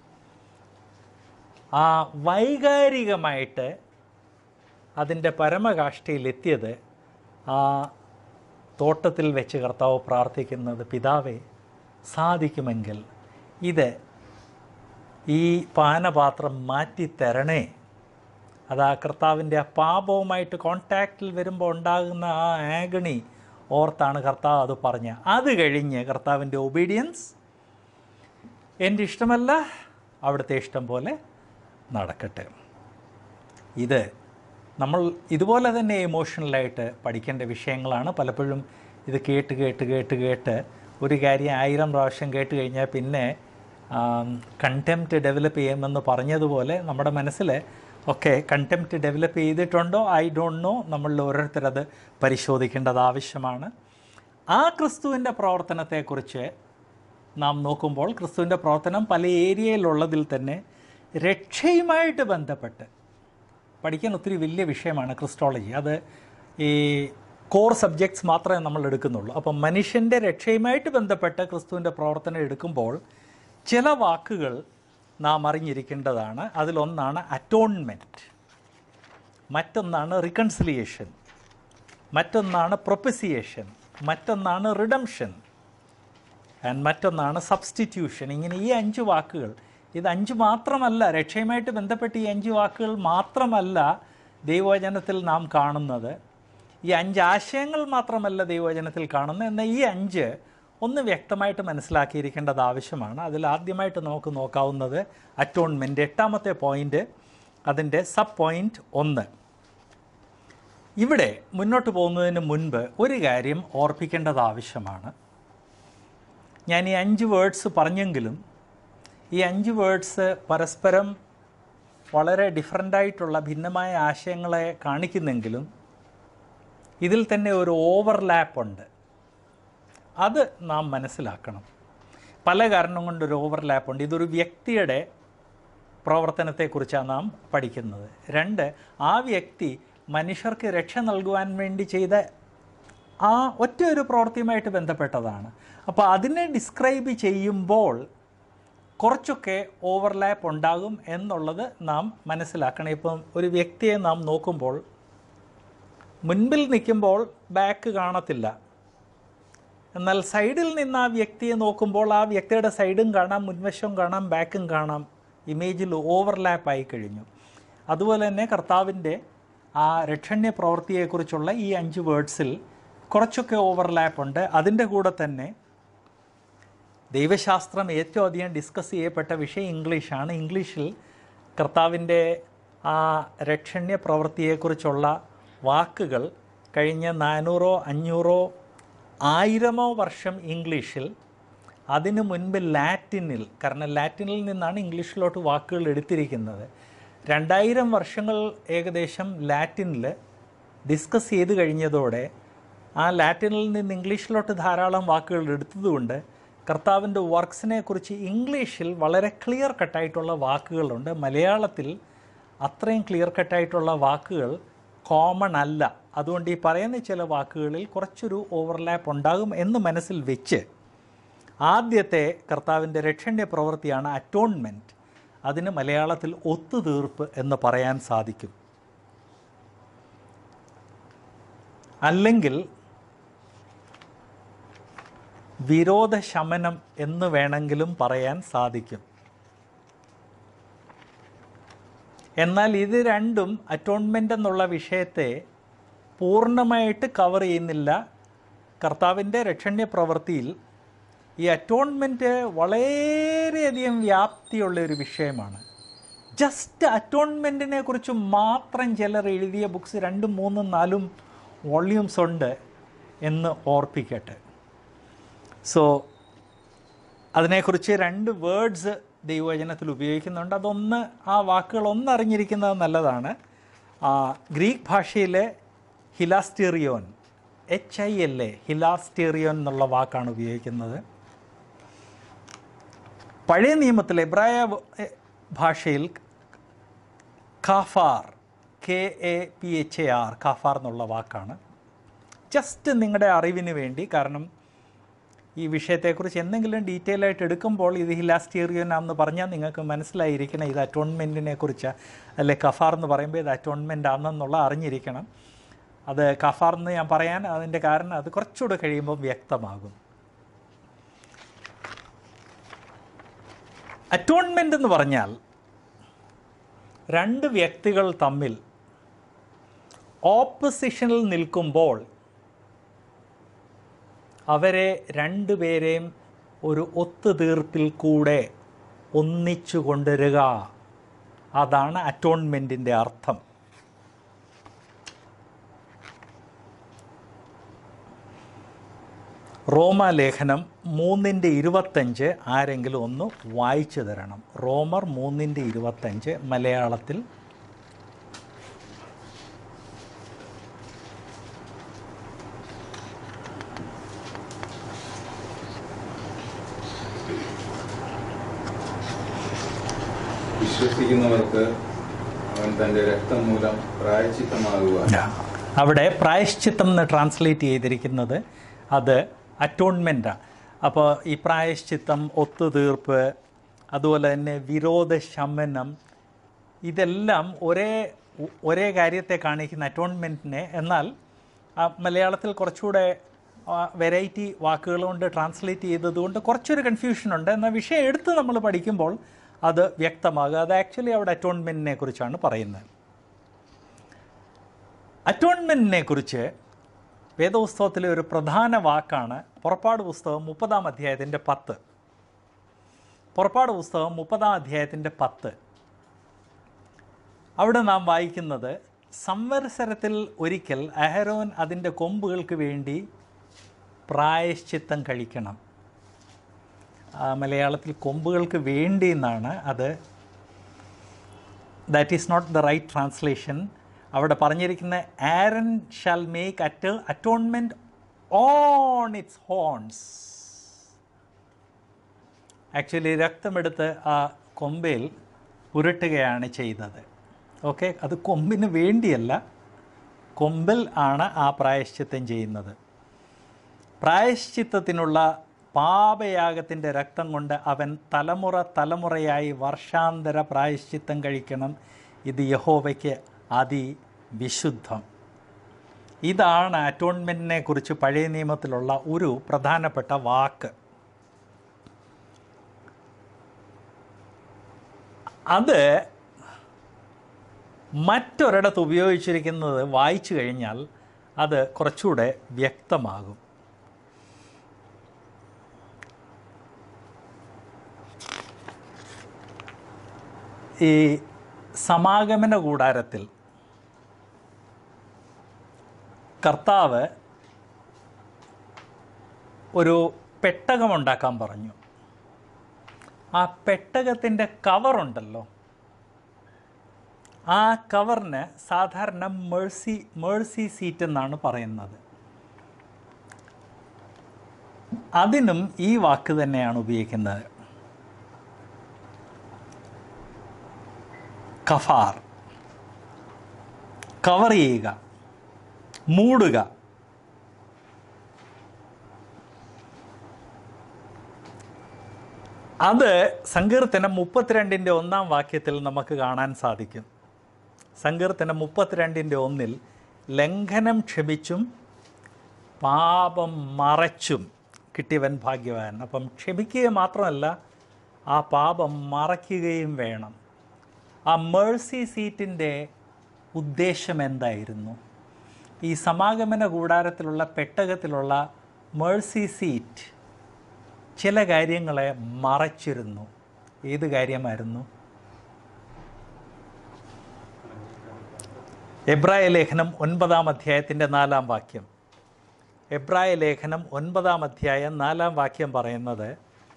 S1: ആ വൈകാരികമായിട്ട് അതിൻ്റെ പരമകാഷ്ഠയിലെത്തിയത് ആ തോട്ടത്തിൽ വെച്ച് കർത്താവ് പ്രാർത്ഥിക്കുന്നത് പിതാവേ സാധിക്കുമെങ്കിൽ ഇത് ഈ പാനപാത്രം മാറ്റിത്തരണേ അത് ആ കർത്താവിൻ്റെ ആ പാപവുമായിട്ട് കോണ്ടാക്റ്റിൽ വരുമ്പോൾ ഉണ്ടാകുന്ന ആ ആഗണി ഓർത്താണ് കർത്താവ് അത് പറഞ്ഞ അത് കഴിഞ്ഞ് കർത്താവിൻ്റെ ഒബീഡിയൻസ് എൻ്റെ ഇഷ്ടമല്ല അവിടുത്തെ ഇഷ്ടം പോലെ നടക്കട്ടെ ഇത് നമ്മൾ ഇതുപോലെ തന്നെ ഇമോഷണലായിട്ട് പഠിക്കേണ്ട വിഷയങ്ങളാണ് പലപ്പോഴും ഇത് കേട്ട് കേട്ട് കേട്ട് കേട്ട് ഒരു കാര്യം ആയിരം പ്രാവശ്യം കേട്ട് കഴിഞ്ഞാൽ പിന്നെ കണ്ടംപ്റ്റ് ഡെവലപ്പ് ചെയ്യുമെന്ന് പറഞ്ഞതുപോലെ നമ്മുടെ മനസ്സിൽ ഒക്കെ കണ്ടംപ്റ്റ് ഡെവലപ്പ് ചെയ്തിട്ടുണ്ടോ ഐ ഡോണ്ട് നോ നമ്മളിൽ ഓരോരുത്തരത് പരിശോധിക്കേണ്ടത് ആവശ്യമാണ് ആ ക്രിസ്തുവിൻ്റെ പ്രവർത്തനത്തെക്കുറിച്ച് നാം നോക്കുമ്പോൾ ക്രിസ്തുവിൻ്റെ പ്രവർത്തനം പല ഏരിയയിലുള്ളതിൽ തന്നെ രക്ഷയുമായിട്ട് ബന്ധപ്പെട്ട് പഠിക്കാൻ ഒത്തിരി വലിയ വിഷയമാണ് ക്രിസ്റ്റോളജി അത് ഈ കോർ സബ്ജക്ട്സ് മാത്രമേ നമ്മൾ എടുക്കുന്നുള്ളൂ അപ്പം മനുഷ്യൻ്റെ രക്ഷയുമായിട്ട് ബന്ധപ്പെട്ട് ക്രിസ്തുവിൻ്റെ പ്രവർത്തനം എടുക്കുമ്പോൾ ചില വാക്കുകൾ നാം അറിഞ്ഞിരിക്കേണ്ടതാണ് അതിലൊന്നാണ് അറ്റോൺമെൻറ്റ് മറ്റൊന്നാണ് റിക്കൺസിലിയേഷൻ മറ്റൊന്നാണ് പ്രൊപ്പസിയേഷൻ മറ്റൊന്നാണ് റിഡംഷൻ ആൻഡ് മറ്റൊന്നാണ് സബ്സ്റ്റിറ്റ്യൂഷൻ ഇങ്ങനെ ഈ അഞ്ച് വാക്കുകൾ ഇത് അഞ്ച് മാത്രമല്ല രക്ഷയുമായിട്ട് ബന്ധപ്പെട്ട് ഈ അഞ്ച് വാക്കുകൾ മാത്രമല്ല ദൈവവചനത്തിൽ നാം കാണുന്നത് ഈ അഞ്ച് ആശയങ്ങൾ മാത്രമല്ല ദൈവവചനത്തിൽ കാണുന്നത് എന്നാൽ ഈ അഞ്ച് ഒന്ന് വ്യക്തമായിട്ട് മനസ്സിലാക്കിയിരിക്കേണ്ടത് ആവശ്യമാണ് അതിൽ ആദ്യമായിട്ട് നമുക്ക് നോക്കാവുന്നത് അറ്റോൺമെൻറ്റ് എട്ടാമത്തെ പോയിൻ്റ് അതിൻ്റെ സബ് പോയിൻ്റ് ഒന്ന് ഇവിടെ മുന്നോട്ട് പോകുന്നതിന് മുൻപ് ഒരു കാര്യം ഓർപ്പിക്കേണ്ടത് ആവശ്യമാണ് ഞാൻ ഈ അഞ്ച് വേർഡ്സ് പറഞ്ഞെങ്കിലും ഈ അഞ്ച് വേർഡ്സ് പരസ്പരം വളരെ ഡിഫറൻ്റായിട്ടുള്ള ഭിന്നമായ ആശയങ്ങളെ കാണിക്കുന്നെങ്കിലും ഇതിൽ തന്നെ ഒരു ഓവർലാപ്പ് ഉണ്ട് അത് നാം മനസ്സിലാക്കണം പല കാരണം കൊണ്ടൊരു ഓവർലാപ്പ് ഉണ്ട് ഇതൊരു വ്യക്തിയുടെ പ്രവർത്തനത്തെക്കുറിച്ചാണ് നാം പഠിക്കുന്നത് രണ്ട് ആ വ്യക്തി മനുഷ്യർക്ക് രക്ഷ നൽകുവാൻ വേണ്ടി ചെയ്ത ആ ഒറ്റ ഒരു പ്രവൃത്തിയുമായിട്ട് ബന്ധപ്പെട്ടതാണ് അപ്പോൾ അതിനെ ഡിസ്ക്രൈബ് ചെയ്യുമ്പോൾ കുറച്ചൊക്കെ ഓവർലാപ്പ് ഉണ്ടാകും എന്നുള്ളത് നാം മനസ്സിലാക്കണം ഇപ്പം ഒരു വ്യക്തിയെ നാം നോക്കുമ്പോൾ മുൻപിൽ നിൽക്കുമ്പോൾ ബാക്ക് കാണത്തില്ല എന്നാൽ സൈഡിൽ നിന്ന് ആ വ്യക്തിയെ നോക്കുമ്പോൾ ആ വ്യക്തിയുടെ സൈഡും കാണാം മുൻവശവും കാണാം ബാക്കും കാണാം ഇമേജിൽ ഓവർലാപ്പ് ആയി കഴിഞ്ഞു അതുപോലെ തന്നെ കർത്താവിൻ്റെ ആ രക്ഷണ്യ പ്രവൃത്തിയെക്കുറിച്ചുള്ള ഈ അഞ്ച് വേർഡ്സിൽ കുറച്ചൊക്കെ ഓവർലാപ്പ് ഉണ്ട് അതിൻ്റെ കൂടെ തന്നെ ദൈവശാസ്ത്രം ഏറ്റവും അധികം ഡിസ്കസ് ചെയ്യപ്പെട്ട വിഷയം ഇംഗ്ലീഷാണ് ഇംഗ്ലീഷിൽ കർത്താവിൻ്റെ ആ രക്ഷണ്യ പ്രവൃത്തിയെക്കുറിച്ചുള്ള വാക്കുകൾ കഴിഞ്ഞ നാനൂറോ അഞ്ഞൂറോ ആയിരമോ വർഷം ഇംഗ്ലീഷിൽ അതിനു മുൻപ് ലാറ്റിനിൽ കാരണം ലാറ്റിനിൽ നിന്നാണ് ഇംഗ്ലീഷിലോട്ട് വാക്കുകൾ എടുത്തിരിക്കുന്നത് രണ്ടായിരം വർഷങ്ങൾ ഏകദേശം ലാറ്റിനിൽ ഡിസ്കസ് ചെയ്ത് കഴിഞ്ഞതോടെ ആ ലാറ്റിനിൽ നിന്ന് ഇംഗ്ലീഷിലോട്ട് ധാരാളം വാക്കുകൾ എടുത്തതുകൊണ്ട് കർത്താവിൻ്റെ വർക്ക്സിനെ കുറിച്ച് ഇംഗ്ലീഷിൽ വളരെ ക്ലിയർ കട്ടായിട്ടുള്ള വാക്കുകളുണ്ട് മലയാളത്തിൽ അത്രയും ക്ലിയർ കട്ടായിട്ടുള്ള വാക്കുകൾ കോമൺ അല്ല അതുകൊണ്ട് ഈ പറയുന്ന ചില വാക്കുകളിൽ കുറച്ചൊരു ഓവർലാപ്പ് ഉണ്ടാകും എന്ന് മനസ്സിൽ വെച്ച് ആദ്യത്തെ കർത്താവിൻ്റെ രക്ഷണ്യ പ്രവൃത്തിയാണ് അറ്റോൺമെൻറ്റ് അതിന് മലയാളത്തിൽ ഒത്തുതീർപ്പ് എന്ന് പറയാൻ സാധിക്കും അല്ലെങ്കിൽ വിരോധ ശമനം എന്ന് വേണമെങ്കിലും പറയാൻ സാധിക്കും എന്നാൽ ഇത് രണ്ടും അറ്റോൺമെൻ്റ് എന്നുള്ള വിഷയത്തെ പൂർണ്ണമായിട്ട് കവർ ചെയ്യുന്നില്ല കർത്താവിൻ്റെ രക്ഷണ്യ പ്രവൃത്തിയിൽ ഈ അറ്റോൺമെൻറ്റ് വളരെയധികം വ്യാപ്തിയുള്ള ഒരു വിഷയമാണ് ജസ്റ്റ് അറ്റോൺമെൻറ്റിനെ കുറിച്ച് മാത്രം ചിലർ എഴുതിയ ബുക്സ് രണ്ടും മൂന്നും നാലും വോള്യൂംസ് ഉണ്ട് എന്ന് ഓർപ്പിക്കട്ടെ സോ അതിനെക്കുറിച്ച് രണ്ട് വേർഡ്സ് ദൈവവചനത്തിൽ ഉപയോഗിക്കുന്നുണ്ട് അതൊന്ന് ആ വാക്കുകൾ ഒന്ന് അറിഞ്ഞിരിക്കുന്നത് നല്ലതാണ് ആ, ഗ്രീക്ക് ഭാഷയിലെ ഹിലാസ്റ്റീറിയോൻ എച്ച് ഐ എൽ എ ഹിലാസ്റ്റീറിയോൻ എന്നുള്ള വാക്കാണ് ഉപയോഗിക്കുന്നത് പഴയ നിയമത്തിൽ എബ്രായ വ- ഭാഷയിൽ ഖാഫാർ K A P H A R ഖാഫാർ എന്നുള്ള വാക്കാണ് ജസ്റ്റ് നിങ്ങളുടെ അറിവിന് വേണ്ടി കാരണം ഈ വിഷയത്തെക്കുറിച്ച് എന്തെങ്കിലും ഡീറ്റെയിൽ ആയിട്ട് എടുക്കുമ്പോൾ ഇത് ഹിലാസ്റ്റീറിയൻ ആണെന്ന് പറഞ്ഞാൽ നിങ്ങൾക്ക് മനസ്സിലായിരിക്കണം ഇത് അറ്റോൺമെൻറ്റിനെ കുറിച്ച് അല്ലെ കഫാർ എന്ന് പറയുമ്പോൾ ഇത് അറ്റോൺമെൻ്റ് ആണെന്നുള്ള അറിഞ്ഞിരിക്കണം അത് കഫാർ എന്ന് ഞാൻ പറയാൻ അതിൻ്റെ കാരണം അത് കുറച്ചുകൂടെ കഴിയുമ്പോൾ വ്യക്തമാകും അറ്റോൺമെൻ്റ് എന്ന് പറഞ്ഞാൽ രണ്ട് വ്യക്തികൾ തമ്മിൽ ഓപ്പോസിഷനിൽ നിൽക്കുമ്പോൾ അവരെ രണ്ടുപേരെയും ഒരു ഒത്തുതീർപ്പിൽ കൂടെ ഒന്നിച്ചു കൊണ്ടുവരിക അതാണ് അറ്റോൺമെൻറ്റിൻ്റെ അർത്ഥം റോമാലേഖനം മൂന്നിൻ്റെ ഇരുപത്തഞ്ച് ആരെങ്കിലും ഒന്ന് വായിച്ചു തരണം റോമർ മൂന്നിൻ്റെ ഇരുപത്തഞ്ച് മലയാളത്തിൽ
S2: വിശ്വസിക്കുന്നവർക്ക് അവൻ തന്റെ രക്തം മൂലം പ്രായച്ചിത്തമാകുവാൻ
S1: അവിടെ പ്രായശ്ചിത്തം എന്ന് ട്രാൻസ്ലേറ്റ് ചെയ്തിരിക്കുന്നത് അത് അറ്റോൺമെൻറ്റാണ് അപ്പോൾ ഈ പ്രായശ്ചിത്തം ഒത്തുതീർപ്പ് അതുപോലെ തന്നെ വിരോധ ശമനം ഇതെല്ലാം ഒരേ ഒരേ കാര്യത്തെ കാണിക്കുന്ന അറ്റോൺമെൻറ്റിനെ എന്നാൽ ആ, മലയാളത്തിൽ കുറച്ചുകൂടെ വെറൈറ്റി വാക്കുകൾ കൊണ്ട് ട്രാൻസ്ലേറ്റ് ചെയ്തതുകൊണ്ട് കുറച്ചൊരു കൺഫ്യൂഷൻ ഉണ്ട് എന്നാൽ വിഷയം എടുത്ത് നമ്മൾ പഠിക്കുമ്പോൾ അത് വ്യക്തമാകുക അത് ആക്ച്വലി അവിടെ അറ്റോൺമെൻറ്റിനെ കുറിച്ചാണ് പറയുന്നത് അറ്റോൺമെൻറ്റിനെ കുറിച്ച് വേദപുസ്തകത്തിലെ ഒരു പ്രധാന വാക്കാണ് പുറപ്പാട് പുസ്തകം മുപ്പതാം അധ്യായത്തിൻ്റെ പത്ത് പുറപ്പാട് പുസ്തകം മുപ്പതാം അധ്യായത്തിൻ്റെ പത്ത് അവിടെ നാം വായിക്കുന്നത് സംവത്സരത്തിൽ ഒരിക്കൽ അഹരോൻ അതിൻ്റെ കൊമ്പുകൾക്ക് വേണ്ടി പ്രായശ്ചിത്തം കഴിക്കണം ആ, മലയാളത്തിൽ കൊമ്പുകൾക്ക് വേണ്ടി എന്നാണ് അത് that is not the right translation അവിടെ പറഞ്ഞിരിക്കുന്ന Aaron shall make at atonement on its horns actually രക്തമെടുത്ത് ആ കൊമ്പയിൽ ഉരുട്ടുകയാണ് ചെയ്തത് ഓക്കെ അത് കൊമ്പിന് വേണ്ടിയല്ല കൊമ്പിൽ ആണ് ആ പ്രായശ്ചിത്തം ചെയ്യുന്നത് പ്രായശ്ചിത്തത്തിനുള്ള പാപയാഗത്തിൻ്റെ രക്തം കൊണ്ട് അവൻ തലമുറ തലമുറയായി വർഷാന്തര പ്രായശ്ചിത്തം കഴിക്കണം ഇത് യഹോവയ്ക്ക് അതിവിശുദ്ധം ഇതാണ് അറ്റോൺമെൻറ്റിനെ കുറിച്ച് പഴയ നിയമത്തിലുള്ള ഒരു പ്രധാനപ്പെട്ട വാക്ക് അത് മറ്റൊരിടത്ത് ഉപയോഗിച്ചിരിക്കുന്നത് വായിച്ചു കഴിഞ്ഞാൽ അത് കുറച്ചുകൂടെ വ്യക്തമാകും ഈ സമാഗമന കൂടാരത്തിൽ കർത്താവ് ഒരു പെട്ടകമുണ്ടാക്കാൻ പറഞ്ഞു ആ പെട്ടകത്തിൻ്റെ കവറുണ്ടല്ലോ ആ കവറിന് സാധാരണ മേഴ്സി മേഴ്സി സീറ്റ് എന്നാണ് പറയുന്നത് അതിനും ഈ വാക്ക് തന്നെയാണ് ഉപയോഗിക്കുന്നത് കഫാർ കവർ ചെയ്യുക മൂടുക അത് സങ്കീർത്തനം മുപ്പത്തിരണ്ടിൻ്റെ ഒന്നാം വാക്യത്തിൽ നമുക്ക് കാണാൻ സാധിക്കും സങ്കീർത്തനം മുപ്പത്തിരണ്ടിൻ്റെ ഒന്നിൽ ലംഘനം ക്ഷമിച്ചും പാപം മറച്ചും കിട്ടിയവൻ ഭാഗ്യവാൻ അപ്പം ക്ഷമിക്കുക മാത്രമല്ല ആ പാപം മറയ്ക്കുകയും വേണം ആ മേഴ്സി സീറ്റിൻ്റെ ഉദ്ദേശം എന്തായിരുന്നു ഈ സമാഗമന കൂടാരത്തിലുള്ള പെട്ടകത്തിലുള്ള മേഴ്സി സീറ്റ് ചില കാര്യങ്ങളെ മറച്ചിരുന്നു ഏത് കാര്യമായിരുന്നു എബ്രായ ലേഖനം ഒൻപതാം അധ്യായത്തിൻ്റെ നാലാം വാക്യം എബ്രായ ലേഖനം ഒൻപതാം അധ്യായം നാലാം വാക്യം പറയുന്നത്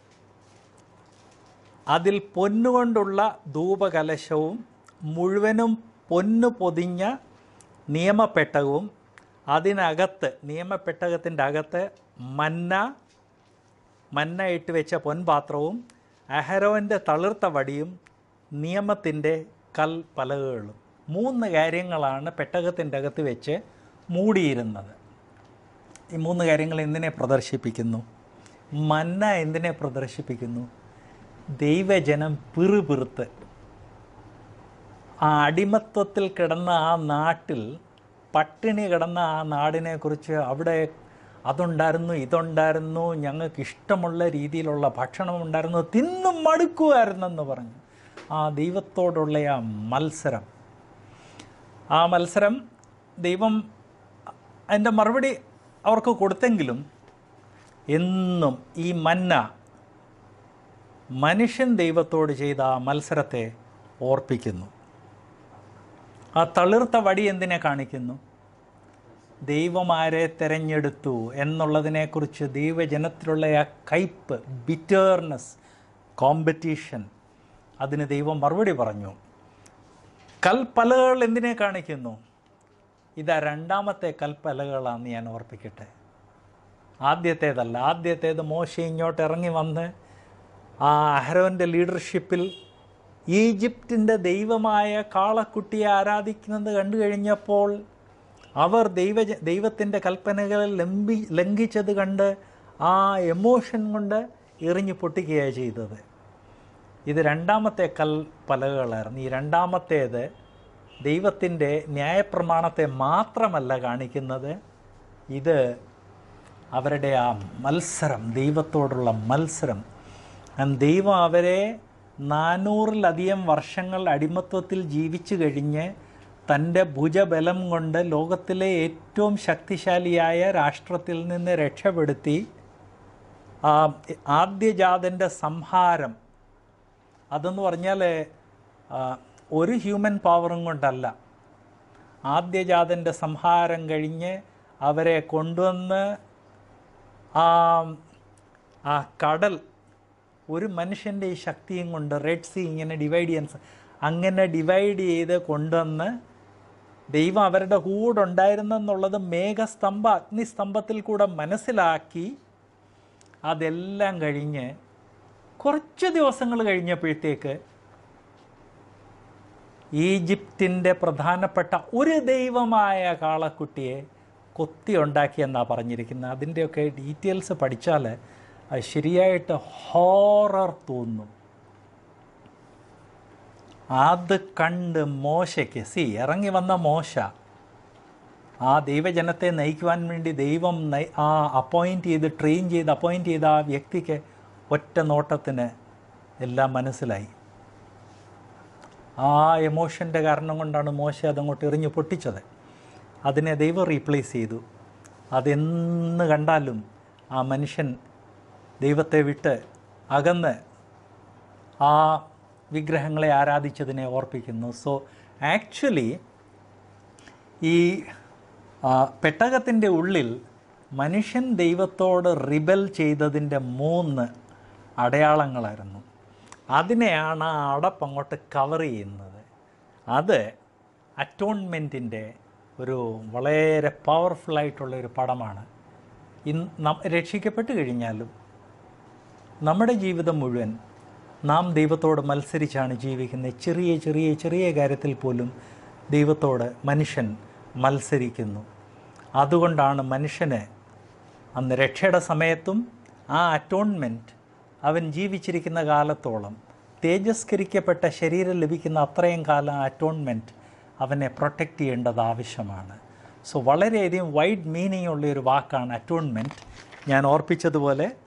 S1: അതിൽ പൊന്നുകൊണ്ടുള്ള ധൂപകലശവും മുഴുവനും പൊന്നു പൊതിഞ്ഞ നിയമപ്പെട്ടകവും അതിനകത്ത് നിയമപ്പെട്ടകത്തിൻ്റെ അകത്ത് മന്ന മന്ന ഇട്ട് വെച്ച പൊൻപാത്രവും അഹരോൻ്റെ തളിർത്ത വടിയും നിയമത്തിൻ്റെ കൽപ്പലകകളും മൂന്ന് കാര്യങ്ങളാണ് പെട്ടകത്തിൻ്റെ അകത്ത് വെച്ച് മൂടിയിരുന്നത് ഈ മൂന്ന് കാര്യങ്ങൾ എന്തിനെ പ്രദർശിപ്പിക്കുന്നു മന്ന എന്തിനെ പ്രദർശിപ്പിക്കുന്നു ദൈവജനം പിറുപിറുത്ത് ആ അടിമത്വത്തിൽ കിടന്ന ആ നാട്ടിൽ പട്ടിണി കിടന്ന ആ നാടിനെക്കുറിച്ച് അവിടെ അതുണ്ടായിരുന്നു ഇതുണ്ടായിരുന്നു ഞങ്ങൾക്ക് ഇഷ്ടമുള്ള രീതിയിലുള്ള ഭക്ഷണം ഉണ്ടായിരുന്നു തിന്നും മടുക്കുമായിരുന്നെന്ന് പറഞ്ഞു ആ ദൈവത്തോടുള്ള ആ മത്സരം ആ മത്സരം ദൈവം അതിൻ്റെ മറുപടി അവർക്ക് കൊടുത്തെങ്കിലും എന്നും ഈ മന്ന മനുഷ്യൻ ദൈവത്തോട് ചെയ്ത ആ മത്സരത്തെ ഓർപ്പിക്കുന്നു ആ തളിർത്ത വടി എന്തിനെ കാണിക്കുന്നു ദൈവം ആരെ തിരഞ്ഞെടുത്തു എന്നുള്ളതിനെക്കുറിച്ച് ദൈവജനത്തിലുള്ള ആ കയ്പ് ബിറ്റേർനെസ് കോമ്പറ്റീഷൻ അതിന് ദൈവം മറുപടി പറഞ്ഞു കൽപ്പലകൾ എന്തിനെ കാണിക്കുന്നു ഇതാ രണ്ടാമത്തെ കൽപ്പലകളാണെന്ന് ഞാൻ ഓർപ്പിക്കട്ടെ ആദ്യത്തേതല്ല ആദ്യത്തേത് മോശ ഇങ്ങോട്ട് ഇറങ്ങി വന്ന് ആ അഹരോൻ്റെ ലീഡർഷിപ്പിൽ ഈജിപ്തിൻ്റെ ദൈവമായ കാളക്കുട്ടിയെ ആരാധിക്കുന്നത് കണ്ടു കഴിഞ്ഞപ്പോൾ അവർ ദൈവ ദൈവത്തിൻ്റെ കൽപ്പനകൾ ലംബി ലംഘിച്ചത് കണ്ട് ആ എമോഷൻ കൊണ്ട് എറിഞ്ഞു പൊട്ടിക്കുകയാണ് ചെയ്തത് ഇത് രണ്ടാമത്തെ കൽപ്പലകളായിരുന്നു ഈ രണ്ടാമത്തേത് ദൈവത്തിൻ്റെ ന്യായപ്രമാണത്തെ മാത്രമല്ല കാണിക്കുന്നത് ഇത് അവരുടെ ആ മത്സരം ദൈവത്തോടുള്ള മത്സരം And ദൈവം അവരെ നാനൂറിലധികം വർഷങ്ങൾ അടിമത്വത്തിൽ ജീവിച്ചു കഴിഞ്ഞ് തൻ്റെ ഭുജബലം കൊണ്ട് ലോകത്തിലെ ഏറ്റവും ശക്തിശാലിയായ രാഷ്ട്രത്തിൽ നിന്ന് രക്ഷപ്പെടുത്തി ആ ആദ്യജാതൻ്റെ സംഹാരം അതെന്ന് പറഞ്ഞാൽ ആ, ഒരു ഹ്യൂമൻ പവറും കൊണ്ടല്ല ആദ്യജാതൻ്റെ സംഹാരം കഴിഞ്ഞ് അവരെ കൊണ്ടുവന്ന് ആ ആ കടൽ ഒരു മനുഷ്യൻ്റെ ഈ ശക്തിയും കൊണ്ട് റെഡ് സീ ഇങ്ങനെ ഡിവൈഡ് ചെയ്യാൻ സ- അങ്ങനെ ഡിവൈഡ് ചെയ്ത് കൊണ്ടുവന്ന് ദൈവം അവരുടെ കൂടെ ഉണ്ടായിരുന്നെന്നുള്ളത് മേഘസ്തംഭ അഗ്നിസ്തംഭത്തിൽ കൂടെ മനസ്സിലാക്കി അതെല്ലാം കഴിഞ്ഞ് കുറച്ച് ദിവസങ്ങൾ കഴിഞ്ഞപ്പോഴത്തേക്ക് ഈജിപ്തിൻ്റെ പ്രധാനപ്പെട്ട ഒരു ദൈവമായ കാളക്കുട്ടിയെ കൊത്തി ഉണ്ടാക്കിയെന്നാണ് പറഞ്ഞിരിക്കുന്നത് അതിൻ്റെയൊക്കെ ഡീറ്റെയിൽസ് പഠിച്ചാൽ അത് ശരിയായിട്ട് ഹോറർ തോന്നും അത് കണ്ട് മോശയ്ക്ക് സി ഇറങ്ങി വന്ന മോശ ആ ദൈവജനത്തെ നയിക്കുവാൻ വേണ്ടി ദൈവം നയി- ആ അപ്പോയിൻ്റ് ചെയ്ത് ട്രെയിൻ ചെയ്ത് അപ്പോയിൻ്റ് ചെയ്ത ആ വ്യക്തിക്ക് ഒറ്റ നോട്ടത്തിന് എല്ലാം മനസ്സിലായി ആ എമോഷൻ്റെ കാരണം കൊണ്ടാണ് മോശ അതങ്ങോട്ട് എറിഞ്ഞു പൊട്ടിച്ചത് അതിനെ ദൈവം റീപ്ലേസ് ചെയ്തു അതെന്ന് കണ്ടാലും ആ മനുഷ്യൻ ദൈവത്തെ വിട്ട് അകന്ന് ആ വിഗ്രഹങ്ങളെ ആരാധിച്ചതിനെ ഓർപ്പിക്കുന്നു സോ ആക്ച്വലി ഈ ആ, പെട്ടകത്തിൻ്റെ ഉള്ളിൽ മനുഷ്യൻ ദൈവത്തോട് റിബൽ ചെയ്തതിൻ്റെ മൂന്ന് അടയാളങ്ങളായിരുന്നു അതിനെയാണ് ആ അടപ്പ് അങ്ങോട്ട് കവർ ചെയ്യുന്നത് അത് അറ്റോൺമെൻറ്റിൻ്റെ ഒരു വളരെ പവർഫുള്ളായിട്ടുള്ള ഒരു പടമാണ് ഇന്ന് നം- രക്ഷിക്കപ്പെട്ട് കഴിഞ്ഞാലും നമ്മുടെ ജീവിതം മുഴുവൻ നാം ദൈവത്തോട് മത്സരിച്ചാണ് ജീവിക്കുന്നത് ചെറിയ ചെറിയ ചെറിയ കാര്യത്തിൽ പോലും ദൈവത്തോട് മനുഷ്യൻ മത്സരിക്കുന്നു അതുകൊണ്ടാണ് മനുഷ്യന് അന്ന് രക്ഷയുടെ സമയത്തും ആ അറ്റോൺമെൻറ്റ് അവൻ ജീവിച്ചിരിക്കുന്ന കാലത്തോളം തേജസ്കരിക്കപ്പെട്ട ശരീരം ലഭിക്കുന്ന അത്രയും കാലം ആ അറ്റോൺമെൻറ്റ് അവനെ പ്രൊട്ടക്റ്റ് ചെയ്യേണ്ടത് ആവശ്യമാണ് സോ വളരെയധികം വൈഡ് മീനിങ് ഉള്ള ഒരു വാക്കാണ് അറ്റോൺമെൻറ്റ് ഞാൻ ഓർപ്പിച്ചതുപോലെ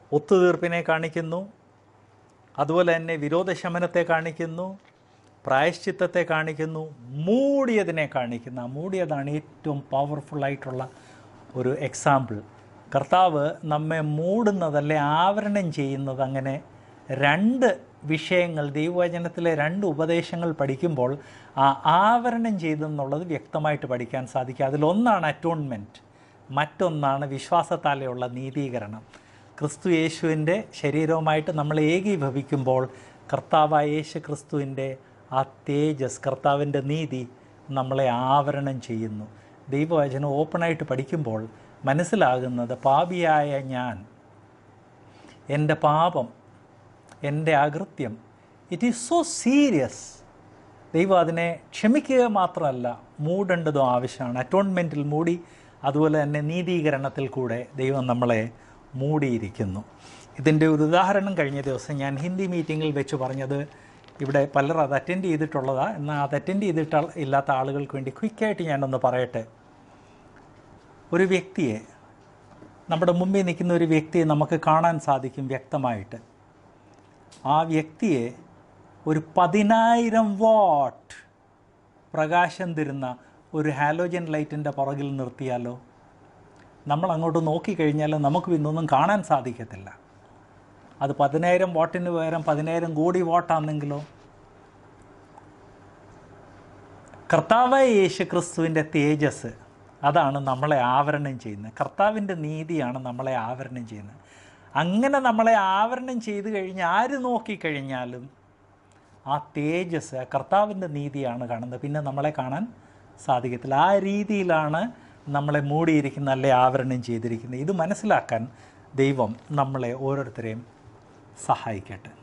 S1: ഒത്തുതീർപ്പിനെ കാണിക്കുന്നു അതുപോലെ തന്നെ വിരോധശമനത്തെ കാണിക്കുന്നു പ്രായശ്ചിത്തത്തെ കാണിക്കുന്നു മൂടിയതിനെ കാണിക്കുന്നു ആ മൂടിയതാണ് ഏറ്റവും പവർഫുള്ളായിട്ടുള്ള ഒരു എക്സാമ്പിൾ കർത്താവ് നമ്മെ മൂടുന്നതല്ലേ ആവരണം ചെയ്യുന്നത് അങ്ങനെ രണ്ട് വിഷയങ്ങൾ ദൈവവചനത്തിലെ രണ്ട് ഉപദേശങ്ങൾ പഠിക്കുമ്പോൾ ആ ആവരണം ചെയ്തെന്നുള്ളത് വ്യക്തമായിട്ട് പഠിക്കാൻ സാധിക്കും അതിലൊന്നാണ് അറ്റോൺമെൻറ്റ് മറ്റൊന്നാണ് വിശ്വാസത്താലെയുള്ള നീതീകരണം ക്രിസ്തു യേശുവിൻ്റെ ശരീരവുമായിട്ട് നമ്മൾ ഏകീഭവിക്കുമ്പോൾ കർത്താവായ യേശു ക്രിസ്തുവിൻ്റെ ആ തേജസ് കർത്താവിൻ്റെ നീതി നമ്മളെ ആവരണം ചെയ്യുന്നു ദൈവവചനം ഓപ്പണായിട്ട് പഠിക്കുമ്പോൾ മനസ്സിലാകുന്നത് പാപിയായ ഞാൻ എൻ്റെ പാപം എൻ്റെ അകൃത്യം ഇറ്റ് ഈസ് സോ സീരിയസ് ദൈവം അതിനെ ക്ഷമിക്കുക മാത്രമല്ല മൂടേണ്ടതും ആവശ്യമാണ് അറ്റോൺമെൻറ്റിൽ മൂടി അതുപോലെ തന്നെ നീതീകരണത്തിൽ കൂടെ ദൈവം നമ്മളെ മൂടിയിരിക്കുന്നു ഇതിൻ്റെ ഒരു ഉദാഹരണം കഴിഞ്ഞ ദിവസം ഞാൻ ഹിന്ദി മീറ്റിങ്ങിൽ വെച്ച് പറഞ്ഞത് ഇവിടെ പലരും അത് അറ്റൻഡ് ചെയ്തിട്ടുള്ളതാണ് എന്നാൽ അത് അറ്റൻഡ് ചെയ്തിട്ട് ഇല്ലാത്ത ആളുകൾക്ക് വേണ്ടി ക്വിക്കായിട്ട് ഞാനൊന്ന് പറയട്ടെ ഒരു വ്യക്തിയെ നമ്മുടെ മുമ്പിൽ നിൽക്കുന്ന ഒരു വ്യക്തിയെ നമുക്ക് കാണാൻ സാധിക്കും വ്യക്തമായിട്ട് ആ വ്യക്തിയെ ഒരു പതിനായിരം വാട്ട് പ്രകാശം തരുന്ന ഒരു ഹാലോജൻ ലൈറ്റിൻ്റെ പുറകിൽ നിർത്തിയാലോ നമ്മൾ അങ്ങോട്ട് നോക്കിക്കഴിഞ്ഞാൽ നമുക്ക് പിന്നൊന്നും കാണാൻ സാധിക്കത്തില്ല അത് പതിനായിരം വാട്ടിന് പകരം പതിനായിരം കോടി വാട്ടാണെങ്കിലോ കർത്താവായ യേശു ക്രിസ്തുവിൻ്റെ തേജസ് അതാണ് നമ്മളെ ആവരണം ചെയ്യുന്നത് കർത്താവിൻ്റെ നീതിയാണ് നമ്മളെ ആവരണം ചെയ്യുന്നത് അങ്ങനെ നമ്മളെ ആവരണം ചെയ്തു കഴിഞ്ഞ് ആര് നോക്കിക്കഴിഞ്ഞാലും ആ തേജസ് ആ കർത്താവിൻ്റെ നീതിയാണ് കാണുന്നത് പിന്നെ നമ്മളെ കാണാൻ സാധിക്കത്തില്ല ആ രീതിയിലാണ് നമ്മളെ മൂടിയിരിക്കുന്ന അല്ലെ ആവരണം ചെയ്തിരിക്കുന്നത് ഇത് മനസ്സിലാക്കാൻ ദൈവം നമ്മളെ ഓരോരുത്തരെയും സഹായിക്കട്ടെ